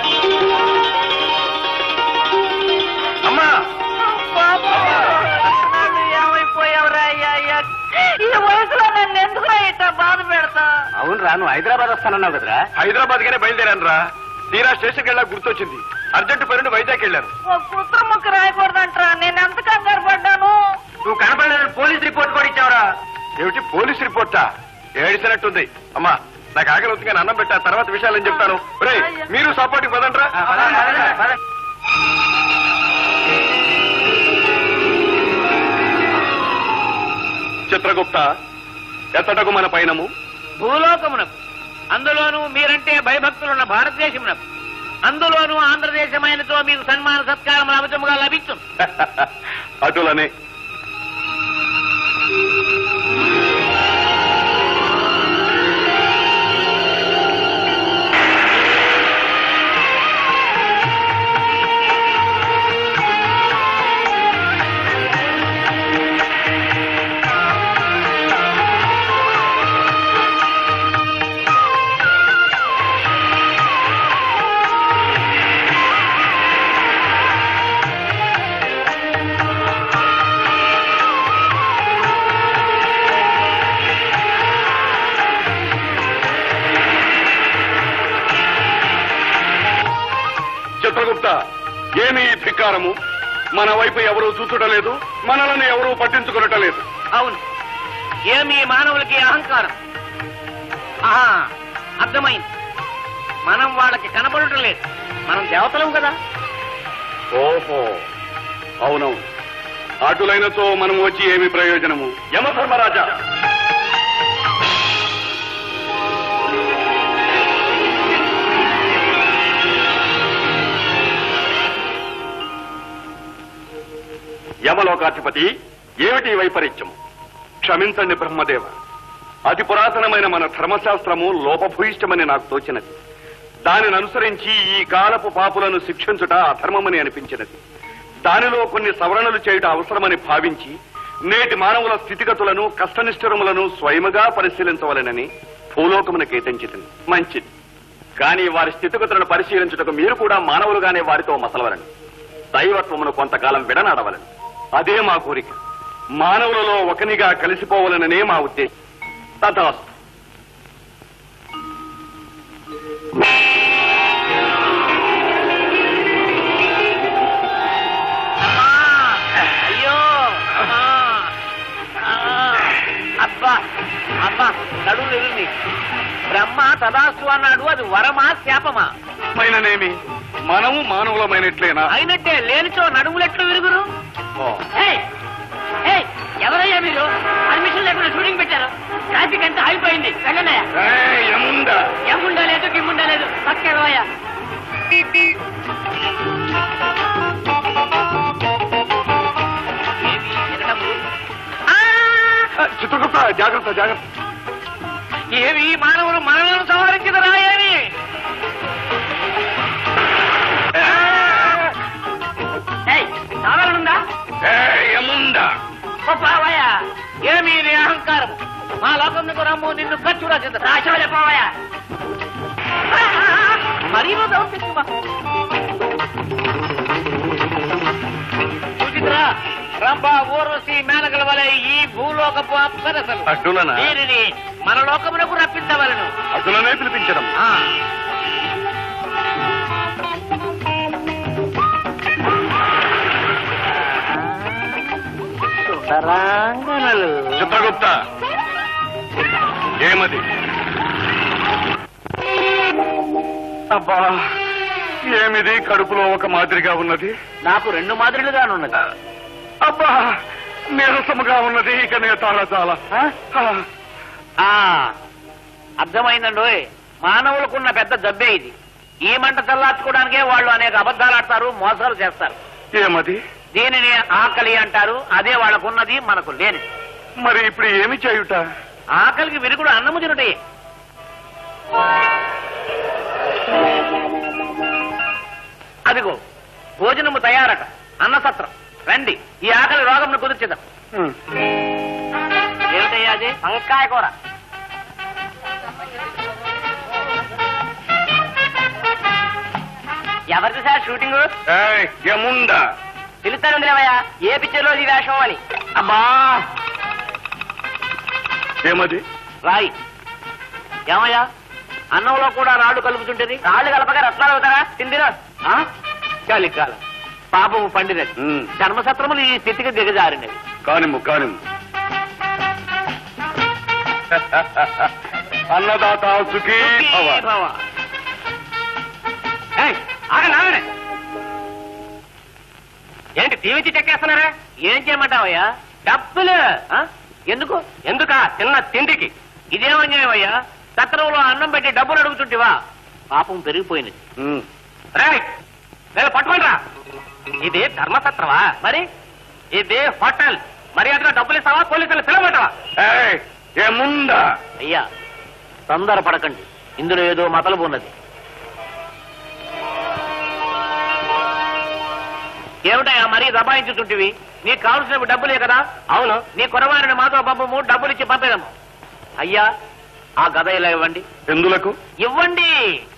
అమ్మా బాబు, నన్ను ఏమైపోయావురా అయ్యా అయ్యా. ఈ వయసులో నన్ను ఎందుకు ఇట్ట బాధ పెడతా అవును రా నువ్వు హైదరాబాద్ వస్తానన్నావు కదరా హైదరాబాద్ గానే బయలుదేరాను రా తీరా స్టేషన్కి వెళ్ళా గుర్తొచ్చింది అర్జెంట్ పనుండి వైజాగ్ వెళ్ళాను ఓ పుత్ర ముక్క రాయకూడదంటరా నేను ఎంత కంగారు పడ్డాను నువ్వు కనపడలేదు పోలీస్ రిపోర్ట్ కూడా ఇచ్చావురా ఏమిటి పోలీస్ రిపోర్టా ఏడిసినట్టుంది అమ్మా నాకు ఆకలి అవుతుంది కానీ అన్నం పెట్టా తర్వాత విషయాలు చెప్తాను ఒరేయ్, మీరు సపోర్ట్కి పదండ్రా చిత్రగుప్త ఎత్తటకు మన పైనము భూలోకమునకు అందులోనూ మీరంటే భయభక్తులున్న భారతదేశమునకు అందులోనూ ఆంధ్రదేశమైనతో మీకు సన్మాన సత్కారం అవచముగా లభించును అటులనే చిత్రగుప్త ఏమి ఈ ధిక్కారము మన వైపు ఎవరూ చూచుటలేదు మనలను ఎవరూ పట్టించుకునటలేదు అవును ఏమి మానవులకి అహంకారం ఆహా అర్థమైంది మనం వాళ్ళకి కనపడటం లేదు మనం దేవతలం కదా ఓహో అవునవును అటులైనతో మనం వచ్చి ఏమి ప్రయోజనము యమధర్మరాజా యమలోకాధిపతి ఏమిటి ఈ వైపరీత్యము క్షమించండి బ్రహ్మదేవ అతి పురాతనమైన మన ధర్మశాస్త్రము లోపభూయిష్టమని నాకు తోచినది దానిని అనుసరించి ఈ కాలపు పాపులను శిక్షించుట అధర్మమని అనిపించినది దానిలో కొన్ని సవరణలు చేయుట అవసరమని భావించి నేటి మానవుల స్థితిగతులను కష్టనిష్ఠరములను స్వయముగా పరిశీలించవలెనని భూలోకమున కేటించింది మంచిది కానీ వారి స్థితిగతులను పరిశీలించుటకు మీరు కూడా మానవులుగానే వారితో మసలవలను దైవత్వమును కొంతకాలం విడనాడవలను అదే మా కోరిక మానవులలో ఒకనిగా కలిసిపోవలననే మా ఉద్దేశం తథాస్తు అయ్యో అమ్మా. ఆ, అబ్బా అబ్బా నడుము ఎదురుంది బ్రహ్మ తదాస్తు అన్నాడు అది వరమా శాపమా మైననేమి మనము మానవులమైనట్లేనా అయినట్టే లేనిచో నడుములెట్లు విరుగురు ఏయ్! ఏయ్! ఎవరయ్యా మీరు పర్మిషన్ లేకుండా షూటింగ్ పెట్టారు ట్రాఫిక్ అంతా ఆగిపోయింది వెళ్ళనయ్యా ఏయ్, యముండా. ఎమ్ముండా లేదు గిమ్ముండా లేదు పక్కేవయ్యా ఆ, చిత్రగుప్త జాగ్రత్త జాగ్రత్త ఏవి మానవులు మనలను సంహరించదరా ఏమి ఏయ్, సాధారణుందా ఏయ్, యముండా. పావయ్య ఏమి నీ అహంకారం మా లోకంలో రమ్ము నిన్ను ఖర్చు రాసింది రాశోలే పోవయ్య మరీ నువ్వు దౌర్జన్యమా? చూసిద్రా రంభ ఊర్వశి మేనగల వలె ఈ భూలోకపు అప్సరసలు అటులనా? దీనిని మన లోకమునకు రప్పించవలను అటులనే పిలిపించడం ఆ. సుందరాంగనలు చిత్రగుప్త ఏమది అబ్బా ఏమిది కడుపులో ఒక మాదిరిగా ఉన్నది నాకు రెండు మాదిరిలుగానున్నది అబ్బా నీరసముగా ఉన్నది ఇక నే చాలా చాలా ఆ అర్థమైందండి మానవులకున్న పెద్ద జబ్బే ఇది ఈ మంట చల్లార్చుకోవడానికే వాళ్ళు అనేక అబద్ధాలు ఆడతారు మోసాలు చేస్తారు ఏమది దీనిని ఆకలి అంటారు అదే వాళ్ళకున్నది మనకు లేని మరి ఇప్పుడు ఏమి చేయుట ఆకలికి విరుగుడు అన్నము తినుటే అదిగో భోజనము తయారట అన్నసత్రం రండి ఈ ఆకలి రోగంను కుదిర్చిదాం హ్మ్. ఏమిటయ్యా అది వంకాయ కూర ఎవరిది సార్ షూటింగ్ ఏయ్, యముండా పిలుస్తాను లేవయ్యా ఏ పిక్చర్ లో ఈ వేషం అని అబ్బా ఏమది రాయి ఏమయ్యా అన్నంలో కూడా రాళ్ళు కలుపుతుంటది రాళ్ళు కలపగా రత్నాలు అవుతారా తిందిరా చలికాలం పాపము పండినది ఉమ్. ధర్మసత్రములు ఈ స్థితికి దిగజారినవి కానిమ్ము కానిమ్ము అన్నదాత సుఖీ భవ. ఆగండి ఆగండి ఏంటి టీవీ చెక్కేస్తున్నారా ఏం చేయమంటావయ్యా డబ్బులు ఆ? ఎందుకు ఎందుకా చిన్న తిండికి ఇదేమన్యాయమయ్యా సత్రంలో అన్నం పెట్టి డబ్బులు అడుగుతుంటివా పాపం పెరిగిపోయింది ఉమ్. రేయ్, నేను పట్టుకోండిరా ఇది ధర్మసత్రమా మరి ఇది హోటల్ మర్యాదగా డబ్బులు ఇస్తావా పోలీసులు పిలవమంటావా ఏయ్, ఏముందా అయ్యా తొందరపడకండి ఇందులో ఏదో మతలబు ఉన్నది ఏమిటయ్యా మరీ దబాయించుతుంటివి నీకు కావలసినవి డబ్బులే కదా అవును నీ కురవారిని మాతో పంపము డబ్బులు ఇచ్చి పంపేదము అయ్యా ఆ గద ఇలా ఇవ్వండి ఎందులకు ఇవ్వండి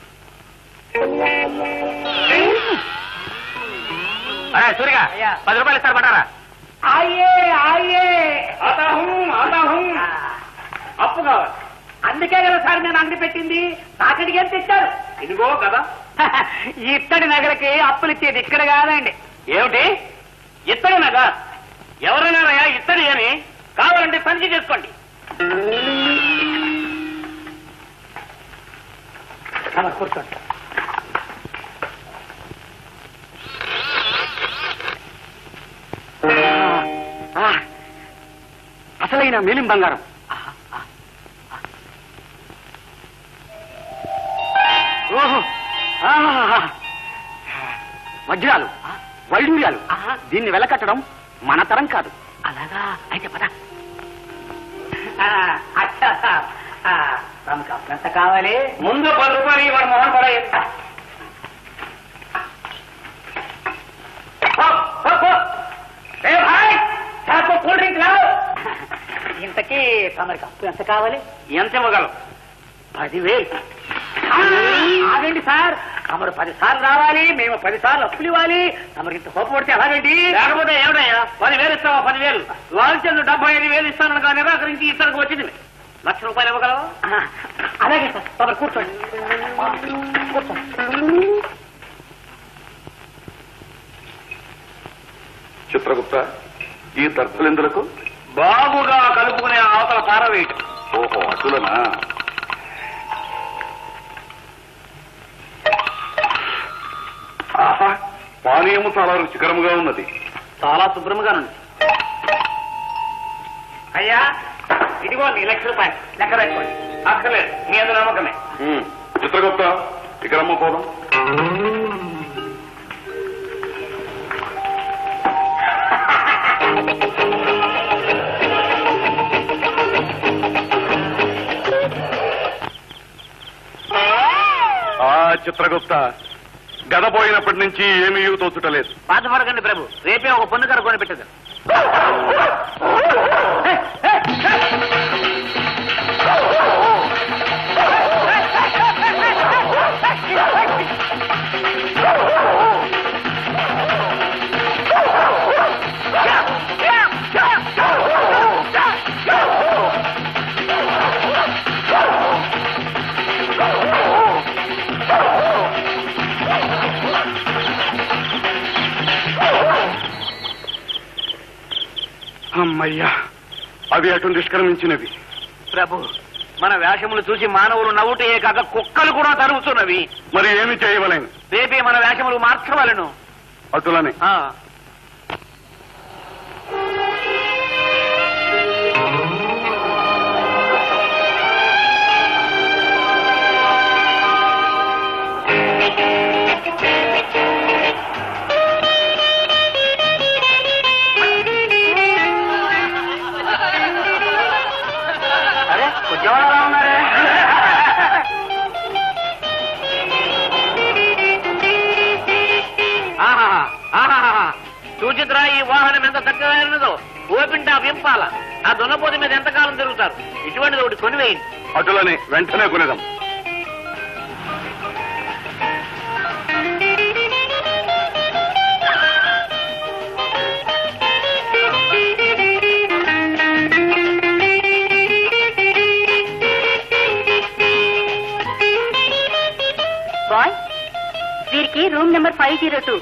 అరే, సూరిగా పది రూపాయలు ఇస్తారు పట్టారా ఆయే ఆయే అతహం అతహం అప్పు కావాలి అందుకే కదా సార్ నేను అంగడి పెట్టింది తాకడికి ఏం తెచ్చారు ఇదిగో కదా ఇత్తడి నగలకి అప్పులు ఇచ్చేది ఇక్కడ కాదండి ఏమిటి ఇత్తడి నగా ఎవరైనారయ్యా ఇత్తడి అని కావాలంటే తనిఖీ చేసుకోండి అలా కూర్చోండి ఆ, అసలైన మేలిం బంగారం ఓహో ఆహాహా. వజ్రాలు వైడూర్యాలు దీన్ని వెలకట్టడం మన తరం కాదు అలాగా అయితే పద తమకు ఎంత కావాలి ముందు పది రూపాయలు ఇవ్వండి మొహన్ పడ కూల్ డ్రింక్ రావు ఇంతకీ తమరికి అప్పు ఎంత కావాలి ఎంత ఇవ్వగలవు పదివేలు ఆ, ఆగండి సార్ తమరు పది సార్లు రావాలి మేము పది సార్లు అప్పులు ఇవ్వాలి తమరికి ఇంత కోపం పడితే ఎలాగండి లేకపోతే ఏమిటయ్యా పదివేలు ఇస్తావా పదివేలు లాల్చంద్ డెబ్బై ఐదు వేలు ఇస్తాను కానీ నిరాకరించి ఇతనికి వచ్చింది లక్ష రూపాయలు ఇవ్వగలవా ఆ, అలాగే సార్ తమరు కూర్చోండి కూర్చోండి చిత్రగుప్త ఈ దర్భలెందులకు బాగుగా కలుపుకునే అవతల పారవేయటం ఓహో అటులనా ఆహా పానీయము చాలా రుచికరముగా ఉన్నది చాలా శుభ్రంగా ఉంది అయ్యా ఇదిగో నీ లక్ష రూపాయలు లెక్క పెట్టుకోండి అక్కర్లేదు మీ అందు నమ్మకమే ఉమ్. చిత్రగుప్త ఇక్కడ అమ్మ పోదాం ఆ చిత్రగుప్త గద పోయినప్పటి నుంచి ఏమీ తోచుటలేదు బాధపడకండి ప్రభు రేపే ఒక పొన్ను కర కొని పెట్టదు అమ్మయ్యా అవి అటు నిష్క్రమించినవి ప్రభు మన వేషములు చూసి మానవులు నవ్వుటే కాక కుక్కలు కూడా తరుగుతున్నవి మరి ఏమి చేయవలేను రేపే మన వేషములు మార్చవలను అటులనే ఆ. అరే ఉద్యోగంలో ఉన్నారే ఆహాహా, ఆహాహా. చూచిత్రా ఈ వాహనం ఎంత చక్కగా ఓపింటా వింపాల ఆ దున్నపోతు మీద ఎంతకాలం తిరుగుతారు ఇటువంటిది ఒకటి కొనివేయండి అటులనే వెంటనే కొనేదాం బాయ్ వీరికి room number five zero two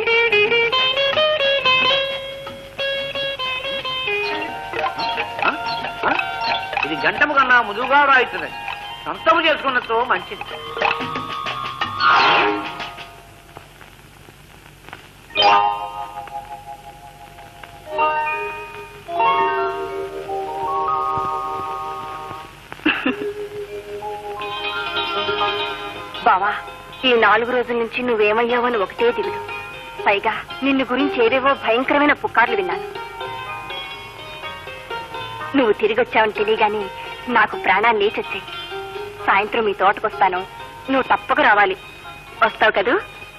ఆ? ముదుగా రాయితున్నది సొంతము చేసుకున్నతో మంచిది బావా ఈ నాలుగు రోజుల నుంచి నువ్వేమయ్యావని ఒకటే దిగులు పైగా నిన్ను గురించి ఏవేవో భయంకరమైన పుకార్లు విన్నాను నువ్వు తిరిగి వచ్చావని తెలియగాని నాకు ప్రాణాలు లేచొచ్చాయి సాయంత్రం మీ తోటకొస్తాను నువ్వు తప్పక రావాలి వస్తావు కదూ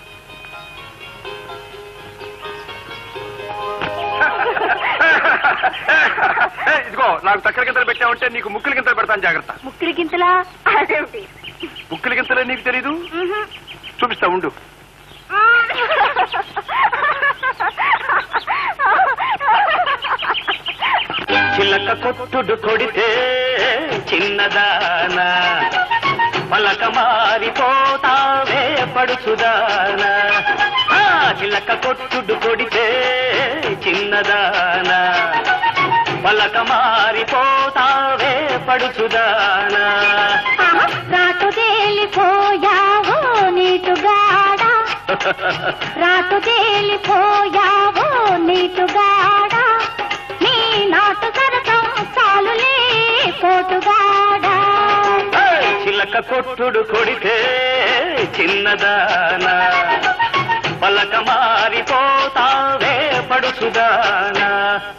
ఇదిగో నాకు చక్కెర గింతలు పెట్టావంటే నీకు ముక్కుల గింతలు పెడతాను జాగ్రత్త ముక్కిలి గింతలా అదేమిటి ముక్కుల గింతలే నీకు తెలీదు చూపిస్తా ఉండు చిలక కొట్టుడు కొడితే చిన్నదానా పలక మారిపోతావే పడుచుదానా ఆ, చిలక కొట్టుడు కొడితే చిన్నదానా పలక మారిపోతావే పడుచుదానా రాటు తేలిపోయావో నీటుగాడా రాటు తేలిపోయావో నీటుగాడా నీ నాటు సరసం చాలులే పోటుగాడా ఏయ్, చిలక కొట్టుడు కొడితే చిన్నదానా పలక మారిపోతావే పడుచుదానా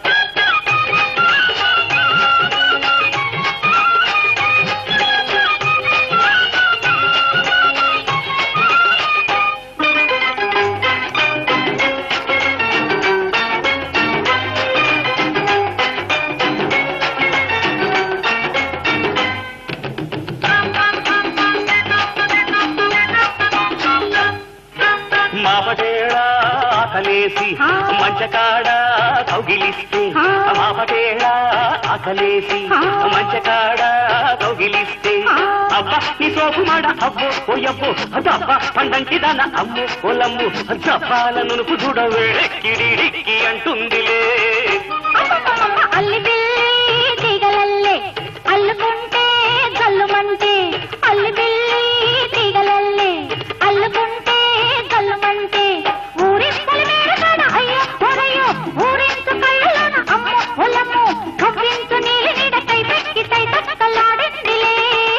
మాపటేళా ఆకలేసి మంచకాడ కౌగిలిస్తే మాపటేళా ఆకలేసి మంచకాడ కౌగిలిస్తే అబ్బా నీ సోపు మాడ అబ్బో ఓయబ్బో అబ్బా పండంకి దాన అమ్ము ఒలమ్ము జప్పాల నునుపు చూడవే కిడిడిక్కి అంటుందిలే అల్లి బిల్లి తీగలల్లే అల్లుకుంటే గల్లుమంటే అల్లి బిల్లి తీగలల్లే అల్లుకుంటే గల్లుమంటే ఊరింతల మేడగాడ అయ్యో ఒరయ్యో ఊరించు కళ్ళలోన అమ్మో ఒలమ్మో కవ్వించు నీలి నీడ కై పెట్టి తై తక్కలాడిందిలే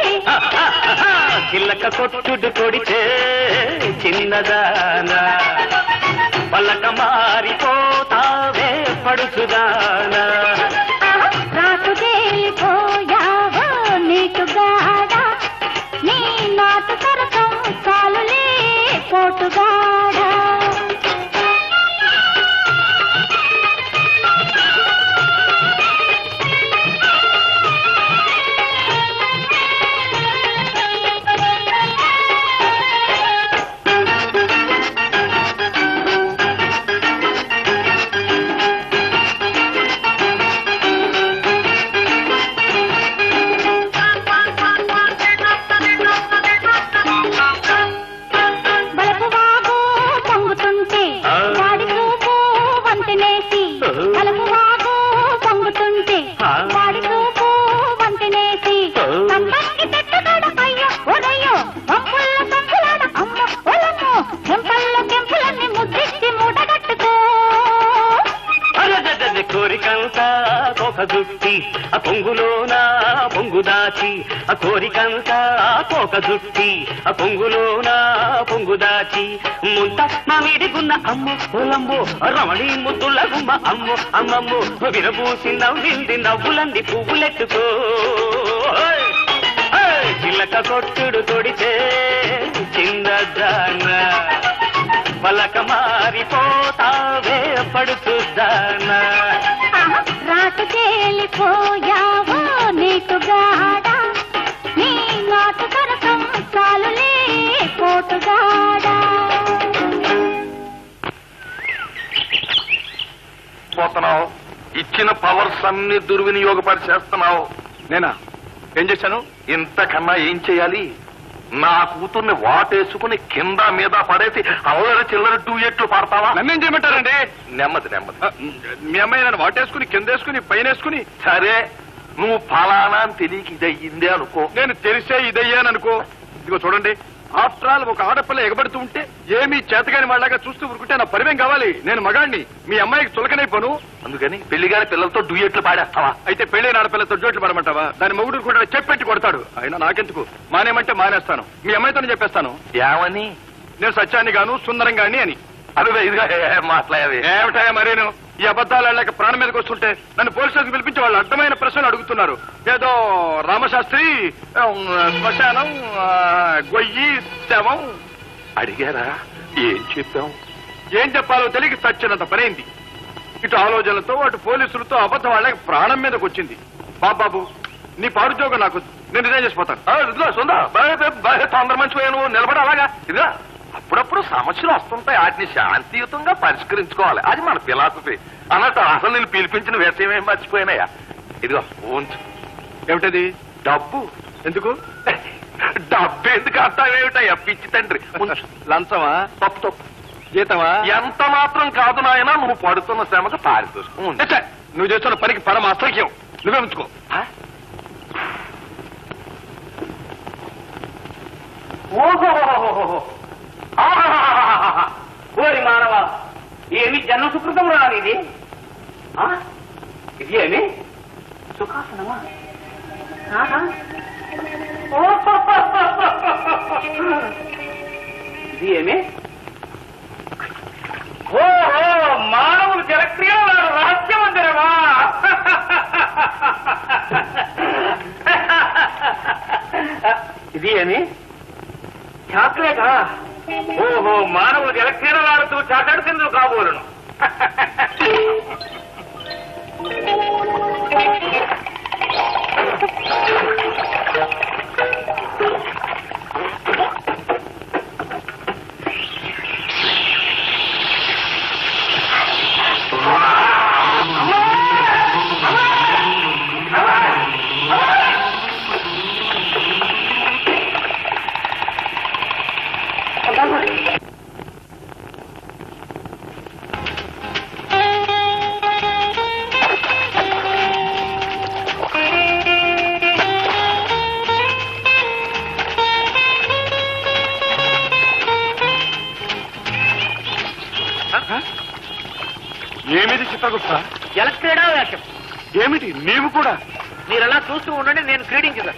చిల్లక కొట్టుడు కొడితే చిన్నదానా పలక మారిపోతావే పడుచుదానా రాటు తేలిపోయావో నీటుగాడా నీ నాటు సరసం చాలులే పోటుగాడా బలపు వాగు పొంగుతుంటే వాడి చూపు వంతెనేసి బలపు వాగు పొంగుతుంటే వాడి చూపు వంతెనేసి సంపంగి చెట్టుగాడ అయ్యో ఒరయ్యో పంపుల్ల సంపులాడ అమ్మ ఒలమ్మో చెంపల్లో కెంపులన్నీ ముద్దిచ్చి మూటగట్టుకో అరదద కోరికంతా కోక జుట్టి ఆ పొంగులోన పొంగు దాచి ఆ కోరికంతా కోక జుట్టి ఆ పొంగులోన పొంగు దాచి ముంత మా మీదిగున్న అమ్మ పొలంబో రమణి ముద్దుల గుమ్మ అమ్మో అమ్మమ్మో విరబూసి నవ్వింది నవ్వులంది పువ్వులెట్టుకో ఓయ్! ఓయ్! చిలక కొట్టుడు కొడితే చిన్నదానా పలక మారిపోతావే పడుతుదానా రాటు తేలిపోయావో నీటుగాడా నీ నాటు సరసం చాలులే పోటుగాడా పోతున్నావు ఇచ్చిన పవర్స్ అన్ని దుర్వినియోగపరిచేస్తున్నావు నేనా ఏం చేశాను ఇంతకన్నా ఏం చేయాలి నా కూతుర్ని వాటేసుకుని కింద మీద పడేసి అల్లరి చిల్లర టూ ఎట్లు పాడతావా నన్నేం చేయమంటారండి నెమ్మది నెమ్మది ఆ, మీ అమ్మాయి నన్ను వాటేసుకుని కిందేసుకుని పైన వేసుకుని సరే నువ్వు ఫలానా అని తెలియక ఇది అయ్యిందే అనుకో నేను తెలిసే ఇదయ్యాననుకో ఇదిగో చూడండి ఆఫ్టర్ ఆల్ ఒక ఆడపిల్ల ఎగబడుతూ ఉంటే ఏమీ చేతగాని వాళ్ళగా చూస్తూ ఊరుకుంటే నా పరివేం కావాలి నేను మగాడిని మీ అమ్మాయికి చులకనైపోను అందుకని పెళ్లిగారి పిల్లలతో డ్యూయెట్లు పాడేస్తావా అయితే పెళ్ళైన ఆడపిల్లతో జోట్లు పడమంటావా దాని మొగుడు కూడా చెప్పెట్టి కొడతాడు అయినా నాకెందుకు మానేమంటే మానేస్తాను మీ అమ్మాయితోనే చెప్పేస్తాను ఏమని నేను సత్యాన్ని గాను సుందరం గాని అని అదే ఇదిగా మాట్లాడేవి ఏమిటాయా మరేను ఈ అబద్ధాలు వెళ్ళక ప్రాణం మీదకి వస్తుంటే నన్ను పోలీస్ స్టేషన్ పిలిపించి వాళ్ళు అడ్డమైన ప్రశ్నలు అడుగుతున్నారు ఏదో రామశాస్త్రి ఆ, శ్మశానం ఆ, గొయ్యి శవం అడిగారా ఏం చెప్పాం ఏం చెప్పాలో తెలియక చచ్చినంత పనైంది ఇటు ఆలోచనలతో అటు పోలీసులతో అబద్ధం వాళ్ళకి ప్రాణం మీదకి వచ్చింది బాబాబు నీ పాడుద్యోగం నాకు నేను రిజైన్ చేసిపోతాను ఆ, ఇదిగో సుందా బాగా బాగా తొందర మంచి నువ్వు నిలబడి అలాగా ఇదిగా అప్పుడప్పుడు సమస్యలు వస్తుంటాయి వాటిని శాంతియుతంగా పరిష్కరించుకోవాలి అది మన ఫిలాసఫీ అన్నట్టు అసలు నేను పిలిపించిన విషయం ఏం మర్చిపోయినాయా ఇదిగో ఉంచు ఏమిటది డబ్బు ఎందుకు డబ్బు ఎందుకు అంటావేమిటయ్యా పిచ్చి తండ్రి ఉంచు లంచమా తప్పు తప్పు జీతమా ఎంత మాత్రం కాదు నాయనా నువ్వు పడుతున్న శ్రమకు పారితోషికం ఉంది. ఛే, నువ్వు చేస్తున్న పనికి పరమ అసహ్యం నువ్వే ఉంచుకో ఆ? ఓహో ఆహాహాహాహా. ఓరి మానవ ఏమి జన్మ సుకృతం రాని ఇది ఆ? ఇది ఏమి సుఖాసనమా ఆహా. ఇది ఏమి ఓహో మానవులు జలక్రియల రహస్య మందిరమా ఇది ఏమి చాక్లెటా ఓహో మానవులు జలక్రీడలాడుతూ చాకడి తిందులు కాబోలును ఏమిది చిత్తగుప్త జలక్రీడా వేషం ఏమిటి నీవు కూడా మీరు అలా చూస్తూ ఉండండి నేను క్రీడించదా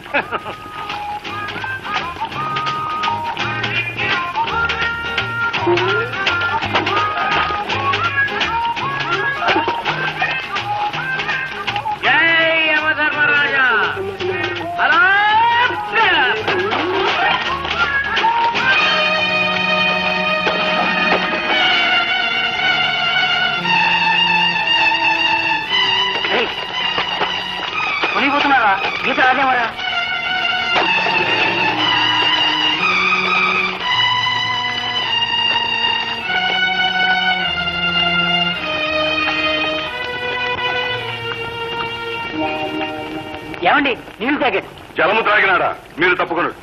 జై యమధర్మరాజా అలా కొనిపోతున్నారా గీత రాజేమరా ఏమండి నీళ్ళు తాగాడు జలము త్రాగినాడా మీరు తప్పుకున్నాడు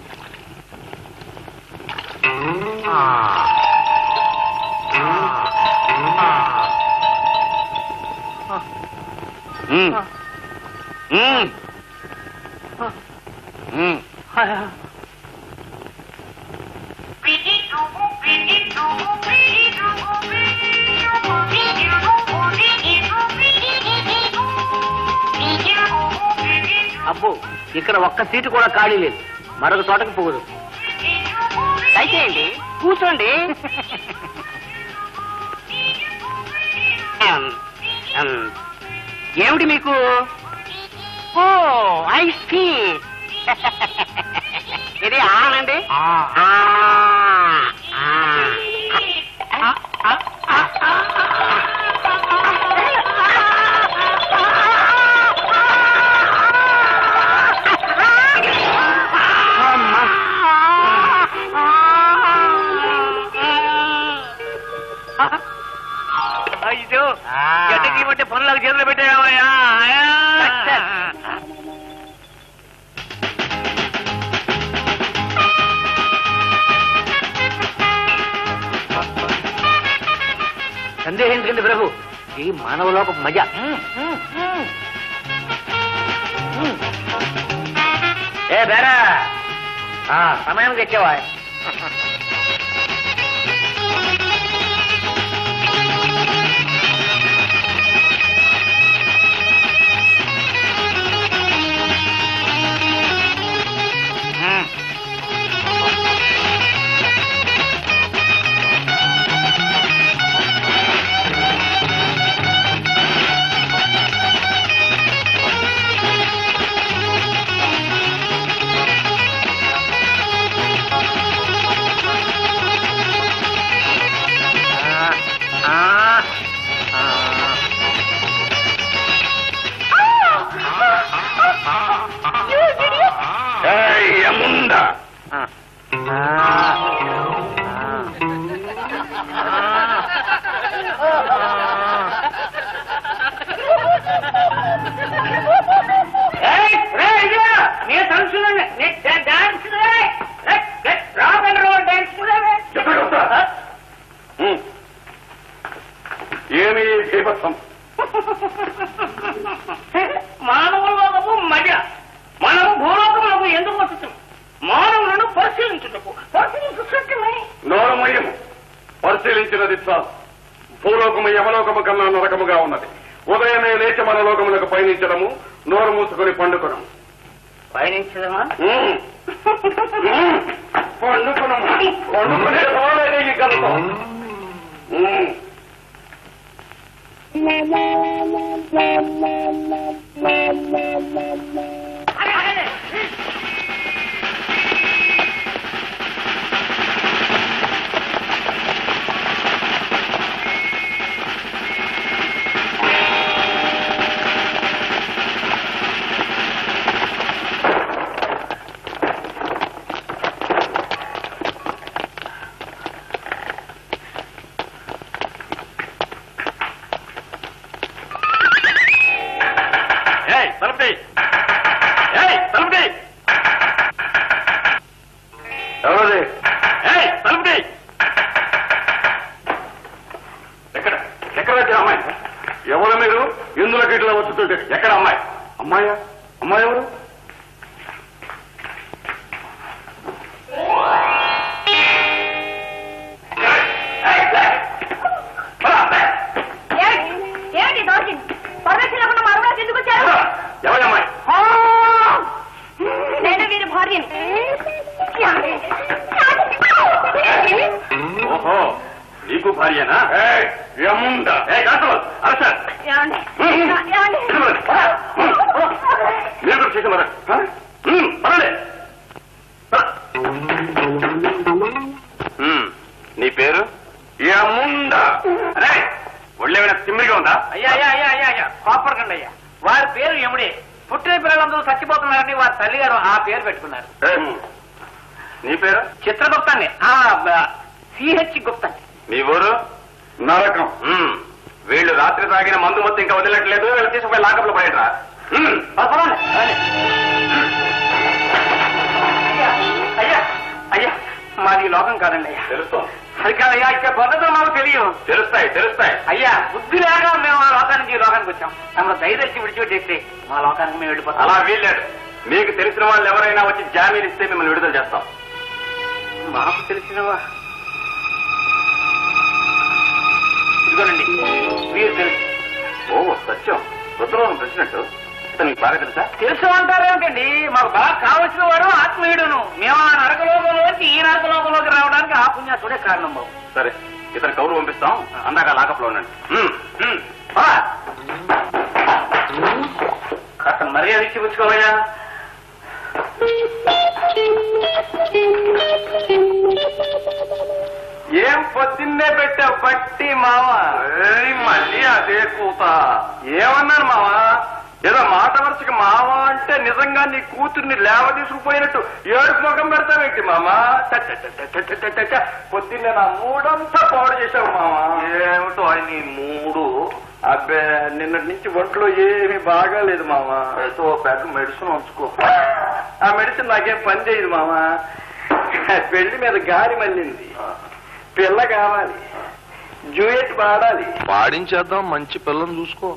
అబ్బో ఇక్కడ ఒక్క సీటు కూడా ఖాళీ లేదు మరొక చోటకి పోదు దయచేయండి కూర్చోండి ఉమ్, ఉమ్. ఏమిటి మీకు ఓ ఐ సీ ఇది ఆనండి అయ్యో గడ్డకి బట్టి పనులకు చేతులు పెట్టావయ్యా సందేహించకండి ప్రభు ఈ మానవలోక మజ ఏ బేరా ఆ, సమయానికి వచ్చేవా ఏయ్, యముండా. ఉమ్. ఏమి ఈ బీభత్సం మానవులోకము మజ మనము భూలోకములకు ఎందుకు వచ్చుతాం మానవులను పరిశీలించుటకు పరిశీలించుటమే నోరు మొయ్యము పరిశీలించినది చాలు భూలోకము యమలోకము కన్నా నరకముగా ఉన్నది ఉదయమే లేచి మన లోకములకు పయనించడము నోరు మూసుకొని పండుకోవడం పయనించదమా ఉమ్. ఉమ్. పండుకునము పండుకునే సవాలేదే ఈ కథతో ఉమ్. ఏయ్, తలుపు తీయ్. ఏయ్, తలుపు తీయ్. ఎవరది ఏయ్, తలుపు తీయ్. ఎక్కడ ఎక్కడ వచ్చారు అమ్మాయి ఎవరు మీరు ఇందులోకి ఇట్లా వచ్చుతుంటే ఎక్కడ అమ్మాయి అమ్మాయా అమ్మాయి ఎవరు ఏంటి దోషి పర్మిషన్ లేకుండా మా అరువులకు ఎందుకు వచ్చారు ఎవరి అమ్మాయి నేను వీరి భార్యని ఓహో నీకు భార్యనా ఏముందా ఏ కాదు అరసార్ ఏమండి? ఏమండి? ఏమండి? మీరు కూడా చేసామరా పర్వాలే నీ పేరు ఏముందా అరే ఒళ్ళేమైనా తిమ్మిగా ఉందా అయ్యా అయ్యా అయ్యా అయ్యా అయ్యా కోపడకండి అయ్యా వారి పేరు యముడే పుట్టిన పిల్లలందరూ చచ్చిపోతున్నారని వారి తల్లిగారు ఆ పేరు పెట్టుకున్నారు ఏం? నీ పేరు చిత్రగుప్తాన్ని సిహెచ్ గుప్తాన్ని మీ ఊరు నరకం వీళ్ళు రాత్రి తాగిన మందు మొత్తం ఇంకా వదిలట్లేదు వీళ్ళు తీసుకుపోయి లాకప్లో పడేట్రా అయ్యా అయ్యా మాది ఈ లోకం కాదండి అయ్యా తెలుస్తాం అది కాదయ్యా ఇక్కడ పద్ధతులు మాకు తెలియదు తెలుస్తాయి తెలుస్తాయి అయ్యా బుద్ధి లేక మేము ఆ లోకానికి ఈ లోకానికి వచ్చాం తమను ధైర్యం విడిచిపెట్టేస్తే మా లోకానికి మేము వెళ్ళిపోతాం అలా వీల్లేదు మీకు తెలిసిన వాళ్ళు ఎవరైనా వచ్చి జామీన్ ఇస్తే మిమ్మల్ని విడుదల చేస్తాం మాకు తెలిసినవా ఇదిగోనండి వీరు తెలుసు ఓ సత్యం రుద్రవరం ప్రెసిడెంట్ ఇతను మీకు బాగా తెలుసా తెలుసు అంటారేమిటండి మాకు బాగా కావలసిన వాడు ఆత్మీయుడును మేము ఆ నరకలోకంలోకి ఈ నరకలోకంలోకి రావడానికి ఆ పుణ్యాసుడే కారణం బాబు సరే ఇతను కౌరు పంపిస్తాం అందాక లాకప్లో ఉండండి ఉమ్, ఉమ్. ఆ! కాస్త మర్యాద ఇచ్చి పుచ్చుకోవయ్యా ఏం పొద్దున్నే పెట్టావు బట్టి మావ మళ్ళీ అదే కూత ఏమన్నాను మావ ఏదో మాట వరుసకి మావ అంటే నిజంగా నీ కూతుర్ని లేవ తీసుకుపోయినట్టు ఏడు ముఖం పెడతావేంటి మామ చ, చ, చ, చ, చ, చ, చ, చ. పొద్దున్నే నా మూడంతా పాడు చేశావు మామ ఏమిటో అది నీ మూడు అబ్బే నిన్నటి నుంచి ఒంట్లో ఏమీ బాగాలేదు మామ ఏదో పెద్ద మెడిసిన్ ఉంచుకో ఆ మెడిసిన్ నాకేం పని చేయదు మామ పెళ్లి మీద గాలి మళ్ళింది పిల్ల కావాలి జూయట్ పాడాలి పాడించేద్దాం మంచి పిల్లని చూసుకో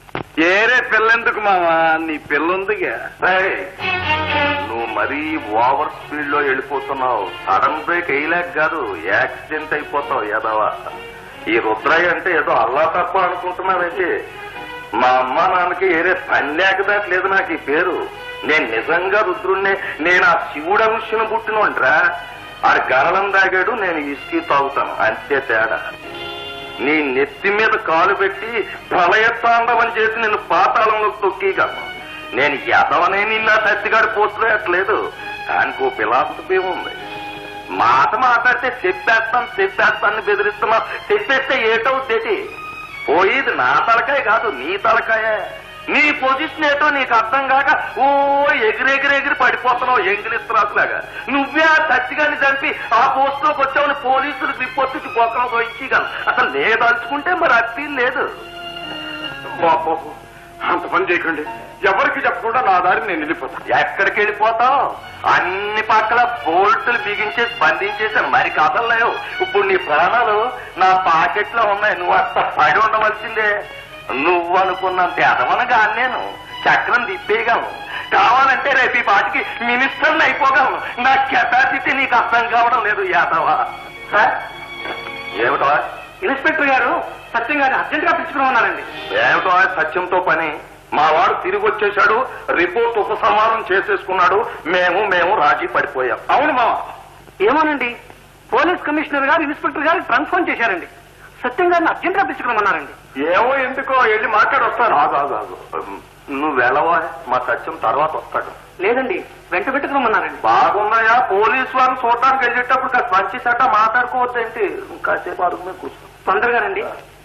ఏరే పిల్లెందుకు మావా నీ పిల్లుందిగా రేయ్, నువ్వు మరీ ఓవర్ స్పీడ్ లో వెళ్ళిపోతున్నావు సడన్ బ్రేక్ వేయలేక కాదు యాక్సిడెంట్ అయిపోతావు ఏదవా ఈ రుద్రయ్య అంటే ఏదో అల్లా తప్ప అనుకుంటున్నావేంటి మా అమ్మ నాన్నకి ఏరే పని లేకదాట్లేదు నాకు ఈ పేరు నేను నిజంగా రుద్రుణ్ణే నేను ఆ శివుడు అంశను పుట్టినోంట్రా ఆడి గరళం దాగాడు నేను ఇస్కీ తాగుతాను అంతే తేడా నీ నెత్తి మీద కాలు పెట్టి ప్రళయతాండవం చేసి నేను పాతాళంలోకి తొక్కీగలను నేను ఎదవనే నిన్న సత్తిగాడి పోతులు ఎట్లేదు దానికి ఓ ఫిలాసఫీ ఉంది మాట మాట్లాడితే చెప్పేస్తాను చెప్పేస్తాను బెదిరిస్తున్నావు చెప్పేస్తే ఏటవుద్దేటి పోయేది నా తలకాయ కాదు నీ తలకాయే నీ పొజిషన్ ఏటో నీకు అర్థం కాక ఓ ఎగిరెగిరెగిరి పడిపోతున్నావు ఎంగిలిస్తురాసులాగా నువ్వే ఆ సత్తిగాని చంపి ఆ పోస్టులోకి వచ్చావని పోలీసులు రిపోర్ట్ బొక్కలు వహించగలను అసలు లేదలుచుకుంటే మరి అప్పీల్ లేదు బాబు అంత పని చేయకండి ఎవరికి చెప్పకుండా నా దారి నేను వెళ్ళిపోతాను ఎక్కడికి వెళ్ళిపోతావు అన్ని పక్కల బోల్టులు బిగించేసి బంధించేసాను మరి కదలలేవు ఇప్పుడు నీ ప్రాణాలు నా పాకెట్లో ఉన్నాయి నువ్వు అట్ట పడి ఉండవలసిందే నువ్వు అనుకున్నంత ఎదవనగా నేను చక్రం తిప్పేయగలను కావాలంటే రేపు ఈ పాటికి మినిస్టర్ని అయిపోగలను నా కెపాసిటీ నీకు అర్థం కావడం లేదు యాదవా సార్ ఏమిటో ఇన్స్పెక్టర్ గారు సత్యం గారిని అర్జెంట్ గా పిలుచుకున్నానండి ఏమిటో సత్యంతో పని మా వాడు తిరిగి వచ్చేశాడు రిపోర్ట్ ఉపసంహారం చేసేసుకున్నాడు మేము మేము రాజీ పడిపోయాం అవును మామ ఏమోనండి పోలీస్ కమిషనర్ గారు ఇన్స్పెక్టర్ గారికి ట్రాన్స్ఫార్మ్ చేశారండి సత్యం గారిని అర్జెంట్ గా పిలుచుకున్నామన్నారండి ఏమో ఎందుకో వెళ్ళి మాట్లాడి వస్తాను ఆగు, ఆగు, ఆగు. నువ్వు వెళ్ళవా మా సత్యం తర్వాత వస్తాడు లేదండి వెంట పెట్టుకోమన్నారండి బాగున్నాయా పోలీసు వారు చూడడానికి వెళ్ళేటప్పుడు కాస్త మంచి చట్ట మాట్లాడుకోవద్దేంటి కాసేపు అడుగు మీద కూర్చో తొందరగా రండి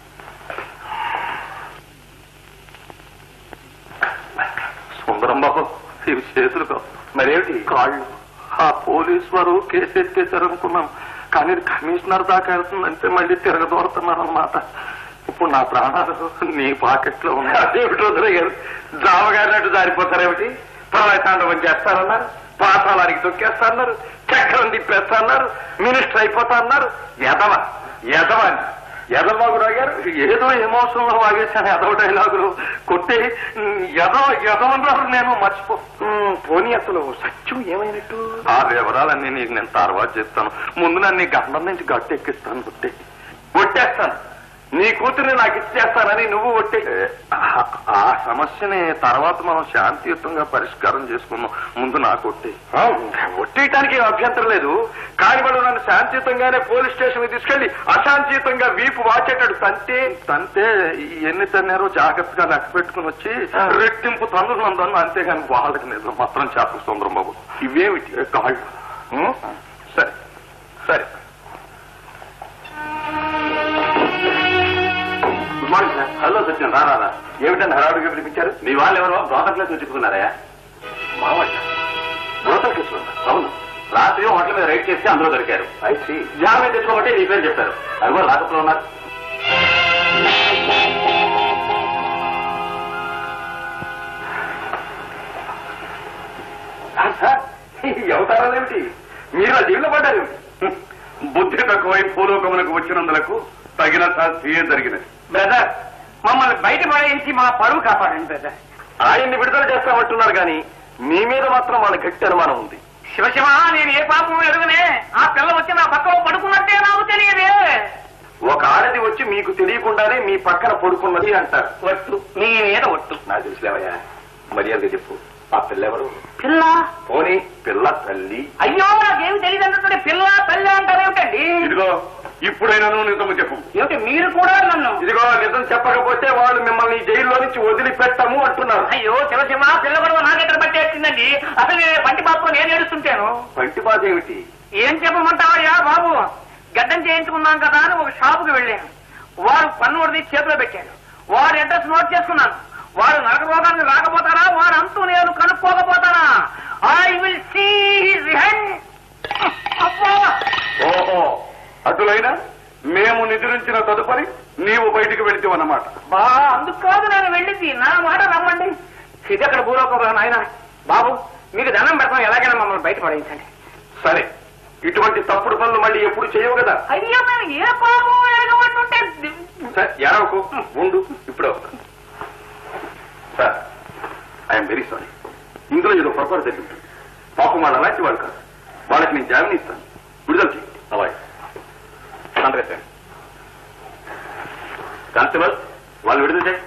సుందరం బాబు ఇవి చేతులు కావు మరేమిటి కాళ్ళు ఆ పోలీసు వారు కేసు ఎత్తేసారు అనుకున్నాం కానీ ఇది కమిషనర్ దాకా వెళ్తుందంటే మళ్ళీ తిరగదోరుతున్నారు అన్నమాట ఇప్పుడు నా ప్రాణాలు నీ పాకెట్లో ఉన్నాయి ఏమిటో గారు జావగారినట్టు జారిపోతారేమిటి ప్రళయతాండవం చేస్తారన్నారు పాఠాలానికి తొక్కేస్తారన్నారు చక్రం తిప్పేస్తారన్నారు మినిస్టర్ అయిపోతా అన్నారు ఎదవ ఎదవ అని ఎదవగుడు గారు ఏదో ఎమోషన్లో వాగేశాను ఎదవ డైలాగులు కొట్టి ఎదవ ఎదవన్నారు నేను మర్చిపో ఉమ్, పోనీ అసలు సత్యం ఏమైనట్టు ఆ వివరాలన్నీ నీకు నేను తర్వాత చెప్తాను ముందు నన్ను నీ గండం నుంచి గట్టి ఎక్కిస్తాను కొట్టి కొట్టేస్తాను నీ కూతుర్ని నాకు ఇచ్చేస్తానని నువ్వు ఒట్టే ఆ- ఆ సమస్యని తర్వాత మనం శాంతియుతంగా పరిష్కారం చేసుకుందాం ముందు నా కొట్టి ఒట్టేయటానికి ఏం అభ్యంతరం లేదు కానీ వాళ్ళు నన్ను శాంతియుతంగానే పోలీస్ స్టేషన్ తీసుకెళ్లి అశాంతియుతంగా వీపు వాచేటాడు తంతే తంతే ఎన్ని తన్నారో జాగ్రత్తగా లెక్క పెట్టుకుని వచ్చి రెట్టింపు తన్ను నందను అంతేగాని వాళ్ళకి నిజం మాత్రం చెప్పు సుందరం బాబు ఇవేమిటి కాళ్ళు ఉం? సరే సరే good morning sir hello Satyam రా రా, రా ఏమిటని హడావుడిగా పిలిపించారు మీ వాళ్ళు ఎవరో బ్రోకర్ కేసు చెప్పుకున్నారా మా వాళ్ళ బ్రోకర్ కేసు ఉందా? అవును రాత్రి హోటల్ మీద రైడ్ చేసి అందులో దొరికారు అయితే జామీన్ తెచ్చుకోబట్టి నీ పేరు చెప్పారు అది కూడా రాకపోతే ఉన్నారు సార్, సార్ ఎవతారాలేమిటి మీరు ఆ జీవిలో పడ్డారు బుద్ధి తక్కువై భూలోకములకు వచ్చినందులకు తగిన శాస్త్రీయే జరిగినది బ్రదర్ మమ్మల్ని బయట పడేయించి మా పరువు కాపాడండి బ్రదర్ ఆయన్ని విడుదల చేస్తామంటున్నారు కానీ మీ మీద మాత్రం వాళ్ళ గట్టి అనుమానం ఉంది శివశివ నేను ఏ పాపం ఎరుగునే ఆ పిల్ల వచ్చి నా పక్కన పడుకున్నట్టే నాకు తెలియదే ఒక ఆడది వచ్చి మీకు తెలియకుండానే మీ పక్కన పడుకున్నది అంటారు ఒట్టు నీ మీద ఒట్టు నాకు తెలిసిలేవయ్యా మర్యాదగా చెప్పు ఆ పిల్లెవరు పిల్ల పోనీ పిల్ల తల్లి అయ్యో నాకేమి తెలియదు అంటుంటే పిల్ల తల్లి అంటారేమిటండి ఇదిగో ఇప్పుడైనా నువ్వు నిజము చెప్పు ఏమిటి మీరు కూడా నన్ను ఇదిగో నిజం చెప్పకపోతే వాళ్ళు మిమ్మల్ని జైల్లో నుంచి వదిలిపెట్టము అంటున్నారు అయ్యో శివశివ పిల్ల కూడా నాకెక్కడ పట్టేసిందండి అసలు నేను పంటి బాబు నేను ఏడుస్తుంటాను పంటి బాధ ఏమిటి ఏం చెప్పమంటావయ్యా బాబు గడ్డం చేయించుకున్నాం కదా అని ఒక షాపుకి వెళ్ళాను వాడు పన్ను ఒకటి చేతిలో పెట్టాడు వాడి అడ్రస్ నోట్ చేసుకున్నాను వాడు నరకపోవడానికి రాకపోతారా వాడు అంతూ నేను కనుక్కోకపోతానా I will see his hand ఓహో అటులైనా మేము నిద్రించిన తదుపరి నీవు బయటికి వెళితే అన్నమాట బా అందుకు కాదు నేను వెళ్ళింది నా మాట నమ్మండి ఇది అక్కడ భూలోకం నాయన బాబు మీకు దండం పెడతాం ఎలాగైనా మమ్మల్ని బయట పడేయించండి సరే ఇటువంటి తప్పుడు పనులు మళ్ళీ ఎప్పుడు చేయవు కదా అయ్యో మేము ఏ పాపం ఎరగమంటుంటే సరే ఎరవకు ఉండు ఇప్పుడే వస్తా ఐఎమ్ వెరీ సారీ ఇందులో ఏదో పొరపాటు జరిగింది పాపం వాళ్ళు అలాంటి వాళ్ళు కాదు వాళ్ళకి నేను జామీన్ ఇస్తాను విడుదల చేయి అలాగే సంతకం కానిస్టేబుల్ వాళ్ళు విడుదల చేయి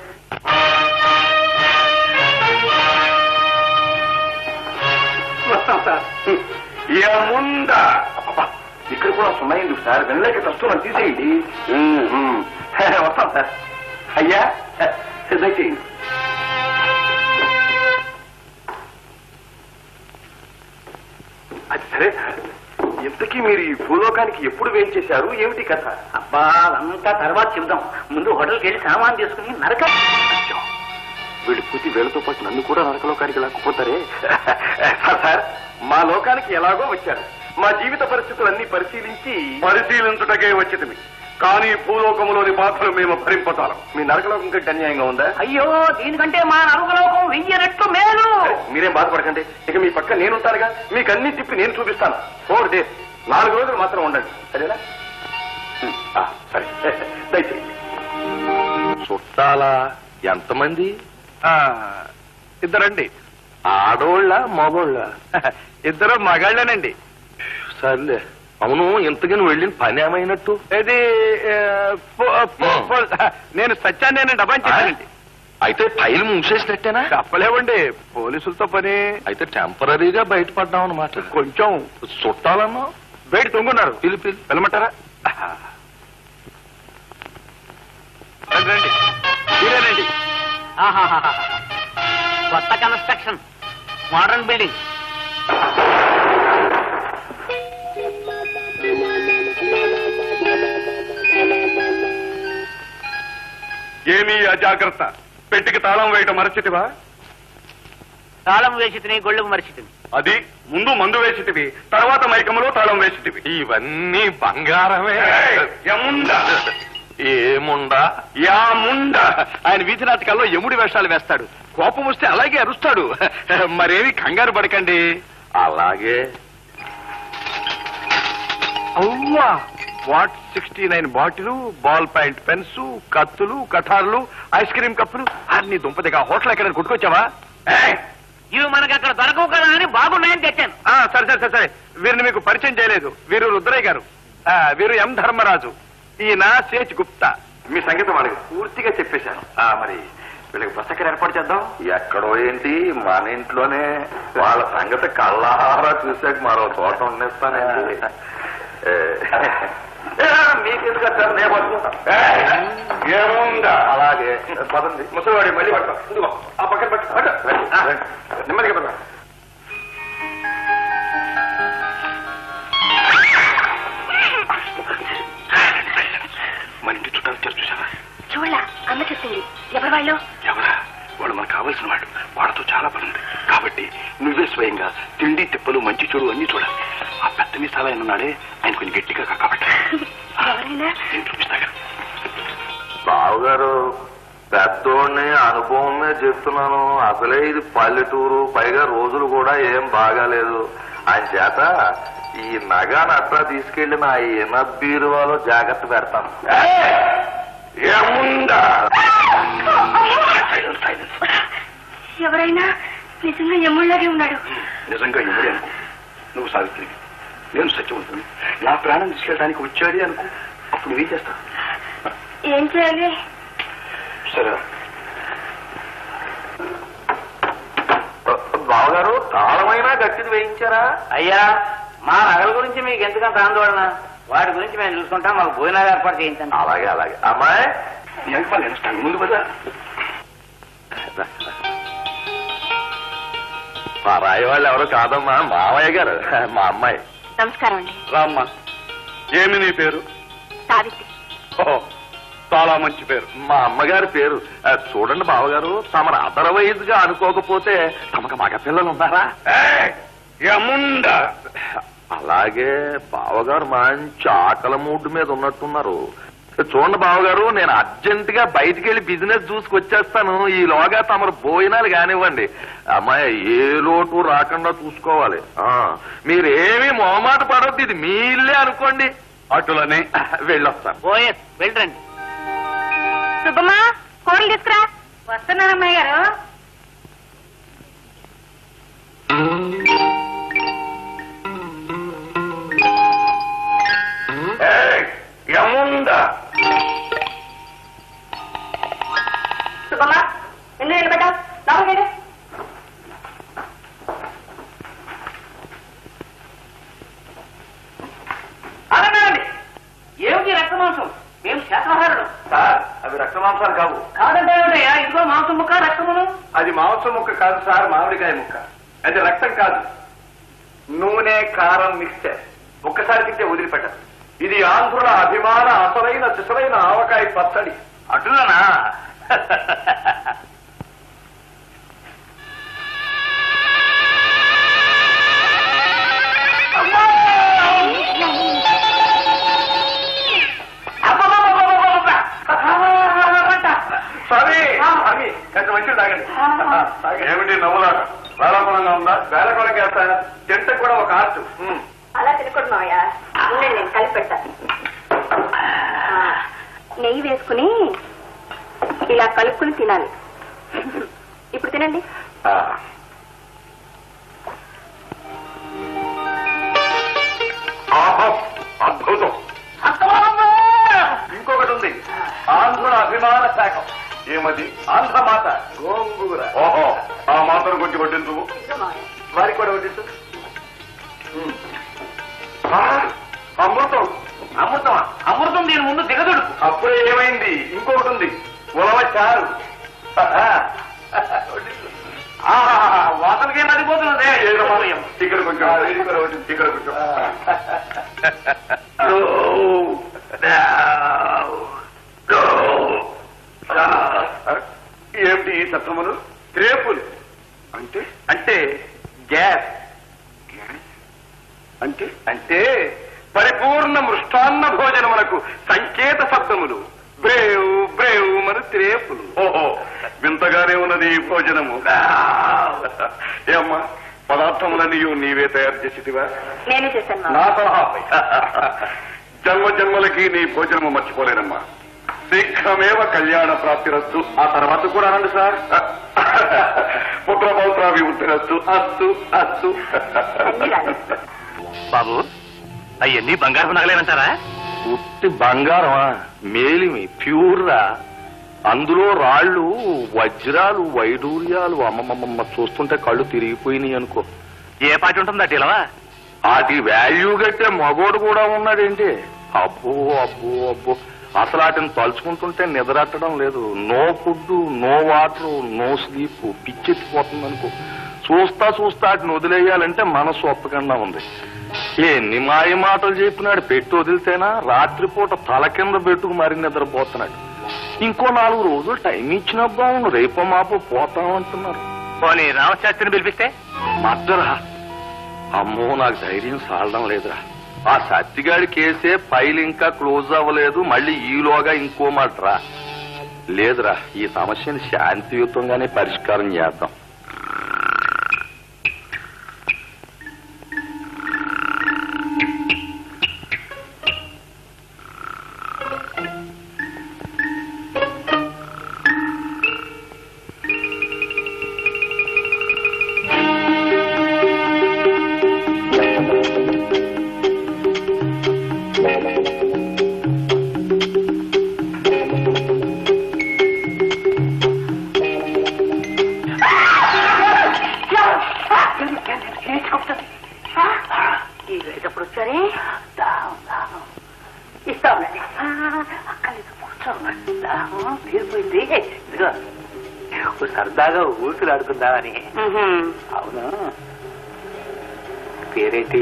వస్తాం సార్ ఏముందా అబ్బబ్బా, ఇక్కడ కూడా సున్నాయి ఎందుకు సార్ వెళ్ళలేక కష్టం తీసేయండి ఉమ్, ఉమ్. వస్తాం సార్ అయ్యా దయచేయండి అది సరే సార్ ఇంతకీ మీరు ఈ భూలోకానికి ఎప్పుడు వేయించేశారు ఏమిటి కథ అబ్బా అదంతా తర్వాత చెబుదాం ముందు హోటల్కి వెళ్ళి సామాన్ తీసుకుని నరక అయ్యో, వీళ్ళు పూర్తి వీళ్ళతో పాటు నన్ను కూడా నరకలోకానికి లాక్కుపోతారే సార్ సార్ మా లోకానికి ఎలాగో వచ్చారు మా జీవిత పరిస్థితులన్నీ పరిశీలించి పరిశీలించుటకే వచ్చింది కానీ భూలోకములోని బాధలు మేము భరింపతాలం మీ నరకలోకం కంటే అన్యాయంగా ఉందా అయ్యో దీనికంటే మా నరకలోకం వెయ్యి రెట్లు మేలు మీరేం బాధపడకండి ఇక మీ పక్క నేనుంటానుగా మీకు అన్ని తిప్పి నేను చూపిస్తాను ఫోర్ డేస్ నాలుగు రోజులు మాత్రం ఉండండి సరేనా ఉం, ఆ, సరే దయచేయండి చుట్టాలా ఎంతమంది ఇద్దరండి ఆడోళ్ళ మగోళ్ళ ఇద్దరు మగాళ్ళేనండి సర్లే అవును ఇంతకీ నువ్వు వెళ్ళిన పని ఏమైనట్టు ఇది ఆ, పో- పో- పో- నేను సత్యాన్ని డబ్బా చేశానండి అయితే ఫైల్ మూసేసినట్టేనా చెప్పలేవండి పోలీసులతో పని అయితే టెంపరీగా బయటపడ్డాం అనమాట కొంచెం చుట్టాలన్నా బయట తొంగున్నారు పిలి పిలి వెళ్ళమంటారా రండి, రండి మీరేనండి ఆహాహాహా. కొత్త కన్స్ట్రక్షన్ మోడర్న్ బిల్డింగ్ ఏమీ అజాగ్రత్త పెట్టికి తాళం వేయటం మరచితివా తాళం వేసి తిని గొళ్ళకు మరిచితిని అది ముందు మందు వేసితివి తర్వాత మైకములో తాళం వేసితివి ఇవన్నీ బంగారమే యముండా ఏముండా యా ముండ ఆయన వీధి నాటకాల్లో యముడి వేషాలు వేస్తాడు కోపం వస్తే అలాగే అరుస్తాడు మరేమి కంగారు పడకండి అలాగే అవ్వా what sixty nine bottle ball point pens కత్తులు కఠార్లు ఐస్ క్రీమ్ కప్పులు అన్ని దుంపదిగా హోటల్ ఎక్కడ కొట్టుకొచ్చావా ఏయ్! ఇవి మనకి అక్కడ దొరకవు కదా అని బాగున్నాయని తెచ్చాను ఆ, సరే సరే సరే సరే వీరిని మీకు పరిచయం చేయలేదు వీరు రుద్రయ్య గారు ఆ, వీరు ఎం ధర్మరాజు ఈయన సేచ్ గుప్తా మీ సంగీతం వాళ్ళకి పూర్తిగా చెప్పేశాను ఆ, మరి వీళ్ళకి బస్ ఎక్కడ ఏర్పాటు చేద్దాం ఎక్కడో ఏంటి మన ఇంట్లోనే వాళ్ళ సంగతి కళ్ళారా చూసాక మరో చోట ఉండేస్తానండి ఏ, ఏ, మీకెందుకు వచ్చారు నేను పట్టుకుంటా ఏముందా అలాగే పదండి ముసలివాడి మళ్ళీ పడతాం ఇదిగో ఆ పక్కన పట్టు పట్టు. ఆ, నెమ్మదిగా పద మన ఇంటి చుట్టాలు వచ్చారు చూసావా చూడలా అమ్మ చెప్పింది ఎవరు వాళ్ళు ఎవరా వాడు మనకు కావాల్సిన వాడు వాళ్ళతో చాలా పని ఉంది కాబట్టి నువ్వే స్వయంగా తిండి తిప్పలు మంచి చెడు అన్ని చూడాలి ఆ పెద్ద మీసాలు ఆయన ఉన్నాడే ఆయన కొంచెం గట్టిగా కాబట్టి ఎవరైనా నేను చూపిస్తాగా బావగారు పెద్దోడిని అనుభవం మీద చెప్తున్నాను అసలే ఇది పల్లెటూరు పైగా రోజులు కూడా ఏం బాగాలేదు ఆయన చేత ఈ నగాను అట్లా తీసుకెళ్లి నా ఈన బీరువాలో జాగ్రత్త పెడతాను ఏముందా ఎవరైనా నిజంగా యముళ్ళగే ఉన్నాడు నిజంగా ఇవ్వడే అనుకో నువ్వు సావిత్రి నేను సత్యవంతుని నా ప్రాణం తీసుకెళ్ళడానికి వచ్చాడే అనుకో అప్పుడు నువ్వేం చేస్తావు ఏం చేయాలి సరే బావగారు తాళమైనా గట్టిది వేయించారా అయ్యా మా నగల గురించి మీకు ఎందుకంత ఆందోళన వాటి గురించి మేము చూసుకుంటాం మాకు భోజనాలు ఏర్పాటు చేయించండి అలాగే అలాగే అమ్మాయి నీ అంకపాలు నేను వస్తాను ముందు కదా పరాయి వాళ్ళు ఎవరు కాదమ్మా మామయ్య గారు మా అమ్మాయి నమస్కారం అండి రామ్మా ఏమి నీ పేరు సావిత్రి ఓహో చాలా మంచి పేరు మా అమ్మగారి పేరు ఆ, చూడండి బావగారు తమరు అదర్వైజ్ గా అనుకోకపోతే తమకు మగ పిల్లలు ఉన్నారా ఏముందా అలాగే బావగారు మంచి ఆకలి మూడ్ మీద ఉన్నట్టున్నారు చూడండి బావగారు నేను అర్జెంట్ గా బయటికి వెళ్ళి బిజినెస్ చూసుకొచ్చేస్తాను ఈలోగా తమరు భోజనాలు కానివ్వండి అమ్మాయి ఏ లోటు రాకుండా చూసుకోవాలి ఆ మీరేమీ మొహమాట పడొద్దు ఇది మీ ఇల్లే అనుకోండి అటులనే వెళ్ళొస్తాను పోయేస్ వెళ్ళరండి సుబ్బమ్మా కూరలు తీసుకురా వస్తున్నానమ్మాయి గారు రక్త మాంసాలు కావు కాదంటే ఏమిటయ్యా ఇదిగో మాంసం ముక్క రక్తమును అది మాంసం ముక్క కాదు సార్ మామిడికాయ ముక్క అది రక్తం కాదు నూనె కారం మిక్స్చర్ ఒక్కసారి తింటే వదిలిపెట్టదు ఇది ఆంధ్రుల అభిమాన అసలైన సిసలైన ఆవకాయ పచ్చడి అటులనా స్వామి స్వామి కొంచెం మంచిది తాగండి ఏమిటి నవ్వులాట వేళకోళంగా ఉందా వేళకోళంగా వేస్తా తింట కూడా ఒక ఆర్ట్ ఉమ్. అలా తినకూడదు మావయ్య ఉండండి, నేను కలిపి పెడతాను ఆ, నెయ్యి వేసుకుని ఇలా కలుపుకుని తినాలి ఇప్పుడు తినండి ఆ. ఆహా, అద్భుతం ఇంకొకటి ఉంది ఆంధ్రుల అభిమాన శాఖం ఏమది ఆంధ్ర మాత గోంగూర ఓహో ఆ మాతను కొంచెం వడ్డించు వారికి కూడా వడ్డించు ఉమ్. ఆ, అమృతం అమృతం అమృతం దీని ముందు దిగదుడు అప్పుడే ఏమైంది ఇంకొకటి ఉంది ఉలవ చారు ఆహా వాసనకే నదిపోతున్నదే ఏదమ్మా? ఇక్కడ కొంచెం ఇక్కడ కొంచెం ఇక్కడ కొంచెం ఏమిటి ఈ తత్వములు రేపులు అంటే అంటే గ్యాస్ అంటే అంటే పరిపూర్ణ మృష్టాన్న భోజనమునకు సంకేత శబ్దములు బ్రేవ్ బ్రేవ్ మన త్రేపులు ఓహో వింతగానే ఉన్నది ఈ భోజనము ఏమ్మా పదార్థములన్నీ నీవే తయారు చేసిదివా నేనే చేశాను నా మావయ్య సలహా జన్మ జన్మలకి నీ భోజనము మర్చిపోలేనమ్మా శీఘ్రమేవ కళ్యాణ ప్రాప్తిరస్తు ఆ తర్వాత కూడా అనండి సార్ పుత్ర పౌత్రాభి ఉంటిరస్తు అస్తు అస్తు ధన్యురాలు. బాబు అవన్నీ బంగారు నగలేనంటారా ఉట్టి బంగారమా మేలిమి ప్యూర్ రా అందులో రాళ్ళు వజ్రాలు వైడూర్యాలు అమ్మమ్మమ్మ చూస్తుంటే కళ్ళు తిరిగిపోయినాయి అనుకో ఏ పాటి ఉంటుందా ఇలవా వాటి వాల్యూ కట్టే మగోడు కూడా ఉన్నాడేంటి అబ్బో అబ్బో అబ్బో అసలు వాటిని తలుచుకుంటుంటే నిద్రట్టడం లేదు no food no water no sleep పిచ్చెత్తిపోతుంది అనుకో చూస్తా చూస్తా వాటిని వదిలేయాలంటే మనసు ఒప్పకుండా ఉంది ఎన్ని మాయ మాటలు చెప్పినాడు పెట్టి వదిలితేనా రాత్రిపూట తల కింద పెట్టుకు మరి నిద్రపోతున్నాడు ఇంకో నాలుగు రోజులు టైం ఇచ్చినా బాగుండు రేపో మాపో పోతామంటున్నారు పోనీ రామశాస్త్రిని పిలిపిస్తే మద్దరా అమ్మో నాకు ధైర్యం సాలడం లేదురా ఆ సత్తిగాడి కేసే ఫైల్ ఇంకా క్లోజ్ అవ్వలేదు మళ్ళీ ఈలోగా ఇంకో మాటరా లేదురా ఈ సమస్యని శాంతియుతంగానే పరిష్కారం చేద్దాం ఎప్పుడు వచ్చారే ఇస్తా ఉండండి అక్కర్లేదు కూర్చో తీరిపోయింది ఇదిగో ఓ సరదాగా ఊసులు ఆడుకుందామని అవును పేరేంటి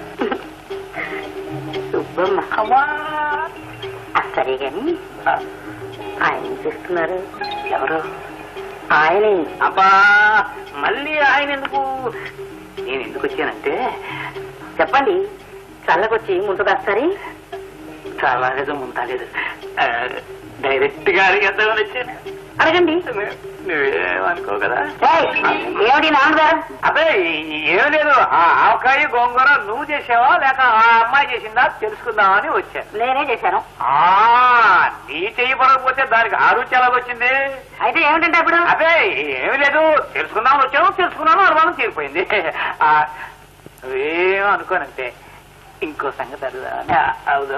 సుబ్బమ్మ సరే గాని ఆయన ఏం చేస్తున్నారు ఎవరు ఆయన అబ్బా మళ్ళీ ఆయన ఎందుకు నేను ఎందుకు వచ్చానంటే చెప్పండి చల్లకొచ్చి ముందు కాస్తారి చాలా లేదు ముంతాలేదు డైరెక్ట్ గా అడిగేద్దామని వచ్చాను అడగండి నువ్వేమనుకో కదా ఏయ్, ఏమిటి నాన్నగారు అదే ఏం లేదు ఆ ఆవకాయ గోంగూర నువ్వు చేసావా లేక ఆ అమ్మాయి చేసిందా తెలుసుకుందామని వచ్చాను నేనే చేశాను ఆ నీ చెయ్యి పడకపోతే దానికి ఆ రుచి ఎలాగొచ్చింది అయితే ఏమిటంటే అప్పుడు అదే ఏమి లేదు తెలుసుకుందామని వచ్చాను తెలుసుకున్నాను అనుమానం తీరిపోయింది ఆ, నువ్వేం అనుకోనంటే ఇంకో సంగతి అడుగుదామని అవుదో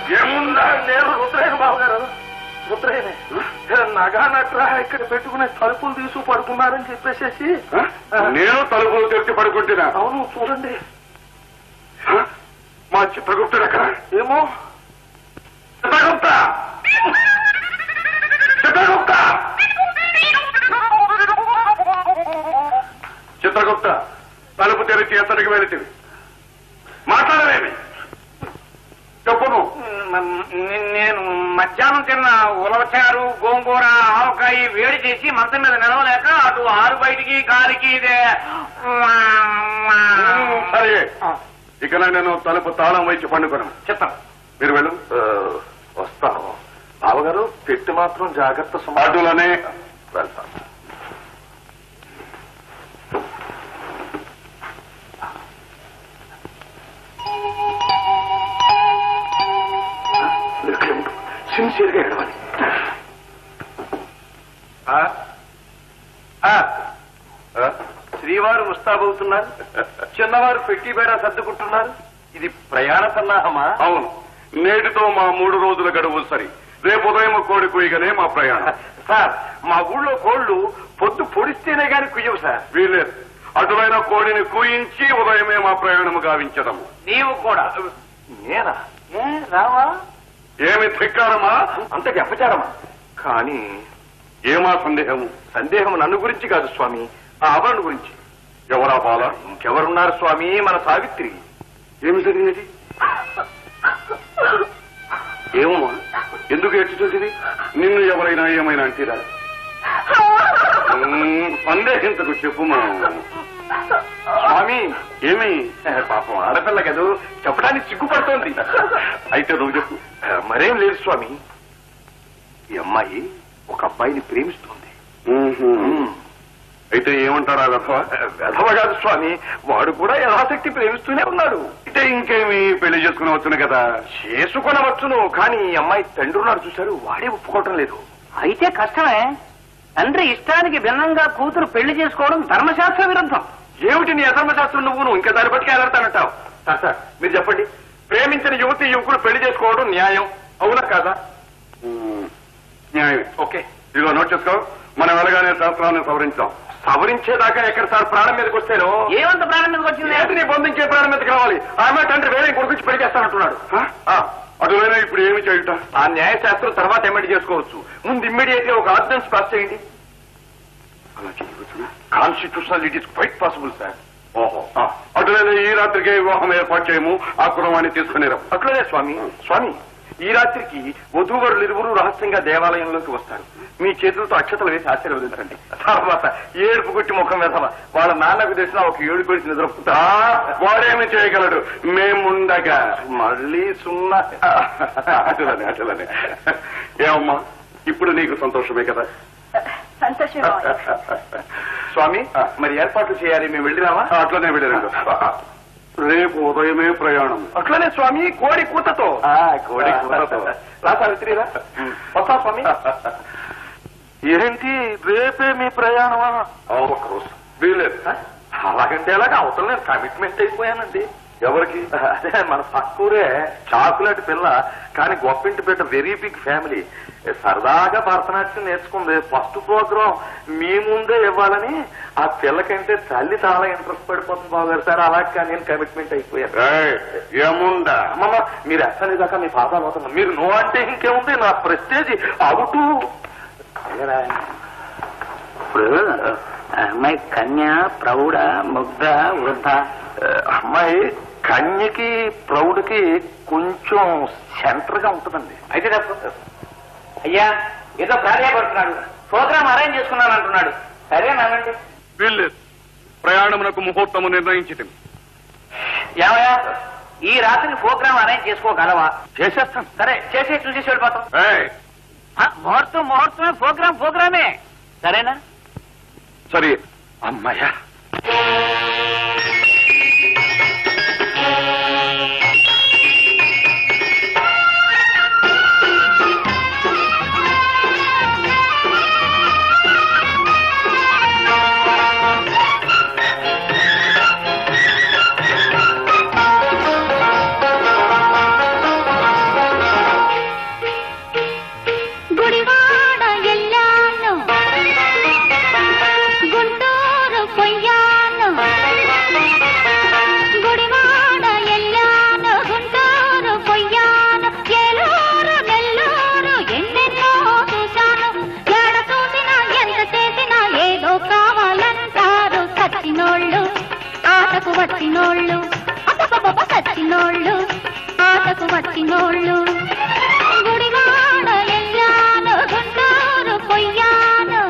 ఏముందా నేను రుద్రయ్య బాబు గారు రుద్రయ్యనే నగా నట్రా ఇక్కడ పెట్టుకునే తలుపులు తీసు పడుకున్నారని చెప్పేసేసి నేను తలుపులు తెరిచి పడుకుంటున్నా అవును చూడండి మా చిత్రగుప్తుడు ఎక్కడ ఏమో చిత్రగుప్త చిత్రగుప్త చిత్రగుప్త తలుపు తెరిచి ఎత్తడికి వెళితివి మాట్లాడలేమి చెప్పును నేను మధ్యాహ్నం తిన్న ఉలవచారు గోంగూర ఆవకాయ వేడి చేసి మంచం మీద నిలవలేక అటు ఆరు బయటికి గాలికి ఇదే సరే ఇక నేను తలుపు తాళం వేసి పండుకున్నాను చెప్తాను మీరు వెళ్ళు వస్తాను బావగారు పెట్టి మాత్రం జాగ్రత్త సుమా అటులనే వెళ్తాను సిన్సియర్ గా ఎడవాలి శ్రీవారు ముస్తాబవుతున్నారు చిన్నవారు పెట్టి బేడ సర్దుకుంటున్నారు ఇది ప్రయాణ సన్నాహమా అవును నేటితో మా మూడు రోజుల గడువు సరి రేపు ఉదయం కోడి కుయ్యగానే మా ప్రయాణం సార్ మా ఊళ్ళో కోళ్లు పొద్దు పొడిస్తేనే గాని కుయ్యవు సార్ వీలేదు అటులైన కోడిని కూయించి ఉదయమే మా ప్రయాణము గావించదము నీవు కూడా నేనా ఏ రావా ఏమి ధిక్కారమా అంతటి అపచారమా కానీ ఏమా సందేహము సందేహం నన్ను గురించి కాదు స్వామి ఆ ఆభరణ గురించి ఎవరా బాల ఇంకెవరున్నారు స్వామి మన సావిత్రి ఏమి జరిగినది ఏమమ్మా ఎందుకు ఏడ్చుతుంది నిన్ను ఎవరైనా ఏమైనా అంటీరా ఉమ్, సందేహించకు చెప్పుమా స్వామి ఏమి ఏ, పాపం ఆడపిల్ల కదూ చెప్పడానికి సిగ్గుపడుతోంది అయితే నువ్వు చెప్పు ఆ, మరేం లేదు స్వామి ఈ అమ్మాయి ఒక అబ్బాయిని ప్రేమిస్తోంది ఉహుం. అయితే ఏమంటారా వెధవ వెధవ కాదు స్వామి వాడు కూడా యథాశక్తి ప్రేమిస్తూనే ఉన్నాడు అయితే ఇంకేమి పెళ్లి చేసుకుని వచ్చును కదా చేసుకొనవచ్చును కానీ ఈ అమ్మాయి తండ్రి ఉన్నాడు చూశారు వాడే ఒప్పుకోవటం లేదు అయితే కష్టమే తండ్రి ఇష్టానికి భిన్నంగా కూతురు పెళ్లి చేసుకోవడం ధర్మశాస్త్ర విరుద్ధం ఏమిటి నీ అధర్మశాస్త్రం నువ్వు నువ్వు ఇంకా దాన్ని బట్టి ఎలాడతానంటావు సార్ సార్ మీరు చెప్పండి ప్రేమించిన యువతి యువకుడు పెళ్లి చేసుకోవడం న్యాయం అవునా కాదా ఉమ్, న్యాయమే ఓకే ఇదిగో నోట్ చేసుకో మనం వెళ్ళగానే శాస్త్రాన్ని సవరించాం సవరించేదాకా ఎక్కడ సార్ ప్రాణం మీదకి వస్తేనో ఏమంత ప్రాణం మీదకి వచ్చింది ఏంటిని బంధించే ప్రాణం మీదకి రావాలి ఆమె తండ్రి వేరే కొడుకు పెళ్లి చేస్తానంటున్నాడు ఆ, అటులైనా ఇప్పుడు ఏమి చేయుట ఆ న్యాయశాస్త్రం తర్వాత ఎమ్మెడి చేసుకోవచ్చు ముందు ఇమ్మీడియట్ గా ఒక ఆర్డినెన్స్ పాస్ చేయండి అలా చేయవచ్చునా? Constitutional it is quite possible sir ఓహో ఆ, అటులైనా ఈ రాత్రికే వివాహం ఏర్పాటు చేయము ఆ కుటుంబాన్ని తీసుకుని రా. అట్లనే స్వామి స్వామి ఈ రాత్రికి వధూవరులు ఇరువురు రహస్యంగా దేవాలయంలోకి వస్తారు మీ చేతులతో అక్షతలు వేసి ఆశీర్వదించండి తర్వాత ఏడుపు గుట్టి ముఖం వేసవ వాళ్ళ నాన్నకు తెలిసిన ఒక ఏడు పెడిచి ఆ, నిద్రపుతా వాడేమి చేయగలడు మేముండగా మళ్ళీ సున్నా అటులనే అటులనే ఏమమ్మా ఇప్పుడు నీకు సంతోషమే కదా సంతోషమే మావయ్య. స్వామి మరి ఏర్పాట్లు చేయాలి మేము వెళ్ళినామా అట్లనే వెళ్ళారు రేపు ఉదయమే ప్రయాణం అట్లనే స్వామి కోడి కూతతో కోడి కూతతో. రా సావిత్రి రా వస్తా స్వామి ఏంటి రేపే మీ ప్రయాణమా ఒక్కరోజు వీలేదు అలాగంటే అలాగా అవతల నేను కమిట్మెంట్ అయిపోయానండి ఎవరికి అదే మన పక్కూరే చాకులాంటి పిల్ల కానీ గొప్పింటి బిడ్డ వెరీ బిగ్ ఫ్యామిలీ సరదాగా భరతనాట్యం నేర్చుకుంది ఫస్ట్ ప్రోగ్రాం మీ ముందే ఇవ్వాలని ఆ పిల్లకంటే తల్లి చాలా ఇంట్రెస్ట్ పడిపోతుంది బాగారు సార్ అలా నేను కమిట్మెంట్ అయిపోయాను ఏయ్, ఏముందా అమ్మమ్మ మీరు ఎస్సని దాకా మీ పాదాలు అవుతున్నా మీరు నో అంటే ఇంకేముంది నా ప్రెస్టేజ్ అవుటు ఇప్పుడు అమ్మాయి కన్య ప్రౌఢ ముగ్ధ వృద్ధ అమ్మాయి కన్యకి ప్రౌడ్కి కొంచెం సెంటర్ గా ఉంటుందండి అయితే తప్పు అయ్యా ఏదో కార్యపడుతున్నాడు ప్రోగ్రామ్ అరేంజ్ చేసుకున్నాను అంటున్నాడు సరేనానండి వీల్లేదు ప్రయాణమునకు ముహూర్తము నిర్ణయించి ఏమయ్యా ఈ రాత్రి ప్రోగ్రామ్ అరేంజ్ చేసుకోగలవా చేసేస్తాం సరే చేసి చూసేసి వెళ్ళిపోతాం ఏయ్, ఆ, ముహూర్తం ముహూర్తమే ప్రోగ్రామ్ ప్రోగ్రామే సరేనా సరే అమ్మాయ్యా ఆ వచ్చినోళ్ళు గుడివాడ ఎల్లాను గుంటూరు పొయ్యాను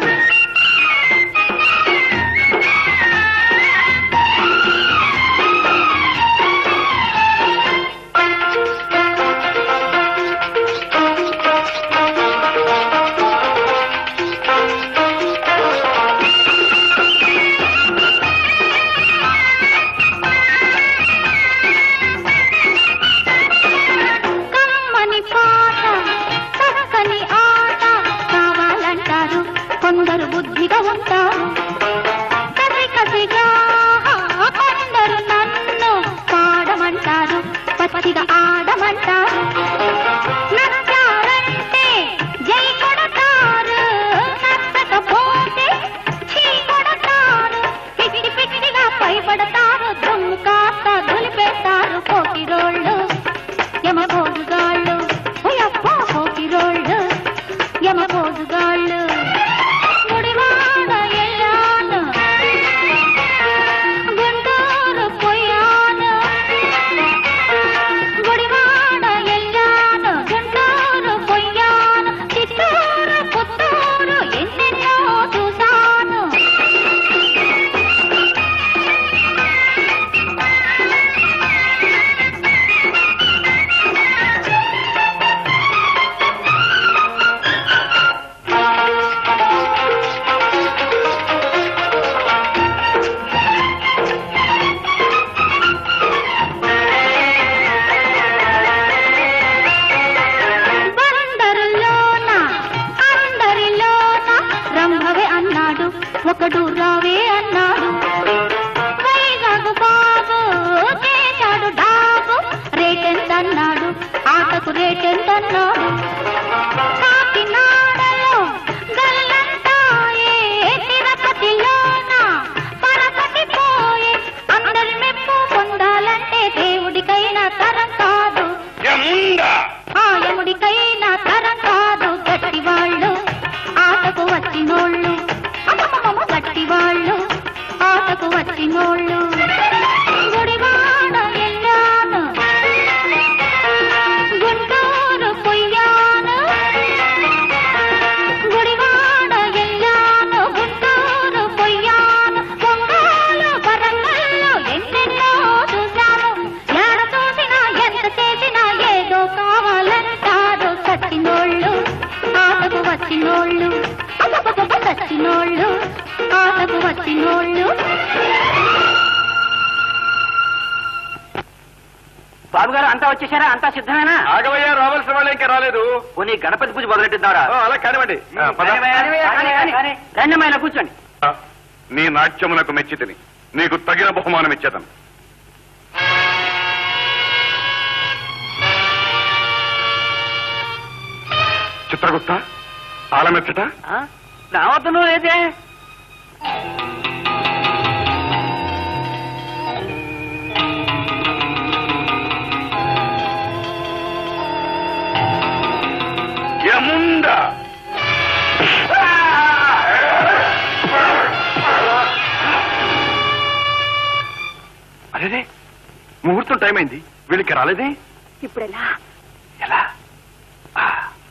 కమ్మని పాట చక్కని ఆట కావాలంటారు కొందరు బుద్ధిగా ఉంటారు కసి కసిగా కొందరు నన్ను పాడమంటారు పచ్చిగా ఆడమంటారు నచ్చారంటే జై కొడతారు నచ్చకపోతే చీ కొడతారు పిచ్చి పిచ్చిగా పైపడతారు దుమ్ము కాస్త దులిపేస్తారు పోకిరోళ్ళు యమభోజుగాళ్ళు ఓయప్పో పోకిరోళ్ళు యమభోజుగాళ్ళు గుడివాడ ఎల్లాను గుంటూరు పొయ్యాను గుడివాడ ఎల్లాను గుంటూరు పొయ్యాను చిత్తూరు పుత్తూరు ఎన్నెన్నో చూశాను బందరులోన అందరిలోన రంభవే అన్నాడు ఒకడు రావే అన్నాడు వైజాగ్ బాబు చేశాడు డాబు రేటెంత అన్నాడు ఆటకు రేటెంత అన్నాడు కాకినాడలో గల్లంతాయే తిరుపతిలోన పరపతి పోయే అందరి మెప్పు పొందాలంటే దేవుడికైనా తరం కాదు ఆయముడికైనా తరం కాదు గట్టి వాళ్ళు ఆటకు వచ్చినోళ్ళు అమ్మమ్మమ్మ గట్టి వాళ్ళు ఆటకు వచ్చినోళ్ళు గుడివాడ ఎల్లాను గుంటూరు పొయ్యాను గుడివాడ ఎల్లాను గుంటూరు పొయ్యాను ఒంగోలు వరంగల్లో ఎన్నెన్నో చూశాను ఎడ చూసినా ఎంత చేసినా ఏదో కావాలంటారు సచ్చినోళ్ళు ఆటకు వచ్చినోళ్ళు అబ్బబ్బబ్బ సచ్చినోళ్ళు ఆటకు వచ్చినోళ్ళు బాబు గారు అంతా వచ్చేసారా అంతా సిద్ధమేనా ఆగవయ్యా రావాల్సిన వాళ్ళు ఇంకా రాలేదు పోనీ గణపతి పూజ మొదలెట్టిద్దారా ఓ, అలా కానివ్వండి ఆ, పద. రండమ్మాయినా కూర్చోండి నీ నాట్యమునకు మెచ్చితిని నీకు తగిన బహుమానం ఇచ్చేదను చిత్రగుప్త తాళమెచ్చట నా వద్దను అయితే యముండ అదేదే ముహూర్తం టైం అయింది వీళ్ళకి రాలేదే ఇప్పుడెలా ఎలా ఆ.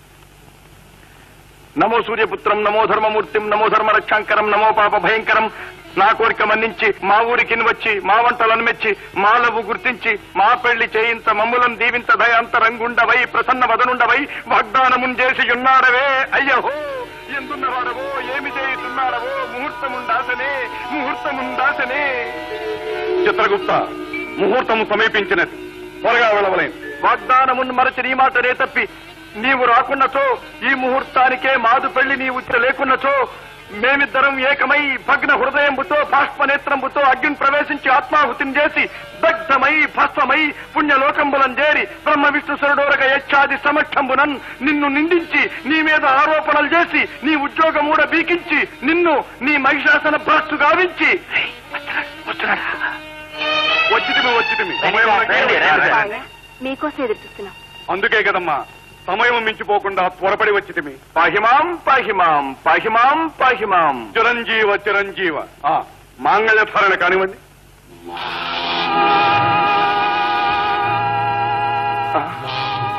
నమో సూర్యపుత్రం నమో ధర్మమూర్తిం నమో ధర్మ రక్షాంకరం నమో పాప భయంకరం నా కోరిక మన్నించి మా ఊరికి వచ్చి మా వంటలను మెచ్చి మా లవ్వు గుర్తించి మా పెళ్లి చేయింత మమ్ములను దీవింత దయాంతరంగుండవై ప్రసన్న వదనుండవై వాగ్దానమున్ చేసి ఉన్నాడవే అయ్యహో ఎందున్నవాడవో ఏమి చేయుతున్నాడవో ముహూర్తముండాసనే ముహూర్తముండాసనే చిత్రగుప్త ముహూర్తము సమీపించినది త్వరగా వెళ్ళవలేను వాగ్దానమును మరచి నీ మాటనే తప్పి నీవు రాకున్నచో ఈ ముహూర్తానికే మాదు పెళ్లి నీవు లేకున్నచో మేమిద్దరం ఏకమై భగ్న హృదయంబుతో బాష్పనేత్రంబుతో అగ్ని ప్రవేశించి ఆత్మాహుతిని చేసి దగ్ధమై భస్మమై పుణ్యలోకంబులం చేరి బ్రహ్మ విష్ణు సరుడోరగ యచ్చాది సమక్షంబునన్ నిన్ను నిందించి నీ మీద ఆరోపణలు చేసి నీ ఉద్యోగమూడ బీకించి నిన్ను నీ మహిషాసన భ్రష్టు గావించి వచ్చితిమి వచ్చితిమి రండి, రండి. బాగా మీకోసం ఎదురు చూస్తున్నాం అందుకే కదమ్మా సమయం మించిపోకుండా త్వరపడి వచ్చితిమి పాహిమాం పాహిమాం పాహిమాం పాహిమాం చిరంజీవ చిరంజీవ ఆ, మాంగళ్యధారణ కానివ్వండి ఆ,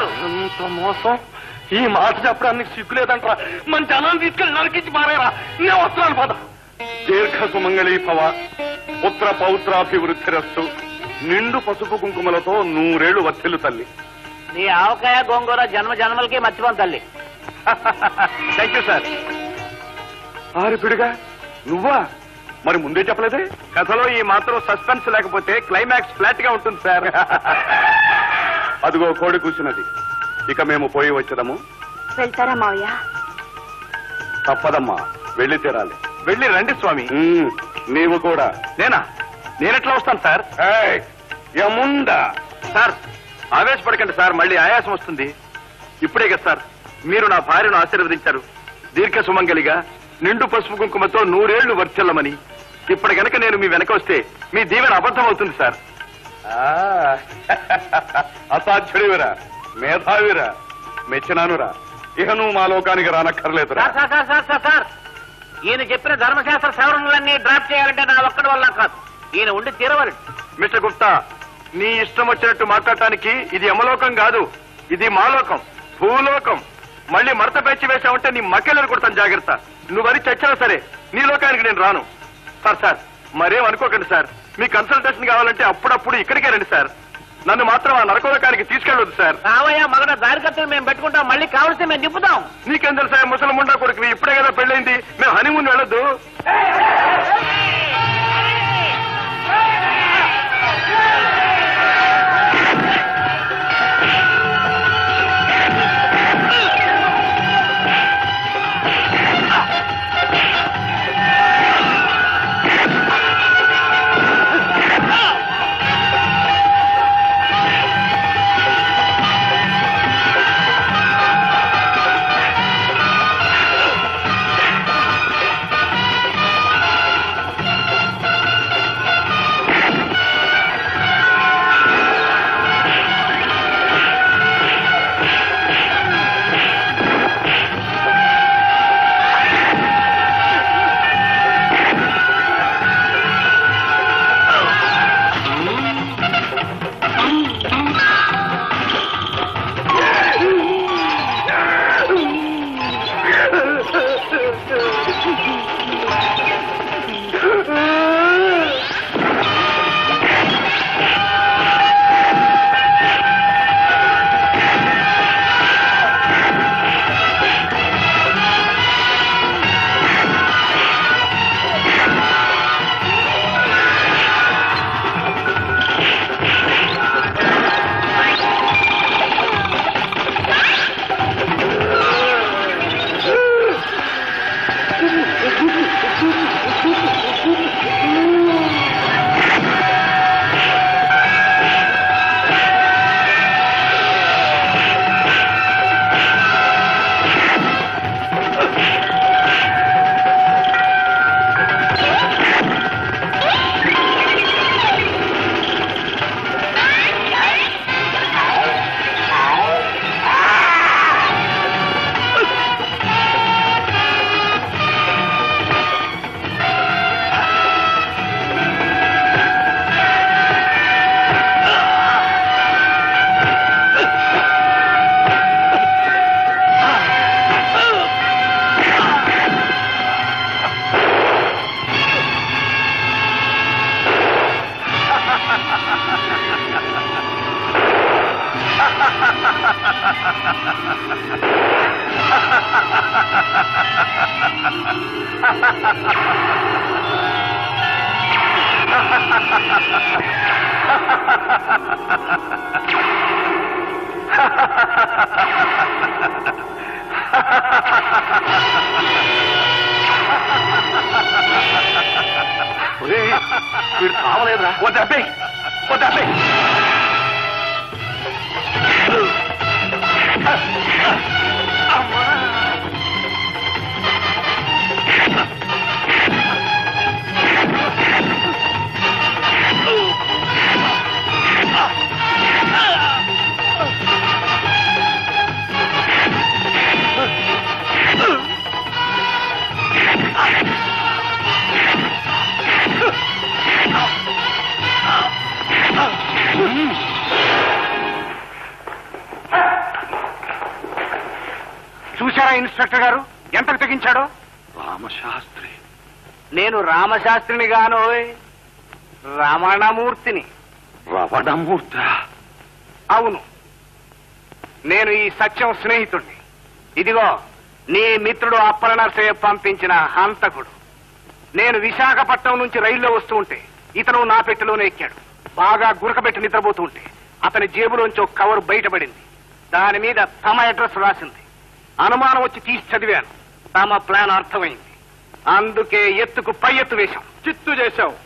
చేశారు ఎంత మోసం ఈ మాట చెప్పడానికి సిగ్గులేదంటరా మన జనాన్ని తీసుకెళ్ళి నరికించి మారేరా నేను వస్తున్నాను పద దీర్ఘ సుమంగళీ భవ పుత్ర పౌత్రాభివృద్ధి రస్తు నిండు పసుపు కుంకుమలతో నూరేళ్లు వర్తిల్లు తల్లి నీ ఆవకాయ గోంగూర జన్మ జన్మలకి మర్చిపోను తల్లి థ్యాంక్ యూ సార్ ఆరిపిడిగా నువ్వా మరి ముందే చెప్పలేదే కథలో ఈ మాత్రం సస్పెన్స్ లేకపోతే క్లైమాక్స్ ఫ్లాట్ గా ఉంటుంది సార్ అదిగో కోడి కూసినది ఇక మేము పోయి వచ్చదము వెళ్తారా మావయ్య తప్పదమ్మా వెళ్ళి తీరాలి వెళ్ళి రండి స్వామి నీవు కూడా నేనా నేనెట్లా వస్తాను సార్ యముండా సార్ ఆవేశపడకండి సార్ మళ్ళీ ఆయాసం వస్తుంది ఇప్పుడే కదా సార్ మీరు నా భార్యను ఆశీర్వదించారు దీర్ఘ సుమంగలిగా నిండు పసుపు కుంకుమతో నూరేళ్లు వర్చెల్లమని ఇప్పుడు గనక నేను మీ వెనక వస్తే మీ దీవెన అబద్ధం అవుతుంది సార్ అసాధ్యుడివిరా మేధావిరా మెచ్చినానురా ఇక నువ్వు మా లోకానికి రానక్కర్లేదురా sir sir sir sir sir ఈయన చెప్పిన ధర్మశాస్త్ర సవరణలన్నీ డ్రాప్ చేయాలంటే నా ఒక్కడి వల్ల కాదు ఈయన ఉండి తీరవలండి మిస్టర్ గుప్తా నీ ఇష్టం వచ్చినట్టు మాట్లాడటానికి ఇది యమలోకం కాదు ఇది మాలోకం భూలోకం మళ్ళీ మడత పెంచి వేసావంటే నీ మక్కెలను కొడతాను జాగ్రత్త నువ్వని చచ్చినా సరే నీ లోకానికి నేను రాను సార్ సార్ మరేం అనుకోకండి సార్ మీ కన్సల్టేషన్ కావాలంటే అప్పుడప్పుడు ఇక్కడికే రండి సార్ నన్ను మాత్రం ఆ నరకోలోకానికి తీసుకెళ్ళొద్దు సార్ రావయ్య మగడ దారికత్తులు మేము పెట్టుకుంటాం మళ్ళీ కావలిస్తే మేము దిప్పుతాం నీకేం తెలుసా ముసలముండా కొడుకు ఇప్పుడే కదా పెళ్ళైంది మేము హనీమూన్ వెళ్ళొద్దు వీడు కావలేదురా వద్దే వద్దే Ah! ఇన్స్పెక్టర్ గారు ఎంతకు తెగించాడో రామశాస్త్రి నేను రామశాస్త్రిని గాను రమణమూర్తిని రవణమూర్త అవును నేను ఈ సత్యం స్నేహితుడిని ఇదిగో నీ మిత్రుడు అప్పలనరసయ్య పంపించిన హంతకుడు నేను విశాఖపట్నం నుంచి రైల్లో వస్తూ ఉంటే ఇతను నా పెట్టెలోనే ఎక్కాడు బాగా గురకబెట్టి నిద్రపోతూ ఉంటే అతని జేబులోంచి ఒక కవర్ బయటపడింది దాని మీద తమ అడ్రస్ రాసింది అనుమానం వచ్చి తీసి చదివాను తమ ప్లాన్ అర్థమైంది అందుకే ఎత్తుకు పై ఎత్తు వేశాం చిత్తు చేశావు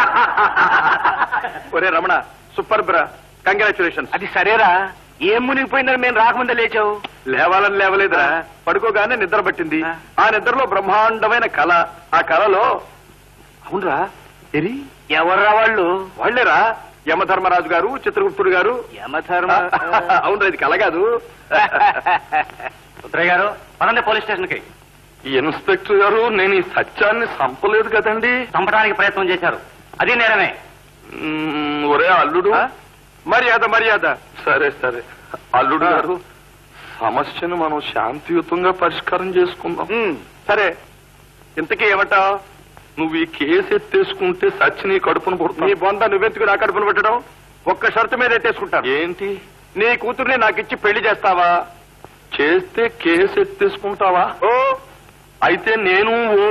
ఒరే రమణ సూపర్ బ్రా కంగ్రాచులేషన్స్ అది సరేరా ఏం మునిగిపోయిందని మేము రాకముందే లేచావు లేవాలని లేవలేదురా పడుకోగానే నిద్ర పట్టింది ఆ నిద్రలో బ్రహ్మాండమైన కళ ఆ కళలో అవునరా ఎరి ఎవర్రా వాళ్ళు వాళ్ళేరా యమధర్మరాజు గారు చిత్రగుప్తుడు గారు యమధర్మ అవునరా ఇది కళ కాదు ఉత్తరయ్య గారు పదండి పోలీస్ స్టేషన్ కి ఇన్స్పెక్టర్ గారు నేను ఈ సత్యాన్ని సంపలేదు కదండి చంపడానికి ప్రయత్నం చేశారు అది నేరమే మ్మ్, ఒరే అల్లుడు మర్యాద మర్యాద సరే సరే అల్లుడు గారు సమస్యను మనం శాంతియుతంగా పరిష్కారం చేసుకుందాం ఉమ్, సరే ఇంతకీ ఏమంటావు నువ్వు ఈ కేసు ఎత్తేసుకుంటే సచ్చి నీ కడుపును నీ పుడతా బొంద నువ్వెందుకు నా కడుపును పెట్టడం ఒక్క షరతు మీద ఎట్టేసుకుంటాను ఏంటి నీ కూతుర్ని నాకు ఇచ్చి పెళ్లి చేస్తావా చేస్తే కేసు ఎత్తేసుకుంటావా ఓ అయితే నేను ఓ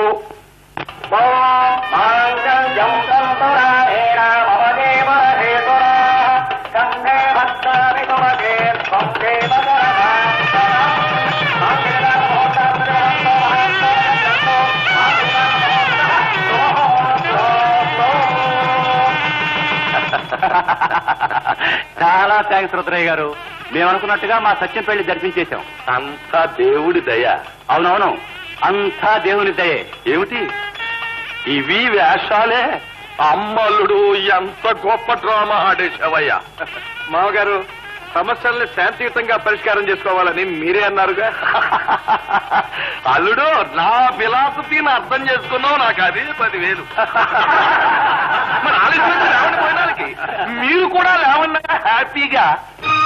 చాలా థ్యాంక్స్ రుద్రయ్య గారు మేము అనుకున్నట్టుగా మా సత్యం పెళ్లి జరిపించేశాం అంతా దేవుడి దయ అవునవును అంతా దేవుని దయే ఏమిటి ఇవి వేషాలే అమ్మల్లుడు ఎంత గొప్ప డ్రామా ఆడేశావయ్యా మామగారు సమస్యల్ని శాంతియుతంగా పరిష్కారం చేసుకోవాలని మీరే అన్నారుగా అల్లుడు నా ఫిలాసఫీని అర్థం చేసుకున్నావు నాకు అది పదివేలు మరి ఆలస్యం లేవండి పోయినానికి మీరు కూడా లేవన్నా హ్యాపీగా